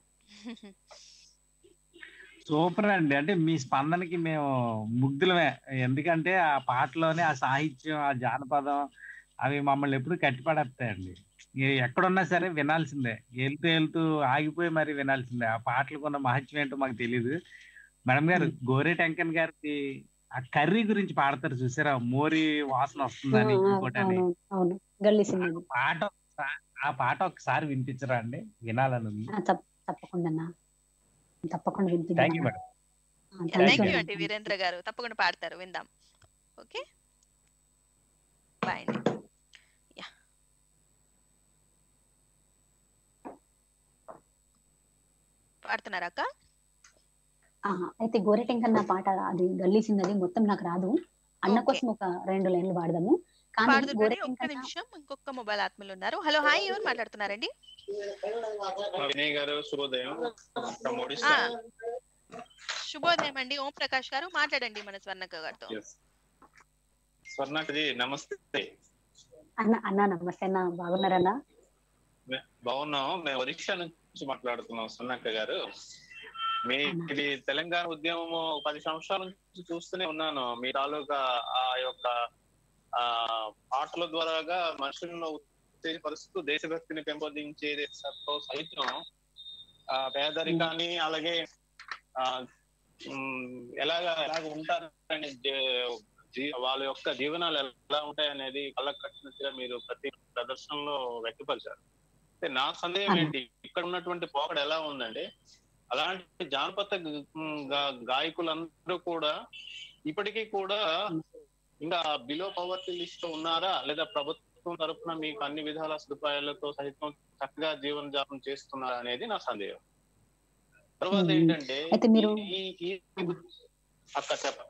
సూపర్ అండి అంటే మీ స్పందనకి మేము ముగ్ధులమే ఎందుకంటే ఆ పాటలోనే ఆ సాహిత్యం ఆ జానపదం అవి మమ్మల్ని ఎప్పుడు కట్టిపడేస్తాయండి ఏ- ఎక్కడున్నా సరే వినాల్సిందే వెళ్తూ వెళ్తూ ఆగిపోయి మరి వినాల్సిందే ఆ పాటలకు ఉన్న మహత్యం ఏంటో మాకు తెలియదు మేడం గారు గోరే టెంకన్ గారికి ఆ కర్రీ గురించి పాడతారు చూసారా మోరి వాసన ఆ, వస్తుందని ఆ, ఇంకోటని అవును అవును గల్లీ సినిమా పాట ఒకసా- ఆ పాట ఒకసారి వినిపించరా అండి వినాలని ఉంది తప్పకుండా అన్న తప్పకుండా థ్యాంక్ యూ వినిపిద్దాం మేడం ఆ, థ్యాంక్ thank యూ you అండి అన్న. వీరేంద్ర గారు తప్పకుండా పాడతారు విందాం ఓకే బాయ్ అండి యా పాడుతున్నారా అక్క ఆహా, అయితే గోరెటెంకన్న పాట అది గల్లీసింది మొత్తం నాకు రాదు అన్న Okay. కోసం ఒక రెండు లైన్లు పాడదాము కానీ పాడుతుండండి ఒక్క గోరెటెంకన్న నిమిషం ఇంకొక మొబైల్ ఆత్మలు ఉన్నారు హలో హాయ్ ఎవరు మాట్లాడుతున్నారండి వినయ్ గారు శుభోదయం from ఆ, ఒడిస్సా. శుభోదయం అండి ఓం ప్రకాష్ గారు మాట్లాడండి మన స్వర్ణక్క గారితో Yes. స్వర్ణకజీ నమస్తే అన్న అన్న నమస్తే అన్న బాగున్నారన్నా మే- బాగున్నాం మేము ఒరిస్సా నుంచి మాట్లాడుతున్నాం స్వర్ణక్క గారు మీ ఇది తెలంగాణ ఉద్యమం పది సంవత్సరాల నుంచి చూస్తూనే ఉన్నాను మీ తాలూకా ఆ యొక్క ఆ ఆటల ద్వారాగా మనుషులను ఉత్తేజపరుస్తూ దేశభక్తిని పెంపొందించేది సైతం ఆ పేదరికాన్ని అలాగే ఆ ఉమ్, ఎలాగ ఎలాగ ఉంటారని జీ- వాళ్ళ యొక్క జీవనాలు ఎలా ఉంటాయి అనేది కళ్ళకు కట్టినట్టుగా మీరు ప్రతి ప్రదర్శనలో వ్యక్తపరిచారు అయితే నా సందేహం ఏంటి ఇక్కడ ఉన్నటువంటి పోకడ ఎలా ఉందంటే అలాంటి జానపద గ- గా- గాయకులందరూ కూడా ఇప్పటికీ కూడా ఇంకా బిలో పవర్టీ లిస్ట్ లో ఉన్నారా లేదా ప్రభుత్వం ప్రభుత్వం తరపున మీకు అన్ని విధాల సదుపాయాలతో సహితం చక్కగా జీవన జాపన చేస్తున్నారు అనేది నా సందేహం తర్వాత మ్మ్. ఏంటంటే అయితే మీరు ఈ- ఈ- ఈ- అక్క చెప్ప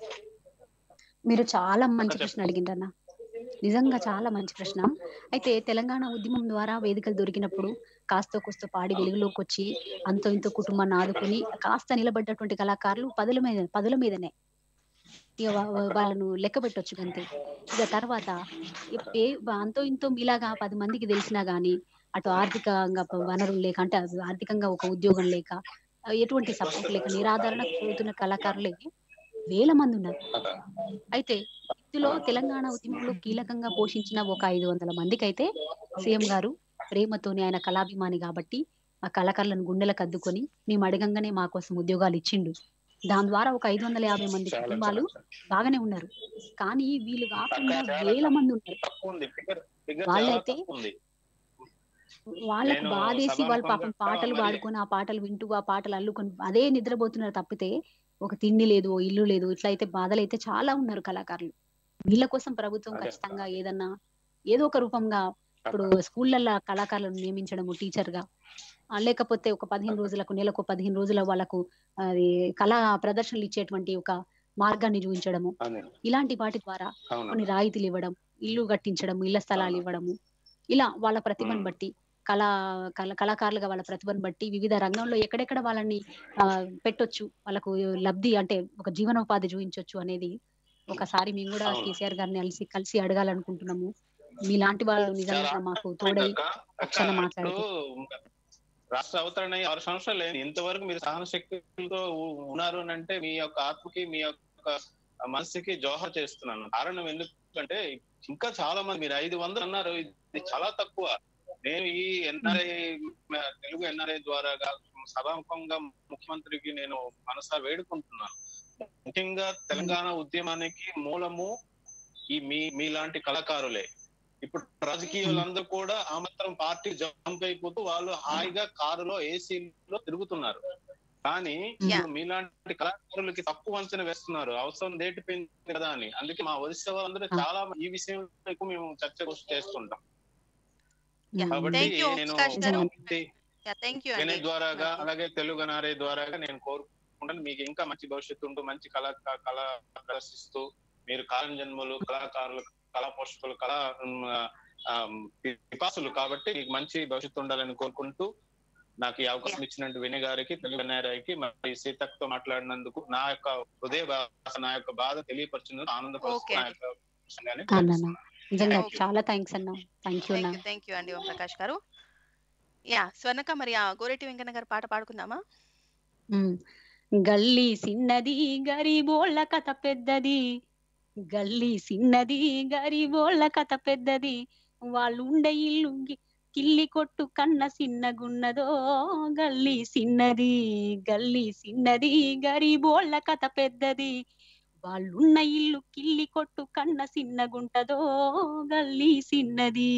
మీరు చాలా మంచి చెప్పు. ప్రశ్న అడిగిండ్రన్న నిజంగా చాలా మంచి ప్రశ్న అయితే తెలంగాణ ఉద్యమం ద్వారా వేదికలు దొరికినప్పుడు కాస్త కూస్త పాడి వెలుగులోకి వచ్చి అంతో ఇంతో కుటుంబాన్ని ఆదుకుని కాస్త నిలబడ్డటువంటి కళాకారులు పదుల మీద పదుల మీదనే ఇక వా- వా- వాళ్ళను లెక్క పెట్టొచ్చు అంతే ఇక తర్వాత ఇప్- ఏ అంతో ఇంతో మీలాగా పది మందికి తెలిసినా గానీ అటు ఆర్థికంగా ప- వనరులు లేక అంటే అది ఆర్థికంగా ఒక ఉద్యోగం లేక ఆ, ఎటువంటి సపోర్ట్ లేక నిరాదరణ పోతున్న కళాకారులే వేల మంది ఉన్నారు అయితే ఇందులో తెలంగాణ ఉద్యమంలో కీలకంగా పోషించిన ఒక ఐదు వందల మందికి అయితే సీఎం గారు ప్రేమతోని ఆయన కళాభిమాని కాబట్టి ఆ కళాకారులను గుండెలకు అద్దుకొని మేము అడగంగానే మా కోసం ఉద్యోగాలు ఇచ్చిండు దాని ద్వారా ఒక ఐదు వందల యాభై మంది చాలా కుటుంబాలు చాలా బాగానే ఉన్నారు కానీ వీళ్ళు కాకుండా వేల మంది ఉన్నారు తక్కువ ఉంది ఫిగర్ ఫిగర్ చాలా వాళ్ళైతే తక్కువ ఉంది వాళ్ళకు నేను బాధేసి వాళ్ళు పాపం సభాముఖంగా పాటలు మరి- పాడుకొని ఆ పాటలు వింటూ ఆ పాటలు అల్లుకొని అదే నిద్రపోతున్నారు తప్పితే ఒక తిండి లేదు ఓ ఇల్లు లేదు ఇట్లా అయితే బాధలు అయితే చాలా ఉన్నారు కళాకారులు వీళ్ళ కోసం ప్రభుత్వం అదే. ఖచ్చితంగా ఏదన్నా ఏదో ఒక రూపంగా ఇప్పుడు స్కూళ్ళల్లో కళాకారులను నియమించడము టీచర్ గా ఆ, లేకపోతే ఒక పదిహేను రోజులకు నెలకు పదిహేను రోజుల వాళ్ళకు అది కళా ప్రదర్శనలు ఇచ్చేటువంటి ఒక మార్గాన్ని చూపించడము అదే. ఇలాంటి వాటి ద్వారా అవును కొన్ని రాయితీలు ఇవ్వడం ఇల్లు కట్టించడం ఇళ్ల స్థలాలు ఇవ్వడము ఇలా వాళ్ళ ప్రతిభను మ్మ్. బట్టి కళా కళ కళాకారులుగా వాళ్ళ ప్రతిభను బట్టి వివిధ రంగంలో ఎక్కడెక్కడ వాళ్ళని ఆ, పెట్టొచ్చు వాళ్ళకు లబ్ధి అంటే ఒక జీవనోపాధి చూపించొచ్చు అనేది ఒకసారి మేము కూడా అవును. కేసీఆర్ గారిని కలిసి కలిసి అడగాలనుకుంటున్నాము మీలాంటి వాళ్ళు నిజంగా చాలా మాకు తోడై అక్క, అక్క, ఒకసారి మాట్లాడితే ఇప్పుడు రాష్ట్ర అవతరణ అయ్యి ఆరు సంవత్సరాలు లేదు ఇంతవరకు మీరు సహన శక్తితో ఉ- ఉన్నారు అని అంటే మీ యొక్క ఆత్మకి మీ యొక్క మనసుకి జోహర్ చేస్తున్నాను కారణం ఎందుకంటే ఇంకా చాలా మంది మీరు ఐదు వందలు అన్నారు ఇది చాలా తక్కువ నేను ఈ ఎన్ఆర్ఐ తెలుగు ఎన్ఆర్ఐ ద్వారా సభాముఖంగా ముఖ్యమంత్రికి నేను మనసా వేడుకుంటున్నాను ముఖ్యంగా తెలంగాణ ఉద్యమానికి మూలము ఈ మీ మీలాంటి కళాకారులే ఇప్పుడు రాజకీయాలందరూ కూడా ఆ మాత్రం పార్టీ జంప్ అయిపోతూ వాళ్ళు హాయిగా కారులో ఏసీలో తిరుగుతున్నారు కానీ ఇప్పుడు మీలాంటి కళాకారులకి తక్కువ అంచనా వేస్తున్నారు అవసరం దేటిపోయింది కదా అని అందుకే మా ఒరిస్సా వాళ్ళందరూ చాలా ఈ విషయం ఎక్కువ మేము చర్చ చేస్తుంటాం కాబట్టి థ్యాంక్ యూ నేను ప్రకాష్ గారు ఒకటి థ్యాంక్ యూ వినయ్ అండి ద్వారాగా అలాగే తెలుగు నారే ద్వారాగా నేను కోరుకుంటాను మీకు ఇంకా మంచి భవిష్యత్తు ఉంటూ మంచి కళ కళ ప్రదర్శిస్తూ మీరు కాలం జన్మలు కళాకారులు కళా పోషకులు కళా ఉమ్, ఆ, పిపాసులు కాబట్టి మీకు మంచి భవిష్యత్తు ఉండాలని కోరుకుంటూ నాకు ఈ అవకాశం ఇచ్చినట్టు వినయ్ గారికి తెలుగు నారాయకి మరి సీతక్కతో మాట్లాడినందుకు నా యొక్క హృదయ భాష నా యొక్క బాధ తెలియపరిచినందుకు ఆనందపరుస్తూ Okay నా అండి. యొక్క ప్రసంగాన్ని అన్న నిజంగా Thank you. చాలా థ్యాంక్స్ అన్న థ్యాంక్ యూ అన్న థ్యాంక్ యూ థ్యాంక్ యూ అండి ఓం ప్రకాష్ గారు యా స్వర్ణక మరి ఆ గోరెటి వెంకన్న గారు పాట పాడుకుందామా ఉమ్. గల్లీ సిన్నది గరీబోళ్ళ కథ పెద్దది గల్లీ సిన్నది గరీబోళ్ళ కథ పెద్దది వాళ్ళు ఉండే ఇల్లు గి- కిల్లి కొట్టు కన్న సిన్నగున్నదో గల్లీ సిన్నది గల్లీ సిన్నది గరీబోళ్ళ కథ పెద్దది వాళ్ళున్న ఇల్లు కిల్లి కొట్టు కన్న సిన్నగుంటదో గల్లీ సిన్నది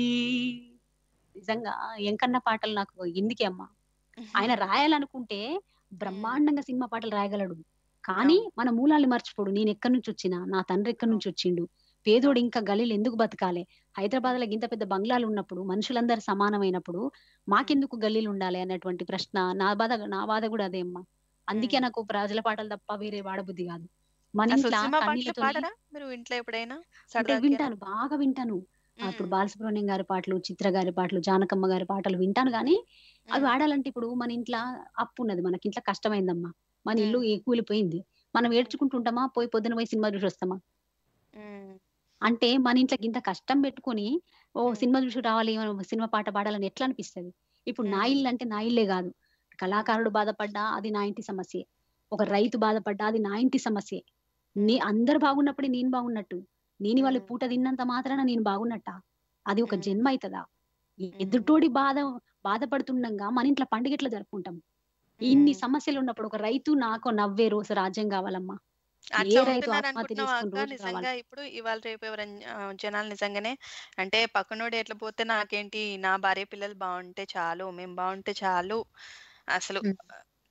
నిజంగా ఎంకన్న పాటలు నాకు ఎందుకే అమ్మా ఆయన రాయాలనుకుంటే బ్రహ్మాండంగా సినిమా పాటలు రాయగలడు కానీ మన మూలాల్ని మర్చిపోడు నేను ఎక్కడి నుంచి వచ్చినా నా తండ్రి ఎక్కడి నుంచి వచ్చిండు పేదోడు ఇంకా గలీలు ఎందుకు బతకాలి హైదరాబాద్ లో ఇంత పెద్ద బంగ్లాలు ఉన్నప్పుడు మనుషులందరూ సమానమైనప్పుడు మాకెందుకు గల్లీలు ఉండాలి అనేటువంటి ప్రశ్న నా బాధ నా బాధ కూడా అదే అమ్మా అందుకే నాకు ప్రజల పాటలు తప్ప వేరే వాడబుద్ధి కాదు మన అసలు ఇంట్లో సినిమా పాటలు కన్నీళ్ళతోని పాడరా మీరు ఇంట్లో ఎప్పుడైనా అంటే సరదాకి వింటాను బాగా వింటాను ఆ, ఇప్పుడు బాలసుబ్రహ్మణ్యం గారి పాటలు చిత్ర గారి పాటలు జానకమ్మ గారి పాటలు వింటాను కానీ అవి ఆడాలంటే ఇప్పుడు మన ఇంట్లో అప్పు ఉన్నది మనకి ఇంట్లో కష్టమైందమ్మా మన ఇల్లు ఈ కూలిపోయింది మనం ఏడ్చుకుంటుంటామా పోయి పొద్దున పోయి సినిమా చూసి వస్తామా అంటే మన ఇంట్లోకి ఇంత కష్టం పెట్టుకొని ఓ సినిమా చూసి రావాలి మనం సినిమా పాట పాడాలని ఎట్లా అనిపిస్తది ఇప్పుడు నా ఇల్లు అంటే నా ఇల్లే కాదు కళాకారుడు బాధపడ్డా అది నా ఇంటి సమస్యే ఒక రైతు బాధపడ్డా అది నా ఇంటి సమస్యే నీ అందరు బాగున్నప్పుడే నేను బాగున్నట్టు నేను వాళ్ళు పూట తిన్నంత మాత్రాన నేను బాగున్నట్టా అది ఒక జన్మ అవుతుందా ఎదుటోడి బాధ బాధపడుతుండగా మన ఇంట్లో పండుగ ఎట్లా జరుపుకుంటాం ఇన్ని సమస్యలు ఉన్నప్పుడు ఒక రైతు నాకు నవ్వే రోజు రాజ్యం కావాలమ్మా ఏ అట్లా రైతు ఉంటున్నారు ఆత్మహత్య అనుకుంటున్నావా చేసుకుని అక్క రోజు నిజంగా కావాలి ఇప్పుడు ఇవాళ రేపు ఎవరైనా ఆ, జనాలు నిజంగానే అంటే పక్కనోడు ఎట్లా పోతే నాకేంటి నా భార్య పిల్లలు బాగుంటే చాలు మేము బాగుంటే చాలు అసలు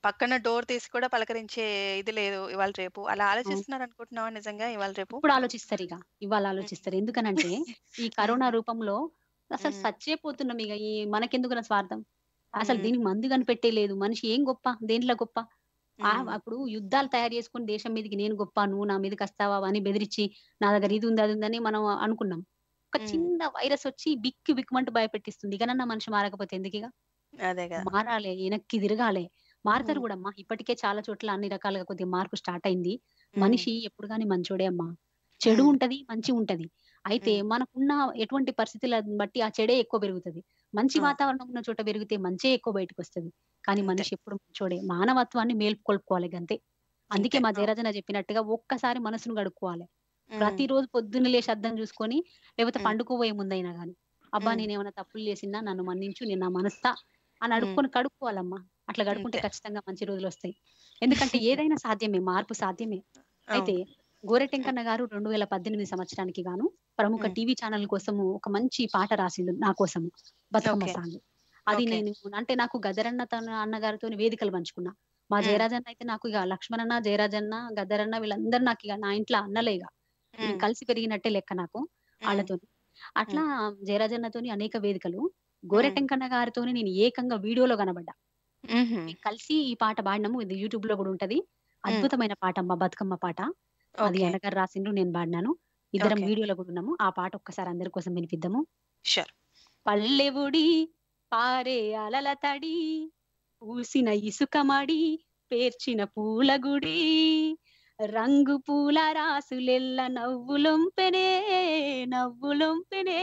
పక్కన డోర్ తీసి కూడా పలకరించే ఇది లేదు ఇవాళ రేపు అలా ఆలోచిస్తున్నారు అనుకుంటున్నావా నిజంగా ఇవాళ రేపు ఇప్పుడు ఆలోచిస్తారు ఇక ఇవాళ ఆలోచిస్తారు ఎందుకనంటే ఈ కరోనా రూపంలో అసలు సచ్చేపోతున్నాం ఇక ఈ మనకెందుకు నా స్వార్థం అసలు మ్మ్. దీనికి మందు కనిపెట్టేలేదు మనిషి ఏం గొప్ప దేంట్లో గొప్ప ఆ, మ్మ్. అప్పుడు యుద్ధాలు తయారు చేసుకుని దేశం మీదకి నేను గొప్ప నువ్వు నా మీదకి వస్తావా అని బెదిరించి నా దగ్గర ఇది ఉంది అది ఉందని మనం అనుకున్నాం ఒక మ్మ్. చిన్న వైరస్ వచ్చి బిక్కు బిక్కుమంటూ భయపెట్టిస్తుంది ఇకనన్నా మనిషి మారకపోతే ఎందుకు ఇక అదే కదా మారాలి వెనక్కి తిరగాలి మారుతారు మ్మ్. కూడా అమ్మా ఇప్పటికే చాలా చోట్ల అన్ని రకాలుగా కొద్దిగా మార్పు స్టార్ట్ అయింది మ్మ్. మనిషి ఎప్పుడు కానీ మంచోడే అమ్మా చెడు మ్మ్. ఉంటది మంచి ఉంటది అయితే మ్మ్. మనకున్న ఎటువంటి పరిస్థితులను బట్టి ఆ చెడే ఎక్కువ పెరుగుతది మంచి అవును. వాతావరణం ఉన్న చోట పెరిగితే మంచే ఎక్కువ బయటకు వస్తది కానీ అంతే. మనిషి ఎప్పుడు మంచోడే మానవత్వాన్ని మేల్కొల్పుకోవాలి అంతే అందుకే అంతే మా అవును. జయరాజన చెప్పినట్టుగా ఒక్కసారి మనసును గడుక్కోవాలి మ్మ్. ప్రతిరోజు పొద్దున్న లేచి అద్దం చూసుకొని లేకపోతే మ్మ్. పండుకోబోయే ముందైనా గానీ అబ్బా మ్మ్. నేను ఏమైనా తప్పులు చేసినా నన్ను మన్నించు నేను నా మనస్తా అని మ్మ్. అడుక్కొని కడుక్కోవాలమ్మా అట్లా గడుకుంటే అంతే ఖచ్చితంగా మంచి రోజులు వస్తాయి ఎందుకంటే ఏదైనా సాధ్యమే మార్పు సాధ్యమే అయితే అవును గోరెటెంకన్న గారు రెండు వేల పద్దెనిమిది సంవత్సరానికి గాను ప్రముఖ మ్మ్. టీవీ ఛానల్ కోసము ఒక మంచి పాట రాసిండు నా కోసము బతుకమ్మ ఓకే సాంగ్ అది ఓకే నేను అంటే నాకు గదరన్న తన అన్నగారితో వేదికలు పంచుకున్నా మా మ్మ్. జయరాజన్న అయితే నాకు ఇక లక్ష్మణన్న జయరాజన్న గద్దరన్న వీళ్ళందరూ నాకు ఇక నా ఇంట్లో అన్నలే ఇక నేను మ్మ్. కలిసి పెరిగినట్టే లెక్క నాకు మ్మ్. వాళ్ళతో అట్లా జయరాజన్నతోని అనేక వేదికలు మ్మ్. గోరెటెంకన్న గారితోని నేను ఏకంగా వీడియోలో కనబడ్డా మ్మ్. మేము కలిసి ఈ పాట పాడినాము ఇది యూట్యూబ్ లో కూడా ఉంటది మ్మ్. అద్భుతమైన పాట అమ్మ బతుకమ్మ పాట అది ఓకే అన్నగారు రాసిండ్రు నేను పాడినాను ఇద్దరం ఓకే వీడియోలో కూడా ఉన్నాము ఆ పాట ఒక్కసారి అందరి కోసం వినిపిద్దాము షూర్ పల్లెవుడి పారే అలల తడి పూసిన ఇసుక మడి పేర్చిన పూల గుడి రంగు పూల రాసులెల్ల నవ్వులొంపెనే నవ్వులొంపెనే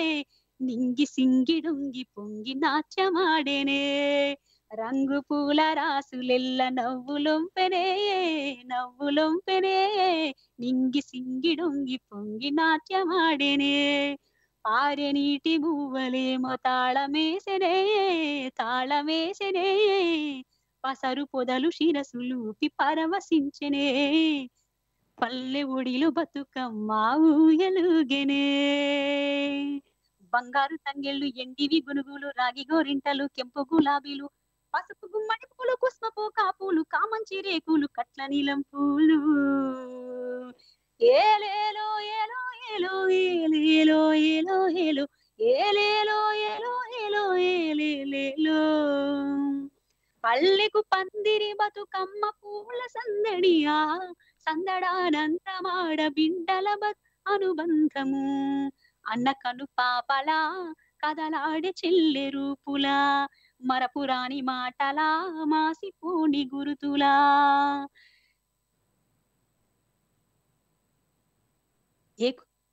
నింగి సింగిడుంగి పొంగి నాట్యమాడేనే రంగు పూల రాసులెల్ల నవ్వులొంపెనే నవ్వులొంపెనే నింగి సింగిడుంగి పొంగి నాట్యమాడేనే పారె నీటి బువ్వలేమో తాళమేసెనే తాళమేసెనే పసరు పొదలు శిరసులూపి పరవశించెనే పల్లె ఒడిలో బతుకమ్మ ఊయలుగెనే బంగారు తంగెళ్ళు ఎండివి గునుగులు రాగి గోరింటలు కెంపు గులాబీలు పసుపు గుమ్మడి పూలు కుస్మపు కాపులు కామంచి రేకులు కట్ల నీలం పూలు ఏలేలో ఏలో ఏలో ఏలేలో ఏలో ఏలో ఏలేలో ఏలో ఏలో ఏలేలేలో పల్లెకు పందిరి బతుకమ్మ పూల సందడియా సందడానందమాడ బిడ్డల బత్ అనుబంధము అన్న కను పాపలా కదలాడే చెల్లె రూపులా మరపురాని మాటలా మాసిపోని గురుతులా ఏ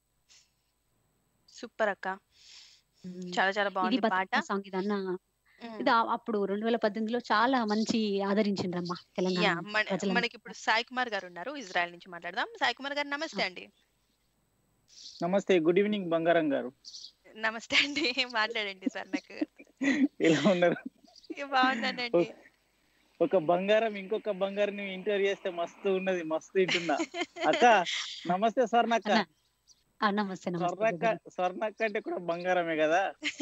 సూపర్ అక్క ఉమ్, చాలా చాలా ఇది బాగుంది పాట బతుకమ్మ సాంగ్ ఇది అన్న ఉమ్. ఇది ఆ- అప్పుడు రెండు వేల పద్దెనిమిదిలో చాలా మంచి ఆదరించిండ్రమ్మా యా తెలంగాణ మన ప్రజలందరూ మనకి ఇప్పుడు సాయి కుమార్ గారు ఉన్నారు ఇజ్రాయెల్ నుంచి మాట్లాడదాం సాయి కుమార్ గారు నమస్తే అండి నమస్తే గుడ్ ఈవినింగ్ బంగారం గారు నమస్తే అండి మాట్లాడండి సార్ నాకు ఎలా ఉన్నారు బాగున్నానండి ఒక బంగారం ఇంకొక బంగారం ఇంటర్వ్యూ చేస్తే మస్తు ఉన్నది మస్తు వింటున్నా అక్క నమస్తే స్వర్ణక్క అన్న ఆ, నమస్తే నమస్తే స్వర్ణక్క స్వర్ణక్క అంటే కూడా బంగారమే కదా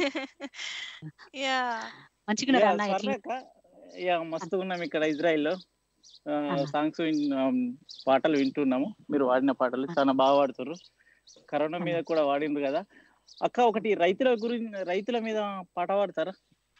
యా మంచిగున్నారా యా, అన్న ఎట్లా స్వర్ణక్క యా మస్తు ఉన్నాం ఇక్కడ ఇజ్రాయిల్లో అన్న. సాంగ్స్ పాటలు వింటున్నాము మీరు వాడిన పాటలు చాలా బాగా పాడుతారు కరోనా మీద కూడా వాడిండ్రు కదా అక్క ఒకటి రైతుల గురించి రైతుల మీద పాట పాడతారా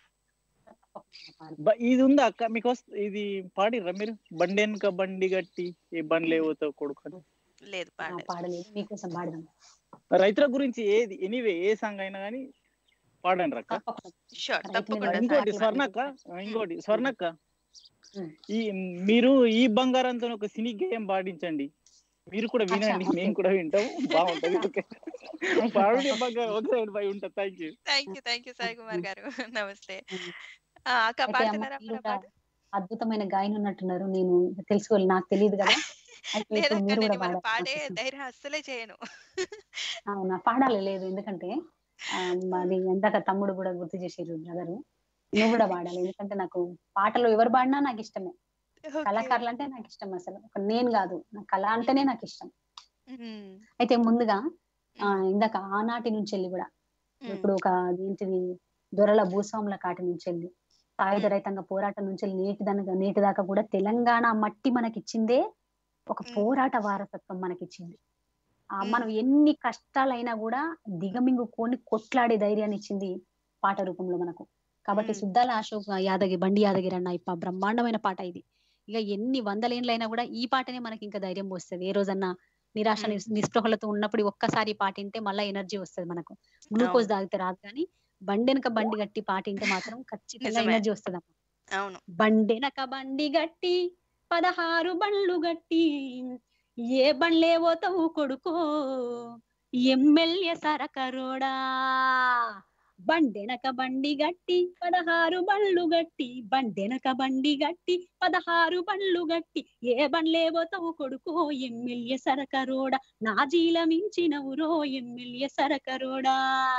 బ- ఇది ఉందా అక్క మీకు వస్తు- ఇది పాడిర్రా మీరు బండెనక బండి గట్టి ఈ బండ్లు ఏవోతో కొడుకు అని. లేదు ఆ, పాడలేదు పాడలేదు మీకోసం పాడదాం రైతుల గురించి ఏది ఎనీవే ఏ సాంగ్ అయినా కానీ పాడండి అక్క తప్పకుండా షూర్ రైతు తప్పకుండా మీద ఇంకోటి పాటలు స్వర్ణక్క ఇంకోటి స్వర్ణక్క ఉమ్. ఈ మీరు ఈ బంగారంతో ఒక సినీ గేయం పాడించండి మీరు కూడా వినండి అచ్చా, మేము కూడా వింటాం బాగుంటది ఓకే పాడండి బంగారం ఒక సైడ్ పై ఉంటా thank you thank you thank you Sai Kumar గారు నమస్తే ఉమ్. ఆ, అక్క అయితే అమ్మ పాడుతున్నారా మీరు మన కూడా పాట అద్భుతమైన గాయని ఉన్నట్టున్నారు నేను తెలుసుకోవాలి నాకు తెలియదు కదా అయితే ఇప్పుడు లేదక్క మీరు నేను కూడా ఇవాళ పాడాలి పాడే నాకోసం. ధైర్యం అస్సలే చేయను అవునా పాడాలి లేదు ఎందుకంటే ఆ, మాది ఎందాక తమ్ముడు కూడా గుర్తు చేసారు బ్రదరు నువ్వు కూడా పాడాలి ఎందుకంటే నాకు పాటలు ఎవరు పాడినా నాకు ఇష్టమే ఓకే కళాకారులు అంటే నాకు ఇష్టం అసలు ఒక నేను కాదు నా కళ అంటేనే నాకు ఇష్టం ఉమ్, అయితే ముందుగా ఆ ఉమ్, ఇందాక ఆనాటి నుంచి వెళ్ళి కూడా ఉమ్, ఇప్పుడు ఒక ఏంటిది దొరల భూస్వాముల కాటి నుంచి వెళ్ళి సాయుధ రైతాంగ పోరాటం నుంచి నేటి దాకా నేటి దాకా కూడా తెలంగాణ మట్టి మనకిచ్చిందే ఒక పోరాట వారసత్వం మనకిచ్చింది ఆ మనం ఎన్ని కష్టాలైనా కూడా దిగమింగుకొని కొట్లాడే ధైర్యాన్ని ఇచ్చింది పాట రూపంలో మనకు కాబట్టి సుద్దాల అశోక్ యాదగిరి బండి యాదగిరి అన్న ఇప్ప బ్రహ్మాండమైన పాట ఇది ఇక ఎన్ని వందలేండ్లైనా కూడా ఈ పాటనే మనకి ఇంకా ధైర్యం పోస్తుంది ఏ రోజన్నా నిరాశ నిస్- నిస్పృహలతో ఉన్నప్పుడు ఒక్కసారి ఈ పాట వింటే మళ్ళీ ఎనర్జీ వస్తుంది మనకు గ్లూకోజ్ తాగితే రాదు కానీ బండెనక బండి గట్టి పాట వింటే మాత్రం ఖచ్చితంగా నిజమే. ఎనర్జీ వస్తుంది అవును బండెనక బండి గట్టి పదహారు బండ్లు గట్టి ఏ బండ్లే పోతావు కొడుకో ఎమ్మెల్యే సరకరోడా బండెనక బండి గట్టి పదహారు బండ్లు గట్టి బండెనక బండి గట్టి పదహారు బండ్లు గట్టి ఏ బండ్లే పోతావు కొడుకో ఎమ్మెల్యే సరకరోడా నా జీల మించినవురో ఎమ్మెల్యే సరకరోడా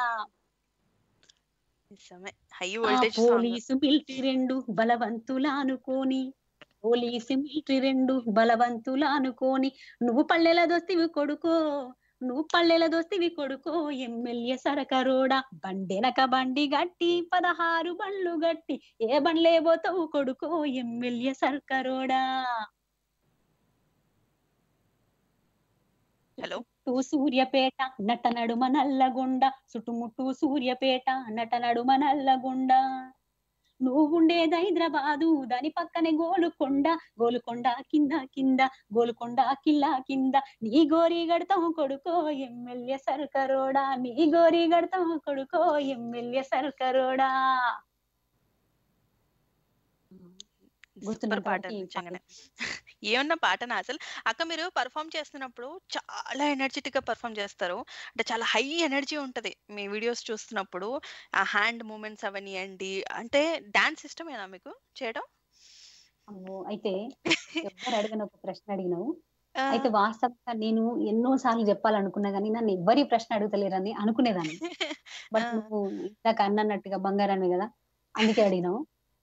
నిజమే హై ఆ వోల్టేజ్ సాంగ్ పోలీసు మిలిటరీ రెండు బలవంతుల అనుకోని పోలీసు మిలిటరీ రెండు బలవంతుల అనుకోని నువ్వు పల్లెల దోస్తివి కొడుకో నువ్వు పల్లెల దోస్తివి కొడుకో ఎమ్మెల్యే సరకరోడా బండెనక బండి గట్టి పదహారు బండ్లు గట్టి ఏ బండ్లే పోతావు కొడుకో ఎమ్మెల్యే సర్కరోడా హలో చుట్టూ సూర్యపేట నట నడుమ నల్లగొండ చుట్టుముట్టు సూర్యపేట నట నడుమ నల్లగొండ నువ్వుండేది హైదరాబాదు దాని పక్కనే గోలుకొండ గోలుకొండ కింద కింద గోలుకొండ కిల్లా కింద నీ గోరి గడతాం కొడుకో ఎమ్మెల్యే సర్కరోడా నీ గోరి గడతాం కొడుకో ఎమ్మెల్యే సర్కరోడా గుర్తున్న సూపర్ పాట పాటకి నిజంగానే ఏమన్నా పాటనా అసలు అక్క మీరు పర్ఫామ్ చేస్తున్నప్పుడు చాలా ఎనర్జెటిక్ గా పర్ఫామ్ చేస్తారు అంటే చాలా హై ఎనర్జీ ఉంటది మీ వీడియోస్ చూస్తున్నప్పుడు ఆ హ్యాండ్ మూమెంట్స్ అవనియండి అంటే డాన్స్ ఇష్టమేనా మీకు చేయడం అమ్మో అయితే ఎవ్వరు అడిగిన ఒక ప్రశ్న అడిగినావు ఆ, అయితే వాస్తవంగా నేను ఎన్నో సార్లు చెప్పాలనుకున్నా కానీ నన్ను ఎవ్వరి ప్రశ్న అడుగుతలేరని అనుకునేదాన్ని బట్ ఆ, నువ్వు ఇందాక అన్నట్టుగా బంగారాన్ని కదా అందుకే అడిగినావు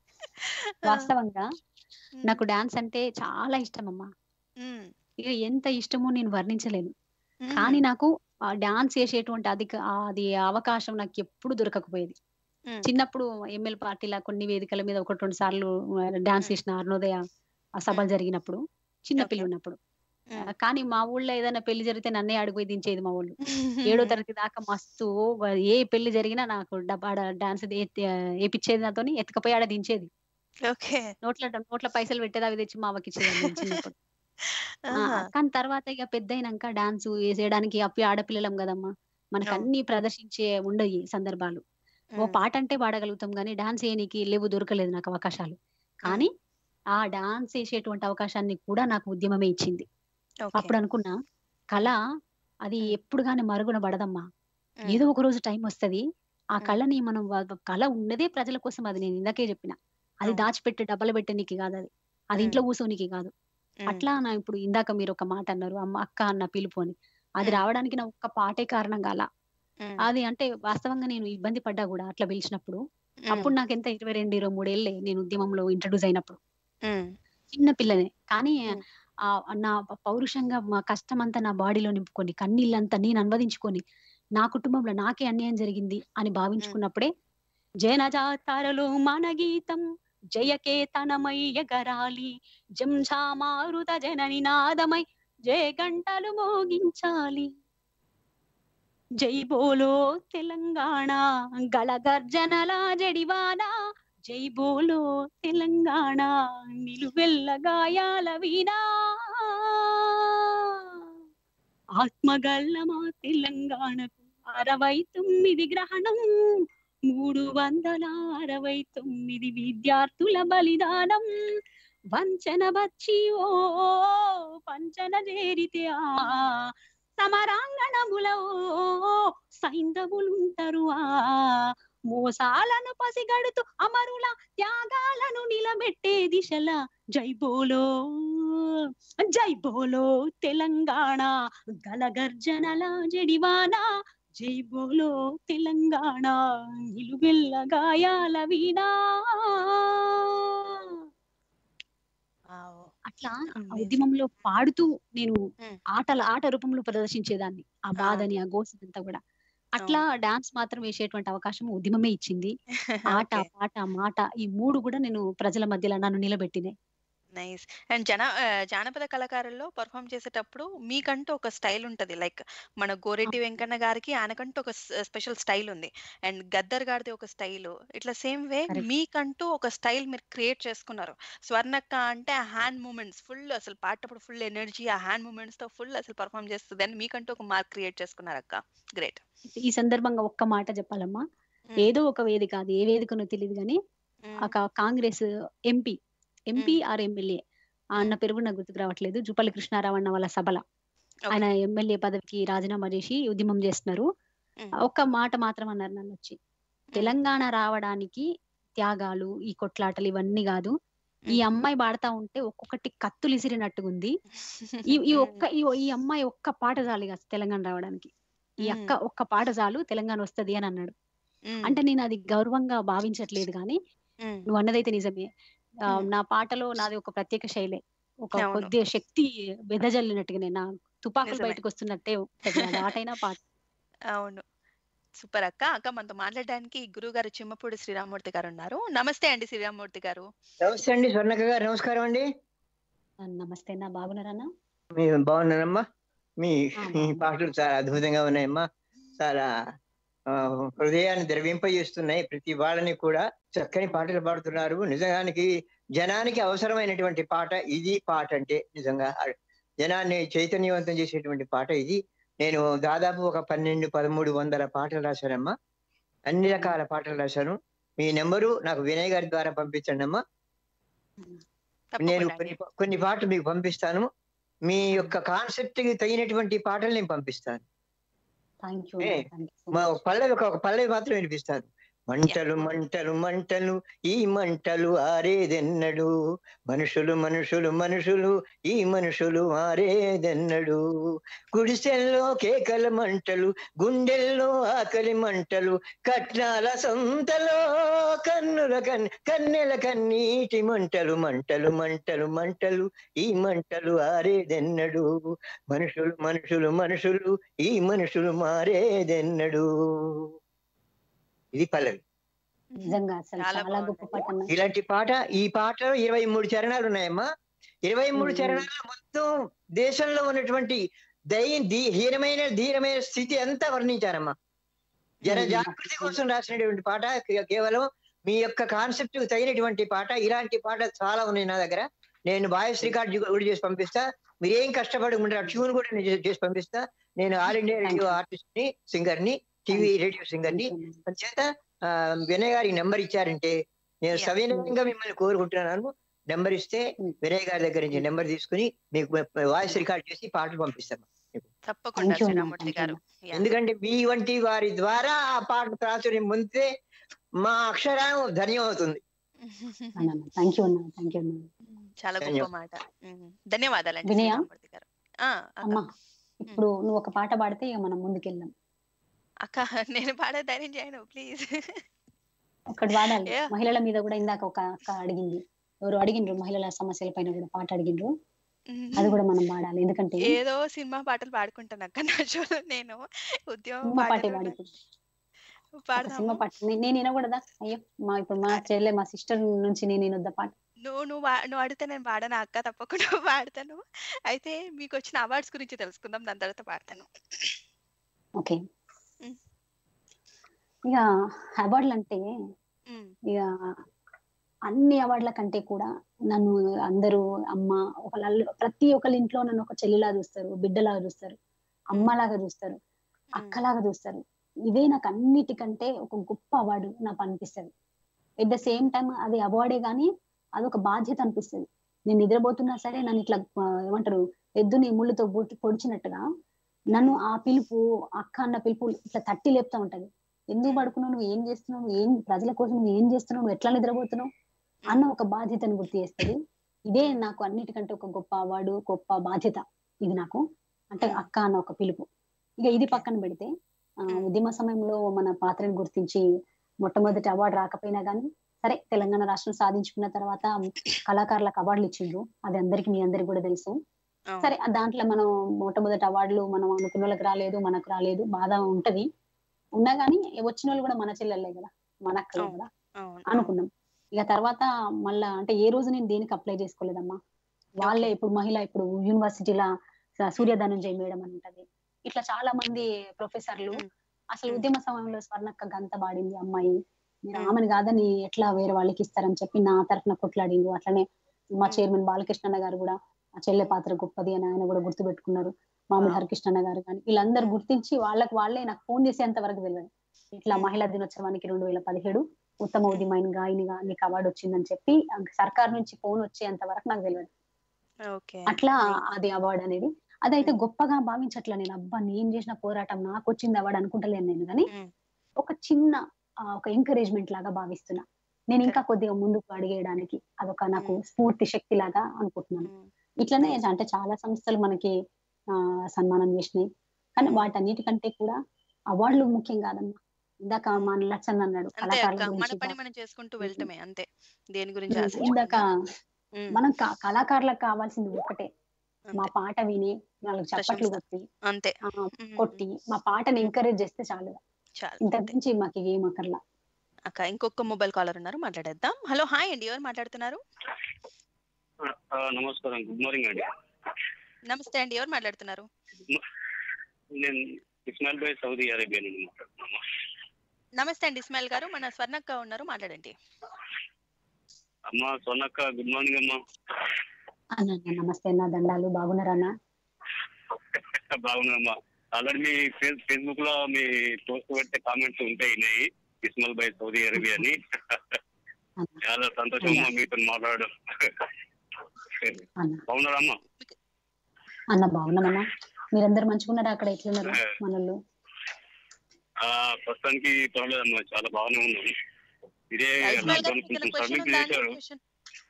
వాస్తవంగా ఉమ్, నాకు డాన్స్ అంటే చాలా ఇష్టం అమ్మా ఉమ్, ఇక ఎంత ఇష్టమో నేను వర్ణించలేను ఉమ్, కానీ నాకు ఆ డాన్స్ చేసేటువంటి అది అది అవకాశం నాకు ఎప్పుడు దొరకకపోయేది ఉమ్, చిన్నప్పుడు ఎంఎల్ పార్టీలా కొన్ని వేదికల మీద ఒకటి రెండు సార్లు డాన్స్ చేసిన అరుణోదయ ఆ సభలు జరిగినప్పుడు చిన్న ఓకే పిల్ల ఉన్నప్పుడు ఆ, ఉమ్, కానీ మా ఊళ్ళో ఏదైనా పెళ్లి జరిగితే నన్నే అడిగిపోయి దించేది మా ఊళ్ళు ఏడో తరగతి దాకా మస్తు ఏ పెళ్లి జరిగినా నాకు డబ్బా డాన్స్ వేపించేది నాతోని ఎత్తుకపోయి ఆడ దించేది ఓకే నోట్ల నోట్ల పైసలు పెట్టేది అవి తెచ్చి మా అవ్వకి ఇచ్చేదాన్ని నేను చిన్నప్పుడు ఆ, ఆహా, కానీ తర్వాత ఇక పెద్ద అయినాక డాన్స్ వేసేయడానికి అప్పి ఆడపిల్లలం కదమ్మా మనకు అవును అన్ని ప్రదర్శించే ఉండయి సందర్భాలు ఓ ఉమ్, పాట అంటే పాడగలుగుతాం కానీ డాన్స్ చేయనీకి లేవు దొరకలేదు నాకు అవకాశాలు ఉమ్, కానీ ఆ డాన్స్ వేసేటువంటి అవకాశాన్ని కూడా నాకు ఉద్యమమే ఇచ్చింది ఓకే అప్పుడు అనుకున్నా కళ అది ఉమ్, ఎప్పుడు కానీ మరుగున పడదమ్మా ఉమ్, ఏదో ఒక రోజు టైం వస్తది ఆ ఉమ్, కళని మనం వా- కళ ఉన్నదే ప్రజల కోసం అది నేను ఇందాకే చెప్పిన అది అవును దాచిపెట్టి డబ్బలు పెట్టనీకి కాదు అది అది ఉమ్, ఇంట్లో కూర్చోనికి కాదు ఉమ్, అట్లా నా ఇప్పుడు ఇందాక మీరు ఒక మాట అన్నారు అమ్మ అక్క అన్న పిలుపు అని అది ఉమ్, రావడానికి నా ఒక్క పాటే కారణం కాల ఉమ్, అది అంటే వాస్తవంగా నేను ఇబ్బంది పడ్డా కూడా అట్లా పిలిచినప్పుడు ఉమ్, అప్పుడు నాకు ఎంత ఇరవై రెండు ఇరవై మూడేళ్ళే నేను ఉద్యమంలో ఇంట్రడ్యూస్ అయినప్పుడు ఉమ్, చిన్న పిల్లనే కానీ ఉమ్, ఆ నా పౌరుషంగా మా కష్టం అంతా నా బాడీలో నింపుకొని కన్నీళ్ళంతా నేను అనువదించుకొని నా కుటుంబంలో నాకే అన్యాయం జరిగింది అని ఉమ్, భావించుకున్నప్పుడే జనజాతారలో మన గీతం జయకేతనమై ఎగరాలి జంఝామారుత జన నినాదమై జయ గంటలు మోగించాలి జై బోలో తెలంగాణ గళ గర్జనల జడివాన జై బోలో తెలంగాణ నిలువెల్ల గాయాల వీణా ఆత్మగల్ల మా తెలంగాణకు అరవై తొమ్మిది గ్రహణం మూడు వందల అరవై తొమ్మిది విద్యార్థుల బలిదానం వంచన వచ్చి ఓ పంచన చేరితే ఆ సమరాంగణములో సైంధవులుంటారు ఆ మోసాలను పసిగడుతూ అమరుల త్యాగాలను నిలబెట్టే దిశల జై బోలో జై బోలో తెలంగాణ గలగర్జనల జడివాన జై బోలో తెలంగాణ నిలువెల్ల గాయాల వీణా వావ్ అట్లా ఆ అమేజింగ్ ఉద్యమంలో పాడుతూ నేను ఉమ్, ఆటల ఆట రూపంలో ప్రదర్శించేదాన్ని ఆ ఆ, బాధని ఆ గోసనంతా కూడా అట్లా డాన్స్ మాత్రం వేసేటువంటి అవకాశం ఉద్యమమే ఇచ్చింది ఆట ఓకే పాట మాట ఈ మూడు కూడా నేను ప్రజల మధ్యలో నన్ను నిలబెట్టినాయి నైస్ అండ్ జన ఆ, జానపద కళాకారుల్లో పర్ఫామ్ చేసేటప్పుడు మీకంటూ ఒక స్టైల్ ఉంటది లైక్ మన గోరెడ్డి వెంకన్న గారికి ఆయనకంటూ ఒక స్పెషల్ స్టైల్ ఉంది అండ్ గద్దర్ గారిది ఒక స్టైల్ ఇట్లా సేమ్ వే Correct. మీకంటూ ఒక స్టైల్ మీరు క్రియేట్ చేసుకున్నారు స్వర్ణక్క అంటే ఆ హ్యాండ్ మూమెంట్స్ ఫుల్ అసలు పాటప్పుడు ఫుల్ ఎనర్జీ ఆ హ్యాండ్ మూమెంట్స్ తో ఫుల్ అసలు పర్ఫామ్ చేస్తుంది అని మీకంటూ ఒక మార్క్ క్రియేట్ చేసుకున్నారు అక్క గ్రేట్ ఈ సందర్భంగా ఒక్క మాట చెప్పాలమ్మా ఏదో ఒక వేదిక అది ఏ వేదికనో తెలియదు కానీ ఒక Congress MP MP or MLA ఆ అన్న పేరు కూడా నాకు గుర్తుకు రావట్లేదు జూపల్లి కృష్ణారావు అన్న వాళ్ళ సభల ఆయన ఎమ్మెల్యే పదవికి రాజీనామా చేసి ఉద్యమం చేస్తున్నారు ఒక్క మాట మాత్రం అన్నారు నన్ను వచ్చి తెలంగాణ రావడానికి త్యాగాలు ఈ కొట్లాటలు ఇవన్నీ కాదు ఈ అమ్మాయి పాడుతా ఉంటే ఒక్కొక్కటి కత్తులు ఇసిరినట్టుగా ఉంది ఈ ఈ ఒక్క ఈ ఈ అమ్మాయి ఒక్క పాట చాలు ఇక తెలంగాణ రావడానికి ఈ అక్క ఒక్క పాట చాలు తెలంగాణ వస్తది అని అన్నాడు అంటే నేను అది గౌరవంగా భావించట్లేదు కానీ నువ్వు అన్నదైతే నిజమే ఆ, నా పాటలో నాది ఒక ప్రత్యేక శైలే ఒక అవును. కొద్దిగా శక్తి వెదజల్లినట్టుగానే నా తుపాకులు నిజమే. బయటకు వస్తున్నట్టే ఉంటది అది ఆటైనా పాట అవును సూపర్ అక్క అక్క మనతో మాట్లాడడానికి గురువు గారు చిమ్మపూడి శ్రీరామూర్తి గారు ఉన్నారు నమస్తే అండి శ్రీరామూర్తి గారు నమస్తే అండి స్వర్ణక్క గారు నమస్కారం అండి ఆ, నమస్తే నా బాగున్నారన్నా మీరు బాగున్నారమ్మా మీ ఆ, మీ పాటలు చాలా అద్భుతంగా ఉన్నాయమ్మా చాలా ఆ, హృదయాన్ని ద్రవింపజేస్తున్నాయి ప్రతి వాళ్ళని కూడా చక్కని పాటలు పాడుతున్నారు నిజానికి జనానికి అవసరమైనటువంటి పాట ఇది పాట అంటే నిజంగా ఆ జనాన్ని చైతన్యవంతం చేసేటువంటి పాట ఇది నేను దాదాపు ఒక పన్నెండు పదమూడు వందల పాటలు రాశానమ్మా అన్ని రకాల పాటలు రాశాను మీ నెంబరు నాకు వినయ్ గారి ద్వారా పంపించండి అమ్మా నేను కొన్ని కొన్ని పాటలు మీకు పంపిస్తాను మీ యొక్క కాన్సెప్ట్ కి తగినటువంటి పాటలు నేను పంపిస్తాను థ్యాంక్ యూ ఏ, మా ఒక పల్లవి ఒక ఒక పల్లవి మాత్రం వినిపిస్తాను మంటలు మంటలు మంటలు ఈ మంటలు ఆరేదెన్నడు మనుషులు మనుషులు మనుషులు ఈ మనుషులు ఆరేదెన్నడు గుడిసెల్లో కేకల మంటలు గుండెల్లో ఆకలి మంటలు కట్నాల సొంతలో కన్నుల కన్ కన్నెల కన్నీటి మంటలు మంటలు మంటలు మంటలు ఈ మంటలు ఆరేదెన్నడు మనుషులు మనుషులు మనుషులు ఈ మనుషులు మారేదెన్నడు ఇది పల్లవి నిజంగా అసలు చాలా గొప్ప పాట అన్న ఇలాంటి పాట ఈ పాటలో ఇరవై మూడు చరణాలు ఉన్నాయమ్మా ఇరవై మూడు చరణాలు మొత్తం దేశంలో ఉన్నటువంటి దయ దీ- హీనమైన ధీరమైన స్థితి అంతా వర్ణించారమ్మా జన జాగృతి కోసం రాసినటువంటి పాట కే- కేవలం మీ యొక్క కాన్సెప్ట్ కు తగినటువంటి పాట ఇలాంటి పాట చాలా ఉన్నాయి నా దగ్గర నేను వాయిస్ రికార్డ్ కూడా చేసి పంపిస్తా మీరు ఏం కష్టపడకుండా ట్యూన్ కూడా నేను చే- చేసి పంపిస్తా నేను ఆల్ ఇండియా రేడియో ఆర్టిస్ట్ ని సింగర్ ని టీవీ రేడియో సింగర్ ని చేత వినయ్ గారికి నెంబర్ ఇచ్చారంటే నేను సవినయంగా మిమ్మల్ని కోరుకుంటున్నాను నెంబర్ ఇస్తే వినయ్ గారి దగ్గర నుంచి నెంబర్ తీసుకుని మీకు వాయిస్ రికార్డ్ చేసి పాటలు పంపిస్తాను తప్పకుండా శ్రీరామూర్తి గారు ఎందుకంటే మీ వంటి వారి ద్వారా ఆ పాట ప్రాచుర్యం పొందితే మా అక్షరం ధన్యం అవుతుంది థ్యాంక్ యూ అన్న థ్యాంక్ యూ అన్న చాలా గొప్ప ధన్యవాదాలు. మాట ఉమ్, ధన్యవాదాలండి వినయ? శ్రీరామూర్తి గారు ఆ, అమ్మా ఇప్పుడు నువ్వు ఒక పాట పాడితే ఇక మనం ముందుకెళ్దాం అక్క నేను పాడే ధైర్యం చేయను ప్లీజ్ ఒకటి పాడాలి Yeah. మహిళల మీద కూడా ఇందాక ఒక అక్క అడిగింది ఎవరు అడిగిండ్రు మహిళల సమస్యల పైన కూడా పాట అడిగిండ్రు అది కూడా మనం పాడాలి ఎందుకంటే ఏదో సినిమా పాటలు పాడుకుంటాను అక్క నా షోలో నేను ఉద్యోగం సినిమా పాటే పాటలు పాడి ఇప్పుడు. ఒక పాడదామా సినిమా పాట నే- నేను వినకూడదా అయ్యో మా ఇప్పుడు మా చెల్లె మా సిస్టర్ నుంచి నేను వినొద్దా పాట నువ్వు నువ్వు వా- నువ్వు అడిగితే నేను పాడను అక్క తప్పకుండా పాడతాను అయితే మీకు వచ్చిన అవార్డ్స్ గురించి తెలుసుకుందాం దాని తర్వాత పాడతాను ఓకే ఉమ్. ఇక అవార్డులు అంటే ఉమ్, ఇక అన్ని అవార్డుల కంటే కూడా నన్ను అందరూ అమ్మ ఒకళ్ళు ప్రతి ఒక్కళ్ళ ఇంట్లో నన్ను ఒక చెల్లిలాగా చూస్తారు బిడ్డలాగా చూస్తారు అమ్మలాగా చూస్తారు అక్కలాగా చూస్తారు ఇవే నాకు అన్నిటికంటే ఒక గొప్ప అవార్డు నాకు అనిపిస్తుంది ఎట్ ద సేమ్ టైం అది అవార్డే కానీ అదొక బాధ్యత అనిపిస్తుంది నేను నిద్రపోతున్నా సరే నన్ను ఇట్లా ఆ, ఏమంటారు ఎద్దుని ముళ్ళుతో పొడి- పొడిచినట్టుగా నన్ను ఆ పిలుపు అక్క అన్న పిలుపు ఇట్లా తట్టి లేపుతా ఉంటది ఎందుకు పడుకున్నావు నువ్వు ఏం చేస్తున్నావు నువ్వు ఏం ప్రజల కోసం నువ్వు ఏం చేస్తున్నావు నువ్వు ఎట్లా నిద్రపోతున్నావు అన్న ఒక బాధ్యతను గుర్తు చేస్తుంది ఇదే నాకు అన్నిటికంటే ఒక గొప్ప అవార్డు గొప్ప బాధ్యత ఇది నాకు అంటే అక్క అన్న ఒక పిలుపు ఇక ఇది పక్కన పెడితే ఆ, ఉద్యమ సమయంలో మన పాత్రను గుర్తించి మొట్టమొదటి అవార్డు రాకపోయినా కానీ సరే తెలంగాణ రాష్ట్రం సాధించుకున్న తర్వాత కళాకారులకు అవార్డులు ఇచ్చిండ్రు అది అందరికి మీ అందరికి కూడా తెలుసు అవును. సరే ఆ దాంట్లో మనం మొట్టమొదటి అవార్డులు మనం అనుకున్న వాళ్ళకి రాలేదు మనకు రాలేదు బాధ ఉంటది ఉన్నా కానీ వచ్చిన వాళ్ళు కూడా మన చెల్లెళ్ళే కదా మన అక్కలే అవును కదా అవును అనుకున్నాం ఇక తర్వాత మళ్ళా అంటే ఏ రోజు నేను దేనికి అప్లై చేసుకోలేదమ్మా వాళ్ళే ఇప్పుడు మహిళ ఇప్పుడు యూనివర్సిటీల సూర్య ధనంజయ్ మేడం అని ఉంటది ఇట్లా చాలా మంది ప్రొఫెసర్లు అసలు ఉద్యమ సమయంలో స్వర్ణక్క గంత పాడింది అమ్మాయి మీరు ఆమెను కాదని ఎట్లా వేరే వాళ్ళకి ఇస్తారని చెప్పి నా తరఫున కొట్లాడిండు అట్లనే మా చైర్మన్ బాలకృష్ణన్న గారు కూడా ఆ చెల్లె పాత్ర గొప్పది అని ఆయన కూడా గుర్తు పెట్టుకున్నారు మామిడి హరికృష్ణన్న గారు కానీ వీళ్ళందరూ గుర్తించి వాళ్ళకి వాళ్ళే నాకు ఫోన్ చేసేంత వరకు తెలియదు ఇట్లా మహిళా దినోత్సవానికి రెండు వేల పదిహేడు ఉత్తమ ఉద్యమైన గాయనిగా నీకు అవార్డు వచ్చిందని చెప్పి సర్కార్ నుంచి ఫోన్ వచ్చేంత వరకు నాకు తెలియదు ఓకే అట్లా అది అవార్డు అనేది అదైతే గొప్పగా భావించట్లా నేను అబ్బా నేను చేసిన పోరాటం నాకు వచ్చింది అవార్డు అనుకుంటలేను నేను కానీ ఒక చిన్న ఆ, ఒక ఎంకరేజ్మెంట్ లాగా భావిస్తున్నా నేను ఇంకా కొద్దిగా ముందుకు అడిగేయడానికి అదొక నాకు స్ఫూర్తి శక్తి లాగా అనుకుంటున్నాను ఇట్లనే అంటే చాలా సంస్థలు మనకి ఆ సన్మానం చేసినాయి కానీ వాటన్నిటికంటే కూడా అవార్డులు ముఖ్యం కాదమ్మా ఇందాక మన లచ్చన్ అన్నాడు అంతే కళాకారుల అక్క మన గురించి పని మనం చేసుకుంటూ వెళ్ళటమే అంతే దేని గురించి ఉమ్, ఆశించకుండా ఇందాక ఉమ్, మనం క- కళాకారులకు కావాల్సింది ఒకటే మా పాట విని వాళ్ళకి చప్పట్లు ప్రశంస. కొట్టి అంతే ఆ, కొట్టి మా పాటని ఎంకరేజ్ చేస్తే చాలు చాలు ఇంతకు మించి మాకు ఏం అక్కర్లా అక్క ఇంకొక మొబైల్ కాలర్ ఉన్నారు మాట్లాడేద్దాం హలో హాయ్ అండి ఎవరు మాట్లాడుతున్నారు ఆ, నమస్కారం గుడ్ మార్నింగ్ అండి నమస్తే అండి ఎవరు మాట్లాడుతున్నారు నేను ఇస్మాయిల్ భాయ్ సౌదీ అరేబియా నుండి మాట్లాడుతున్నాను నమస్తే అండి ఇస్మాయిల్ గారు మన స్వర్ణక్క ఉన్నారు మాట్లాడండి అమ్మ సోనక్క గుడ్ మార్నింగ్ అమ్మా అన్న నమస్తే అన్న దండాలు బాగున్నారా అన్న బాగున్నామ్మా ఆల్రెడీ మీ ఫేస్ ఫేస్బుక్ లో మీ పోస్ట్ పెట్టే కామెంట్స్ ఉంటాయి ఉన్నాయి ఇస్మాయిల్ భాయ్ సౌదీ అరేబియా అని చాలా సంతోషం అమ్మా మీతో మాట్లాడడం బాగున్నారమ్మా అన్న బాగున్నామన్నా మీరందరు మంచిగున్నారా అక్కడ ఎట్లున్నారు మనోళ్ళు ఆ, ప్రస్తుతానికి పర్వాలేదమ్మా చాలా బాగానే ఉన్నాం ఇదే ఇస్మాయిల్ గారు లాక్డౌన్ మీకు కొంచెం క్వశ్చన్ సబ్మిట్ ఉందా అండి చేశారు క్వశ్చన్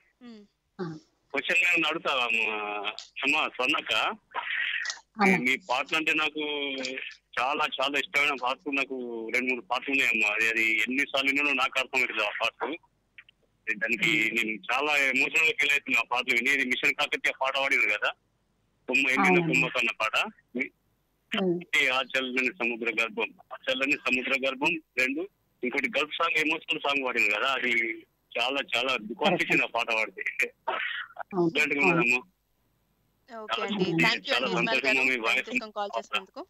క్వశ్చన్ నేను అడుగుతావా అమ్మా స్వర్ణక్క మీ పాటలు అంటే నాకు చాలా చాలా ఇష్టమైన పాటలు నాకు రెండు మూడు పాటలు ఉన్నాయమ్మా అది అది ఎన్నిసార్లు విన్నానో నాకు అర్థమవుతుంది ఆ పాటలు దానికి నేను చాలా ఎమోషనల్ గా ఫీల్ అవుతుంది ఆ పాటలు విని ఇది మిషన్ కాకతీయ పాట పాడింది కదా కొమ్మ ఎండిన అవునమ్మా. కొమ్మ కన్న పాట ఈ ఆ చల్లని సముద్ర గర్భం ఆ చల్లని సముద్ర గర్భం రెండు ఇంకోటి గల్ఫ్ సాంగ్ ఎమోషనల్ సాంగ్ పాడింది కదా అది చాలా చాలా దుఃఖం ఆ పాట పాడితే అట్లాంటిగా ఉన్నదమ్మా ఓకే అండి థ్యాంక్ యూ చాలా అండి ఇస్మాయిల్ సంతోషం గారు మీ ఫోన్ వాయిస్ తీసుకొని కాల్ చేసినందుకు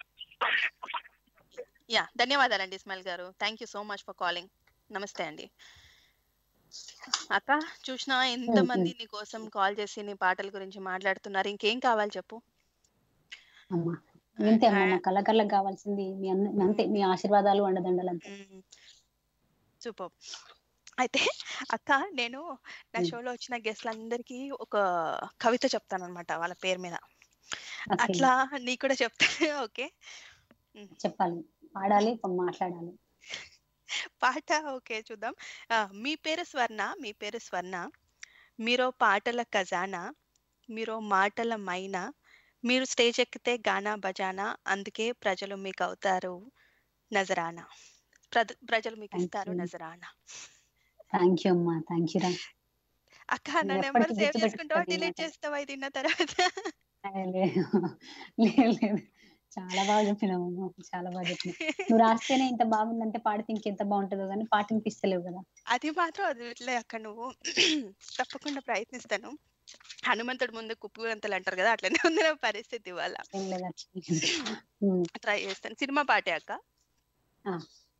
యా ధన్యవాదాలండి ఇస్మాయిల్ గారు thank you so much for calling నమస్తే అండి అక్క చూసినా ఎంతమంది నీ కోసం కాల్ చేసి నీ పాటల గురించి మాట్లాడుతున్నారు ఇంకేం కావాలి చెప్పు అమ్మా ఇంతే అమ్మా మా కళాకారులకు కావాల్సింది మీ అన్న అంతే మీ ఆశీర్వాదాలు అండదండలు అంతే సూపర్ అయితే అక్క నేను నా షోలో వచ్చిన గెస్ట్లందరికీ ఒక కవిత చెప్తాను అనమాట వాళ్ళ పేరు మీద Okay. అట్లా నీ కూడా చెప్తా ఓకే చెప్పాలి పాడాలి మాట్లాడాలి పాట ఓకే చూద్దాం ఆ, మీ పేరు స్వర్ణ మీ పేరు స్వర్ణ మీరో పాటల ఖజానా మీరో మాటల మైనా మీరు స్టేజ్ ఎక్కితే గానా బజానా అందుకే ప్రజలు మీకు అవుతారు నజరానా ప్రజ- ప్రజలు మీకు Thank ఇస్తారు you. నజరానా థ్యాంక్ యూ అమ్మా థ్యాంక్ యూ రా అక్క నా మీరు నెంబర్ ఎప్పటికీ సేవ్ గుర్తుపెట్టుకుంటారు చేసుకుంటావా ఈ డిలీట్ మాట. చేస్తావా ఇది విన్న తర్వాత అరే లేదు లేదు లేదు చాలా బాగా చెప్పినావు అమ్మా, చాలా బాగా చెప్పినావు నువ్వు రాస్తేనే ఇంత బాగుందంటే పాడితే ఇంకెంత బాగుంటుందో కానీ పాట వినిపిస్తలేవు కదా అది మాత్రం వదిలే అక్క నువ్వు తప్పకుండా ప్రయత్నిస్తాను హనుమంతుడు ముందు కుప్పంతలు అంటారు కదా అట్లనే ఉంది నా పరిస్థితి ఇవాళ ఏం లేదు అట్లా. ఉమ్, ట్రై చేస్తాను సినిమా పాటే అక్క ఆ.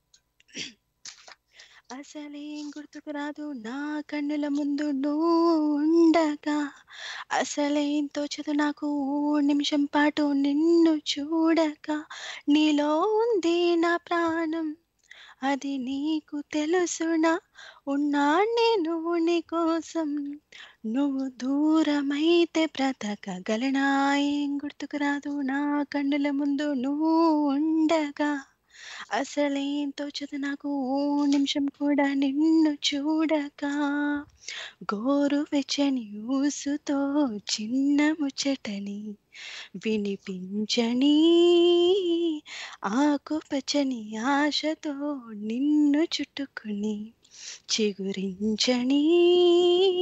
అసలేం గుర్తుకు రాదు నా కన్నుల ముందు నువ్వు ఉండగా అసలేం తోచదు నాకు ఓ నిమిషం పాటు నిన్ను చూడక నీలో ఉంది నా ప్రాణం అది నీకు తెలుసునా ఉన్నా నేను నీ కోసం నువ్వు దూరమైతే బ్రతకగలనా ఏం గుర్తుకు రాదు నా కన్నుల ముందు నువ్వు ఉండగా అసలేం తోచదు నాకు ఓ నిమిషం కూడా నిన్ను చూడక గోరు వెచ్చని ఊసుతో చిన్న ముచ్చటని వినిపించని ఆకుపచ్చని ఆశతో నిన్ను చుట్టుకుని చిగురించని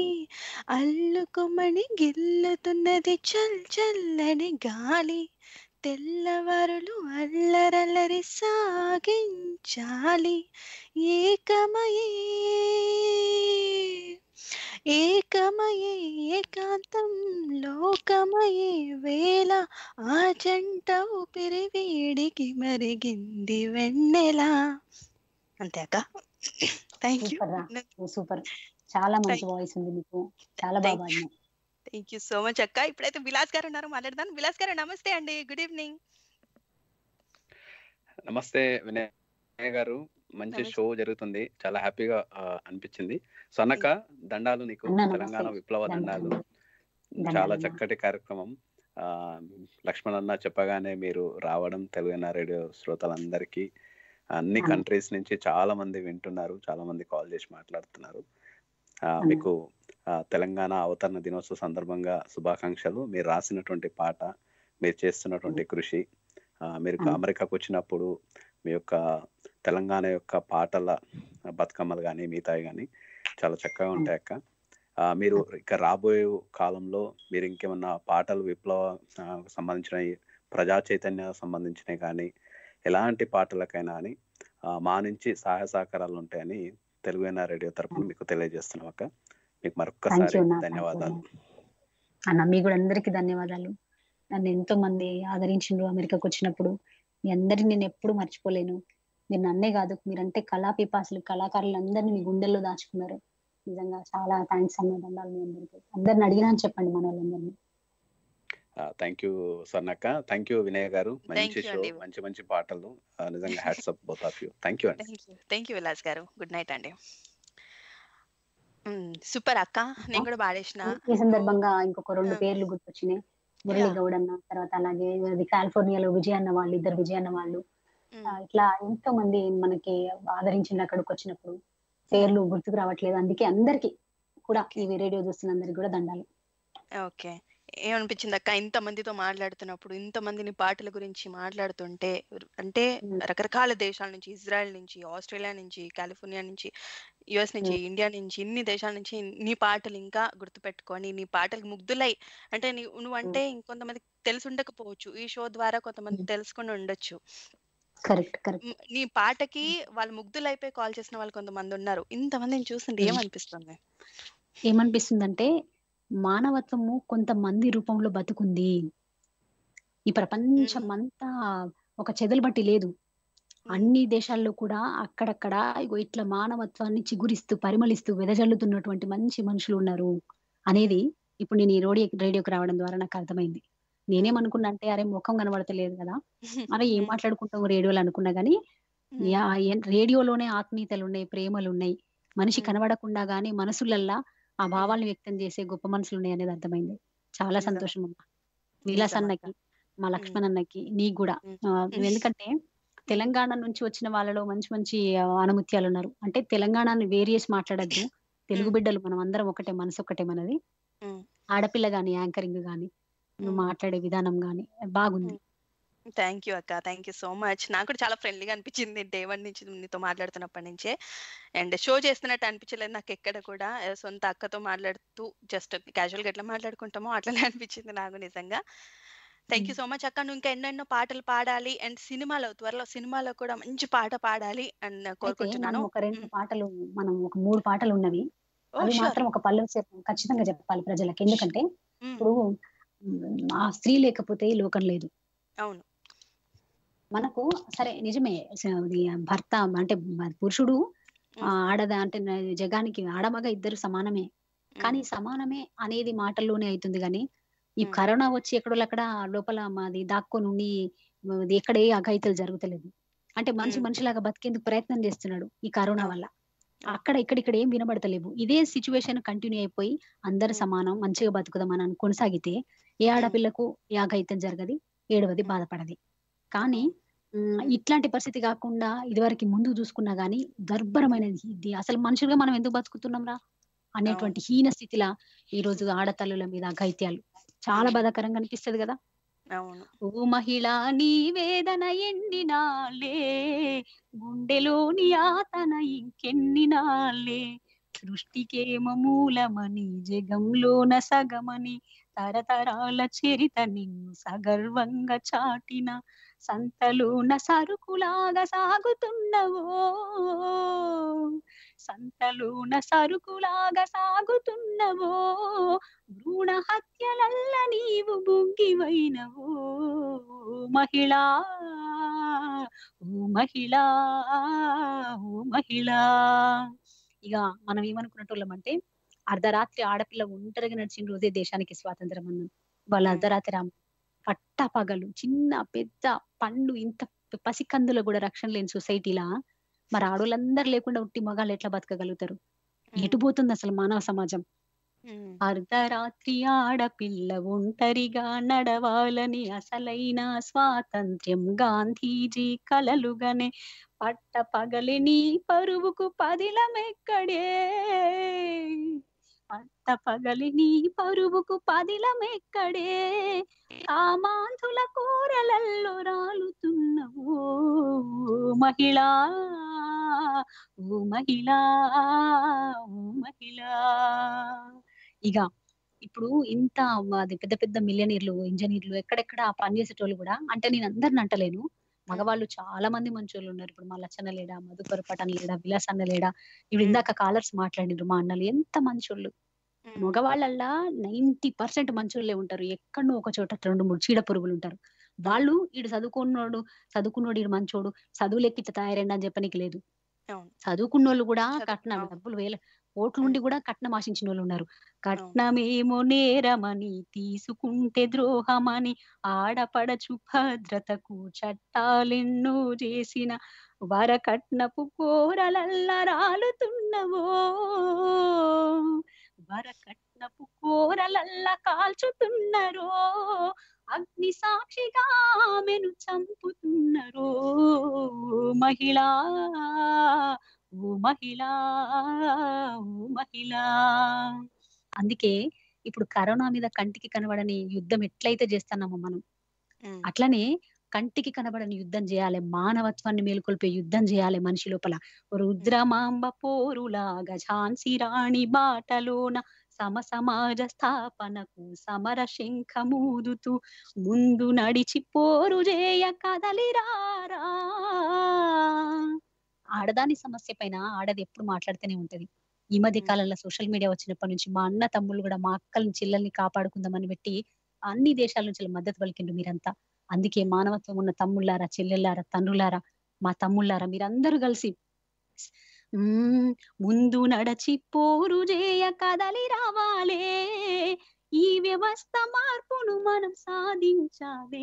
అల్లుకొమని గిల్లుతున్నది చల్ చల్లని గాలి తెల్లవారులు అల్లరల్లరి సాగించాలి ఏకమయే ఏకమయే ఏకాంతం లోకమయే వేళ ఆ జంట ఊపిరి వీడికి మరిగింది వెన్నెలా అంతే అక్క థ్యాంక్ యూ సూపర్ రా సూపర్ చాలా మంచి వాయిస్ ఉంది నీకు చాలా బాగా పాడినావు థ్యాంక్ యూ సో మచ్ అక్క ఇప్పుడైతే విలాస్ గారు ఉన్నారు మాట్లాడదాం విలాస్ గారు నమస్తే అండి గుడ్ ఈవినింగ్ నమస్తే వినయ్ గారు మంచి నమస్తే. షో జరుగుతుంది చాలా హ్యాపీగా ఆ, అనిపించింది సొన్నక దండాలు నీకు అన్నా, నమస్తే. తెలంగాణ విప్లవ దండాలు. దండాలు దండాలు చాలా అన్నా. చక్కటి కార్యక్రమం ఆ లక్ష్మణ్ అన్న చెప్పగానే మీరు రావడం తెలుగు రేడియో శ్రోతలందరికీ అన్ని అన్నా. కంట్రీస్ నుంచి చాలా మంది వింటున్నారు చాలా మంది కాల్ చేసి మాట్లాడుతున్నారు ఆ, అన్నా. మీకు ఆ, తెలంగాణ అవతరణ దినోత్సవ సందర్భంగా శుభాకాంక్షలు మీరు రాసినటువంటి పాట మీరు చేస్తున్నటువంటి కృషి ఆ, మీరు అన్నా. అమెరికాకు వచ్చినప్పుడు మీ యొక్క తెలంగాణ యొక్క పాటల బతుకమ్మలు కానీ మిగతాయి కానీ చాలా చక్కగా ఉంటాయి అక్క ఆ, మీరు ఇక రాబోయే కాలంలో మీరు ఇంకేమన్నా పాటలు విప్లవ ఆ, సంబంధించిన ప్రజా చైతన్య సంబంధించినవి కానీ ఎలాంటి పాటలకైనా అని ఆ, మా నుంచి సహాయ సహకారాలు ఉంటాయని తెలుగు రేడియో తరపున మీకు తెలియజేస్తున్నాం అక్క మీకు థ్యాంక్ మరొక్కసారి యూ అన్న థ్యాంక్ యూ ధన్యవాదాలు అన్న మీ కూడా అందరికీ ధన్యవాదాలు నన్ను ఎంతో మంది ఆదరించిండ్రు అమెరికాకు వచ్చినప్పుడు మీ అందరిని నేను ఎప్పుడు మర్చిపోలేను మీరు నన్నే కాదు మీరంటే కళా పిపాసులు కళాకారులు అందరినీ మీ గుండెల్లో దాచుకున్నారు నిజంగా చాలా థ్యాంక్స్ అన్న దండాలు మీ అందరికీ అందరిని అడిగినా అని చెప్పండి మన వాళ్ళందరినీ థ్యాంక్ యూ స్వర్ణక్క థ్యాంక్ యూ వినయ్ గారు Thank మంచి you షో అండి. మంచి మంచి పాటలు ఆ, నిజంగా hats up both of you thank you అండి thank you thank you Vilas గారు గుడ్ నైట్ అండి సూపర్ అక్క నేను కూడా పాడేసిన ఈ సందర్భంగా ఇంకొక రెండు ఆ. పేర్లు గుర్తొచ్చినాయి మురళి Yeah. గౌడ్ అన్న తర్వాత అలాగే అది కాలిఫోర్నియాలో విజయ్ అన్న వాళ్ళు ఇద్దరు విజయ్ అన్న వాళ్ళు ఆ, ఇట్లా ఎంతో మంది మనకి ఆదరించిన అక్కడికి వచ్చినప్పుడు పేర్లు గుర్తుకు రావట్లేదు అందుకే అందరికి కూడా ఈ రేడియో చూస్తున్న అందరికి కూడా దండాలు ఓకే ఏమనిపించింది అక్క ఇంత మందితో మాట్లాడుతున్నప్పుడు ఇంత మందిని పాటల గురించి మాట్లాడుతుంటే అంటే రకరకాల దేశాల నుంచి ఇజ్రాయెల్ నుంచి ఆస్ట్రేలియా నుంచి కాలిఫోర్నియా నుంచి యుఎస్ నుంచి ఇండియా నుంచి ఇన్ని దేశాల నుంచి నీ పాటలు ఇంకా గుర్తుపెట్టుకొని నీ పాటలకు ముగ్ధులై అంటే నీ నువ్వంటే ఇంకొంతమందికి తెలిసి ఉండకపోవచ్చు ఈ షో ద్వారా కొంతమంది తెలుసుకుని ఉండొచ్చు కరెక్ట్ కరెక్ట్ మ్, నీ పాటకి వాళ్ళు ముగ్ధులైపోయి కాల్ చేసిన వాళ్ళు కొంతమంది ఉన్నారు ఇంతమందిని చూస్తుంటే మ్మ్. ఏమనిపిస్తుంది ఏమనిపిస్తుందంటే మానవత్వము కొంతమంది రూపంలో బతుకుంది ఈ ప్రపంచం అంతా ఒక చెదలు బట్టి లేదు అన్ని దేశాల్లో కూడా అక్కడక్కడ ఇగో ఇట్లా మానవత్వాన్ని చిగురిస్తూ పరిమళిస్తూ వెదజల్లుతున్నటువంటి మంచి మనుషులు ఉన్నారు అనేది ఇప్పుడు నేను ఈ రేడియో రేడియోకి రావడం ద్వారా నాకు అర్థమైంది నేనేమనుకున్నా అంటే అరే ముఖం కనబడతలేదు కదా అరే ఏం మాట్లాడుకుంటాం రేడియోలో అనుకున్నా గానీ యా ఏం- రేడియోలోనే ఆత్మీయతలు ఉన్నాయి ప్రేమలు ఉన్నాయి మనిషి కనబడకుండా గానీ మనసులల్లా ఆ భావాలను వ్యక్తం చేసే గొప్ప మనసులు ఉన్నాయి అనేది అర్థమైంది చాలా సంతోషం అమ్మా విలాస్ అన్నకి మా లక్ష్మణ్ అన్నకి నీకు కూడా ఆ, ఎందుకంటే తెలంగాణ నుంచి వచ్చిన వాళ్ళలో మంచి మంచి ఆ, ఆణిముత్యాలు ఉన్నారు అంటే తెలంగాణని వేరు చేసి మాట్లాడద్దు తెలుగు బిడ్డలు మనం అందరం ఒకటే మనసు ఒకటే మనది ఆడపిల్ల గాని యాంకరింగ్ గాని నువ్వు మాట్లాడే విధానం గాని బాగుంది థ్యాంక్ యూ అక్క థ్యాంక్ యూ సో మచ్ నాకు కూడా చాలా ఫ్రెండ్లీగా అనిపించింది డే వన్ నుంచి నీతో మాట్లాడుతున్నప్పటి నుంచే అండ్ షో చేస్తున్నట్టు అనిపించలేదు నాకు ఎక్కడ కూడా ఆ, సొంత అక్కతో మాట్లాడుతూ జస్ట్ క్యాజువల్గా ఎట్లా మాట్లాడుకుంటామో అట్లనే అనిపించింది నాకు నిజంగా థ్యాంక్ యూ సో మచ్ అక్క నువ్వు ఇంకా ఎన్నెన్నో పాటలు పాడాలి అండ్ సినిమాలో త్వరలో సినిమాలో కూడా మంచి పాట పాడాలి అని అయితే కోరుకుంటున్నాను మనం ఒక రెండు పాటలు మనం ఒక మూడు పాటలు ఉన్నవి ఓ, అవి sure. మాత్రం ఒక పల్లవి సేపు ఖచ్చితంగా చెప్పాలి ప్రజలకు ఎందుకంటే ఇప్పుడు మ్, ఆ స్త్రీ లేకపోతే ఈ లోకం లేదు అవును మనకు సరే నిజమే స- అది భర్త అంటే మ- పురుషుడు ఆ, ఆడద అంటే న- జగానికి ఆడమగ ఇద్దరు సమానమే కానీ సమానమే అనేది మాటల్లోనే అవుతుంది కానీ ఈ కరోనా వచ్చి ఎక్కడో అక్కడ లోపల మాది దాక్కొని ఉండి అది ఎక్కడ ఏ అఘాయితలు జరుగుతలేదు అంటే మనిషి మనిషిలాగా బతికేందుకు ప్రయత్నం చేస్తున్నాడు ఈ కరోనా వల్ల అక్కడ ఇక్కడ ఇక్కడ ఏం వినబడతలేవు ఇదే సిచ్యువేషన్ కంటిన్యూ అయిపోయి అందరు సమానం మంచిగా బతుకుదాం అని కొనసాగితే ఏ ఆడపిల్లకు ఏ అఘాయితం జరగది ఏడవది బాధపడది కానీ ఉమ్, ఇట్లాంటి పరిస్థితి కాకుండా ఇదివరకు ముందు చూసుకున్నా గానీ దర్భరమైనది ఇది అసలు మనుషులుగా మనం ఎందుకు బతుకుతున్నాం రా అనేటువంటి హీన స్థితిలా ఈ రోజు ఆడతల్లుల మీద అఘాయిత్యాలు చాలా బాధాకరంగా అనిపిస్తది కదా అవును ఓ మహిళ నీ వేదన ఎన్ని నాళ్ళే గుండెలోని ఆతన ఇంకెన్ని నాళ్ళే సృష్టికేమ మూలమని జగంలోన సగమని తరతరాల చరిత నిన్ను సగర్వంగా చాటిన సంతలోన సరుకులాగా సాగుతున్నవో సంతలోన సరుకులాగా సాగుతున్నవో భ్రూణ హత్యలల్ల నీవు బుగ్గివైనవో మహిళా ఓ మహిళా ఓ మహిళా ఇక మనం ఏమనుకున్నట్టు అర్ధరాత్రి ఆడపిల్ల ఒంటరిగా నడిచిన రోజే దేశానికి స్వాతంత్రం అన్నాం వాళ్ళ అర్ధరాత్రి రామ పట్ట పగలు చిన్న పెద్ద పండు ఇంత పసికందులో కూడా రక్షణ లేని సొసైటీలా మరి ఆడోళ్ళందరూ లేకుండా ఉట్టి మగాళ్ళు ఎట్లా బతకగలుగుతారు ఎటు పోతుంది అసలు మానవ సమాజం అర్ధరాత్రి ఆడపిల్ల ఒంటరిగా నడవాలని అసలైన స్వాతంత్ర్యం గాంధీజీ కలలుగానే పట్ట పగలి నీ పరువుకు పదిలమెక్కడే పట్ట పగలి నీ పరువుకు పదిలమెక్కడే కామాంధుల కూరలల్లో రాలుతున్నవో మహిళా ఓ మహిళా ఓ మహిళా ఇక ఇప్పుడు ఇంత అది పెద్ద పెద్ద మిలియనీర్లు ఇంజనీర్లు ఎక్కడెక్కడ పనిచేసేటోళ్ళు కూడా అంటే నేను అందరిని అంటలేను మగవాళ్ళు చాలా మంది మంచోళ్ళు ఉన్నారు ఇప్పుడు మా లచ్చన్న లేడా మధుకర్ పటన్ లేడా విలాస్ అన్న లేడా ఇప్పుడు ఇందాక కాలర్స్ మాట్లాడినారు మా అన్నలు ఎంత మంచోళ్ళు మగవాళ్ళల్లా నైన్టీ పర్సెంట్ మంచోళ్ళే ఉంటారు ఎక్కడో ఒక చోట రెండు మూడు చీడ పురుగులు ఉంటారు వాళ్ళు ఈడు చదువుకున్నోడు చదువుకున్నోడు ఈడు మంచోడు చదువు లెక్కిత తయారైంది అని చెప్పనికి లేదు చదువుకున్నోళ్ళు కూడా కట్నం డబ్బులు వేల ఓట్లు ఉండి కూడా కట్నం ఆశించిన వాళ్ళు ఉన్నారు కట్నమేమో నేరమని తీసుకుంటే ద్రోహమని ఆడపడచు భద్రతకు చట్టాలెన్నో చేసిన వరకట్నపు కోరలల్ల రాలుతున్నవో వరకట్నపు కోరలల్ల కాల్చుతున్నరో అగ్ని సాక్షిగా ఆమెను చంపుతున్నరో మహిళా ఓ మహిళా ఓ మహిళా అందుకే ఇప్పుడు కరోనా మీద కంటికి కనబడని యుద్ధం ఎట్లయితే చేస్తున్నామో మనం అట్లనే కంటికి కనబడని యుద్ధం చేయాలి మానవత్వాన్ని మేలుకొల్పే యుద్ధం చేయాలి మనిషి లోపల రుద్రమాంబ పోరులాగా ఝాన్సీ రాణి బాటలోన సమ సమాజ స్థాపనకు సమర శంఖమూదుతూ ముందు నడిచి పోరు చేయ కదలిరారా ఆడదాని సమస్య పైన ఆడది ఎప్పుడు మాట్లాడుతూనే ఉంటది ఈ మధ్య కాలంలో సోషల్ మీడియా వచ్చినప్పటి నుంచి మా అన్న తమ్ముళ్ళు కూడా మా అక్కల్ని చెల్లెల్ని కాపాడుకుందామని పెట్టి అన్ని దేశాల నుంచి మద్దతు పలికిండ్రు మీరంతా అందుకే మానవత్వం ఉన్న తమ్ముళ్ళారా చెల్లెళ్ళారా తండ్రులారా మా తమ్ముళ్ళారా మీరందరూ కలిసి ఉమ్, ముందు నడచి పోరు చేయ కదలి రావాలే ఈ వ్యవస్థ మార్పును మనం సాధించాలే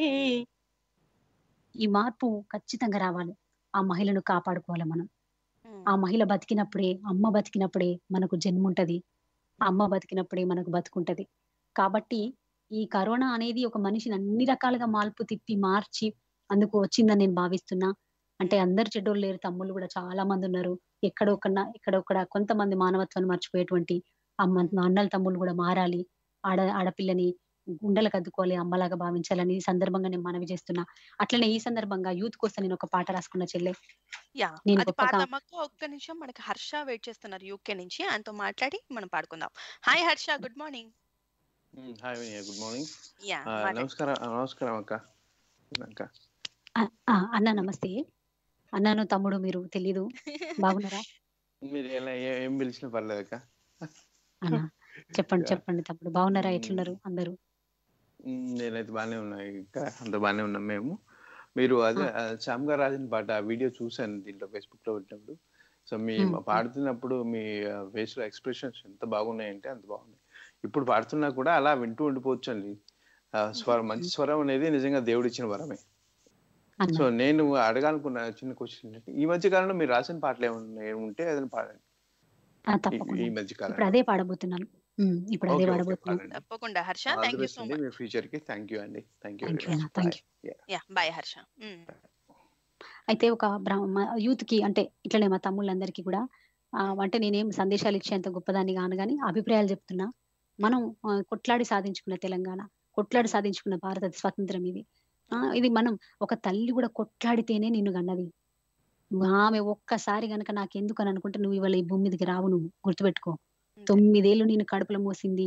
ఈ మార్పు ఖచ్చితంగా రావాలి ఆ మహిళను కాపాడుకోవాలి మనం ఆ మహిళ బతికినప్పుడే అమ్మ బతికినప్పుడే మనకు జన్మ ఉంటది ఆ అమ్మ బతికినప్పుడే మనకు బతుకుంటది కాబట్టి ఈ కరోనా అనేది ఒక మనిషిని అన్ని రకాలుగా మార్పు తిప్పి మార్చి అందుకు వచ్చిందని నేను భావిస్తున్నా అంటే అందరు చెడ్డోళ్ళు లేరు తమ్ముళ్ళు కూడా చాలా మంది ఉన్నారు ఎక్కడొకన్నా ఎక్కడొక్కడ కొంతమంది మానవత్వాన్ని మర్చిపోయేటువంటి అమ్మ అన్నల తమ్ముళ్ళు కూడా మారాలి ఆడ ఆడపిల్లని గుండెలకు అద్దుకోవాలి అమ్మలాగా భావించాలని ఈ సందర్భంగా నేను మనవి చేస్తున్నా అట్లనే ఈ సందర్భంగా యూత్ కోసం నేను ఒక పాట రాసుకున్న చెల్లె యా నేను అది గొప్పగా పాడదామాక ఒక్క నిమిషం మనకి హర్ష వెయిట్ చేస్తున్నారు యూకే నుంచి ఆయనతో మాట్లాడి మనం పాడుకుందాం hi Harsha good morning hi Vinay good morning yeah నమస్కారం నమస్కారం అక్క అక్క ఆ, ఆ, అన్న నమస్తే అన్నాను తమ్ముడు మీరు తెలీదు బాగున్నారా మీరు ఎలా ఏ- ఏం పిలిచినా పర్లేదు అక్క అన్న చెప్పండి చెప్పండి తమ్ముడు బాగున్నారా ఎట్లున్నారు అందరూ మ్, నేనైతే బాగానే ఉన్నా ఇంకా అంత బాగానే ఉన్నాం మేము మీరు అదే ఆ, శ్యామ్ గారు రాసిన పాట ఆ వీడియో చూశాను దీంట్లో ఫేస్బుక్ లో పెట్టినప్పుడు సో మీ మ్, మ్. పాడుతున్నప్పుడు మీ ఫేస్ లో ఎక్స్ప్రెషన్స్ ఎంత బాగున్నాయంటే అంత బాగున్నాయి ఇప్పుడు పాడుతున్నా కూడా అలా వింటూ ఉండిపోవచ్చు అండి ఆ, స్వరం మంచి స్వరం అనేది నిజంగా దేవుడు ఇచ్చిన వరమే అన్న సో నేను అడగాలనుకున్న చిన్న క్వశ్చన్ ఏంటంటే ఈ మధ్య కాలంలో మీరు రాసిన పాటలు ఏమన్నా ఉంటే ఏదైనా పాడండి ఆ, ఈ- తప్పకుండా ఈ మధ్య ఇప్పుడు కాలంలో అదే పాడబోతున్నాను ఉమ్, ఇప్పుడు అదే ఓకే ఓకే పాడబోతున్నాను పాడండి తప్పకుండా Harsha all the thank you best so అండి మచ్ మీ ఫ్యూచర్ కి థ్యాంక్ యూ అండి థ్యాంక్ యూ థ్యాంక్ వెరీ యూ అన్న much thank you yeah bye Harsha మ్. అయితే ఒక యూత్ కి అంటే ఇట్లనే మా తమ్ముళ్ళందరికీ కూడా ఆ, అంటే నేనేం సందేశాలు ఇచ్చేంత గొప్పదాన్ని కాను కానీ అభిప్రాయాలు చెప్తున్నా మనం ఆ, కొట్లాడి సాధించుకున్న తెలంగాణ కొట్లాడి సాధించుకున్న భారత స్వతంత్రం ఇది ఆ ఇది మనం ఒక తల్లి కూడా కొట్లాడితేనే నిన్ను కన్నది ఆమె ఒక్కసారి గనక నాకు ఎందుకు అని అనుకుంటే నువ్వు ఇవాళ ఈ భూమి మీదకి రావు నువ్వు గుర్తుపెట్టుకో తొమ్మిదేళ్ళు నేను కడుపులో మోసింది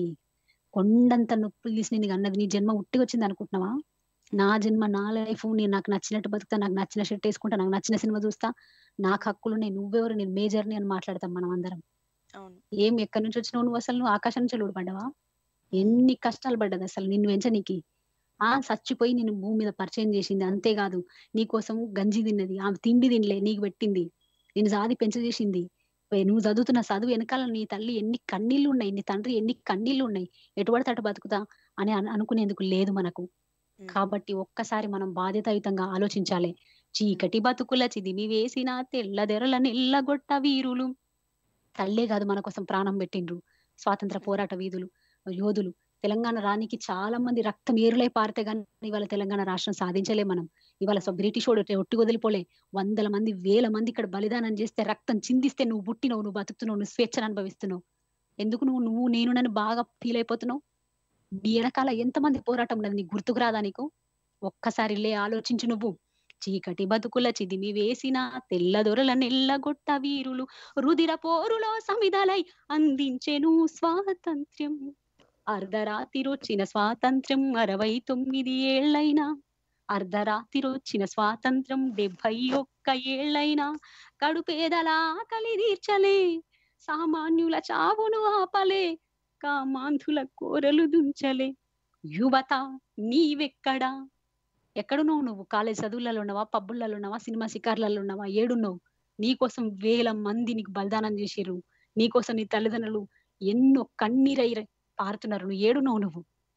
కొండంత నొప్పులు తీసి నేను అన్నది నీ జన్మ ఉట్టిగా వచ్చింది అనుకుంటున్నావా నా జన్మ నా లైఫ్ నేను నాకు నచ్చినట్టు బతుకుతా నాకు నచ్చిన షర్ట్ వేసుకుంటా నాకు నచ్చిన సినిమా చూస్తా నాకు హక్కులు ఉన్నాయి నువ్వెవరు నేను మేజర్ని అని మాట్లాడతాం మనం అందరం అవును ఏం ఎక్కడి నుంచి వచ్చినావు నువ్వు అసలు నువ్వు ఆకాశం నుంచి పడ్డావా ఎన్ని కష్టాలు పడ్డది అసలు నిన్ను వెంచనీకి ఆ చచ్చిపోయి నేను భూమి మీద పరిచయం చేసింది అంతేకాదు నీకోసం గంజి తిన్నది ఆమె తిండి తినలే నీకు పెట్టింది నేను సాది పెంచ చేసింది పోయి నువ్వు చదువుతున్న చదువు వెనకాల నీ తల్లి ఎన్ని కన్నీళ్లు ఉన్నాయి నీ తండ్రి ఎన్ని కన్నీళ్లు ఉన్నాయి ఎటుపడితే అటు బతుకుతా అని అను- అనుకునేందుకు లేదు మనకు కాబట్టి ఒక్కసారి మనం బాధ్యతాయుతంగా ఆలోచించాలి చీకటి బతుకుల చిదిమి వేసిన తెల్లదెరల నెల్లగొట్ట వీరులు తల్లే కాదు మన కోసం ప్రాణం పెట్టిండ్రు స్వాతంత్ర పోరాట వీధులు యోధులు తెలంగాణ రానికి చాలా మంది రక్తం ఏరులై పారితే కానీ ఇవాళ తెలంగాణ రాష్ట్రం సాధించలే మనం ఇవాళ సో బ్రిటిష్ వాడు ఒట్టి వదిలిపోలే వందల మంది వేల మంది ఇక్కడ బలిదానం చేస్తే రక్తం చిందిస్తే నువ్వు పుట్టినవు నువ్వు బతుకుతున్నావు నువ్వు స్వేచ్ఛను అనుభవిస్తున్నావు ఎందుకు నువ్వు నువ్వు నేను నన్ను బాగా ఫీల్ అయిపోతున్నావు నీ వెనకాల ఎంతమంది పోరాటం ఉన్నది నీకు గుర్తుకు రాదా నీకు ఒక్కసారి లే ఆలోచించు నువ్వు చీకటి బతుకుల చిదిమి వేసిన తెల్లదొరల నెల్లగొట్ట వీరులు రుదిర పోరులో సమిదలై అందించెను స్వాతంత్ర్యం అర్ధరాత్రిరొచ్చిన స్వాతంత్ర్యం అరవై తొమ్మిది ఏళ్ళైనా అర్ధరాత్రిరొచ్చిన స్వాతంత్ర్యం డెబ్బై ఒక్క ఏళ్ళైనా కడుపేదల ఆకలి తీర్చలే సామాన్యుల చావును ఆపలే కామాంధుల కోరలు దుంచలే యువత నీవెక్కడా ఎక్కడున్నావు నువ్వు కాలేజ్ చదువులలో ఉన్నావా పబ్బులలో ఉన్నావా సినిమా శిఖర్లలో ఉన్నావా ఏడున్నావు నీకోసం వేల మంది నీకు బలిదానం చేసిర్రు నీకోసం నీ తల్లిదండ్రులు ఎన్నో కన్నీరై పారుతున్నారు నువ్వు ఏడున్నావు నువ్వు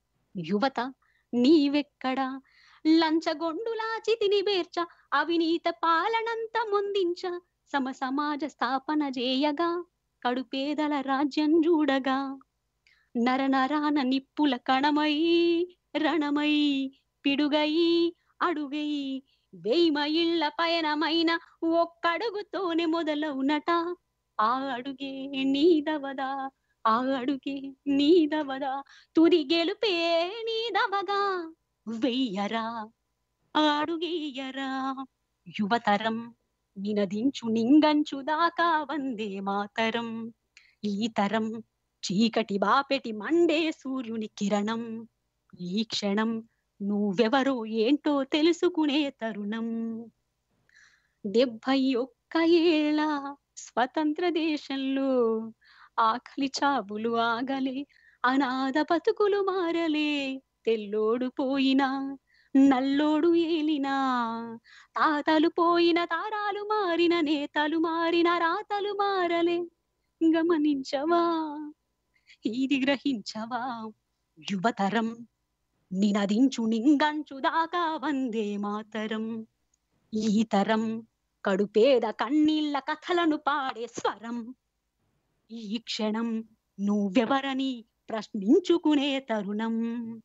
యువత నీవెక్కడా లంచగొండులా చితిని బేర్చ అవినీత పాలనంత ముందించ సమ సమాజ స్థాపన చేయగా కడుపేదల రాజ్యం చూడగా నర నరాన నిప్పుల కణమై రణమై పిడుగై అడుగై వేయిమ ఇళ్ళ పయనమైన ఒక్కడుగుతోనే మొదలవునట ఆ అడుగే నీదవదా ఆ అడుగే నీదవదా తుది గెలుపే నీదవగా వెయ్యరా ఆ అడుగేయరా యువతరం నినదించు నింగంచు దాకా వందే మాతరం ఈ తరం చీకటి బాపెటి మండే సూర్యుని కిరణం ఈ క్షణం నువ్వెవరో ఏంటో తెలుసుకునే తరుణం డెబ్బై ఒక్క ఏళ్ళ స్వతంత్ర దేశంలో ఆకలి చావులు ఆగలే అనాథ బతుకులు మారలే తెల్లోడు పోయినా నల్లోడు ఏలినా తాతలు పోయిన తారాలు మారిన నేతలు మారిన రాతలు మారలే గమనించవా ఇది గ్రహించవా యువతరం నినదించు నింగంచు దాకా వందే మాతరం ఈ తరం కడుపేద కన్నీళ్ళ కథలను పాడే స్వరం ఈ క్షణం నువ్వెవరని ప్రశ్నించుకునే తరుణం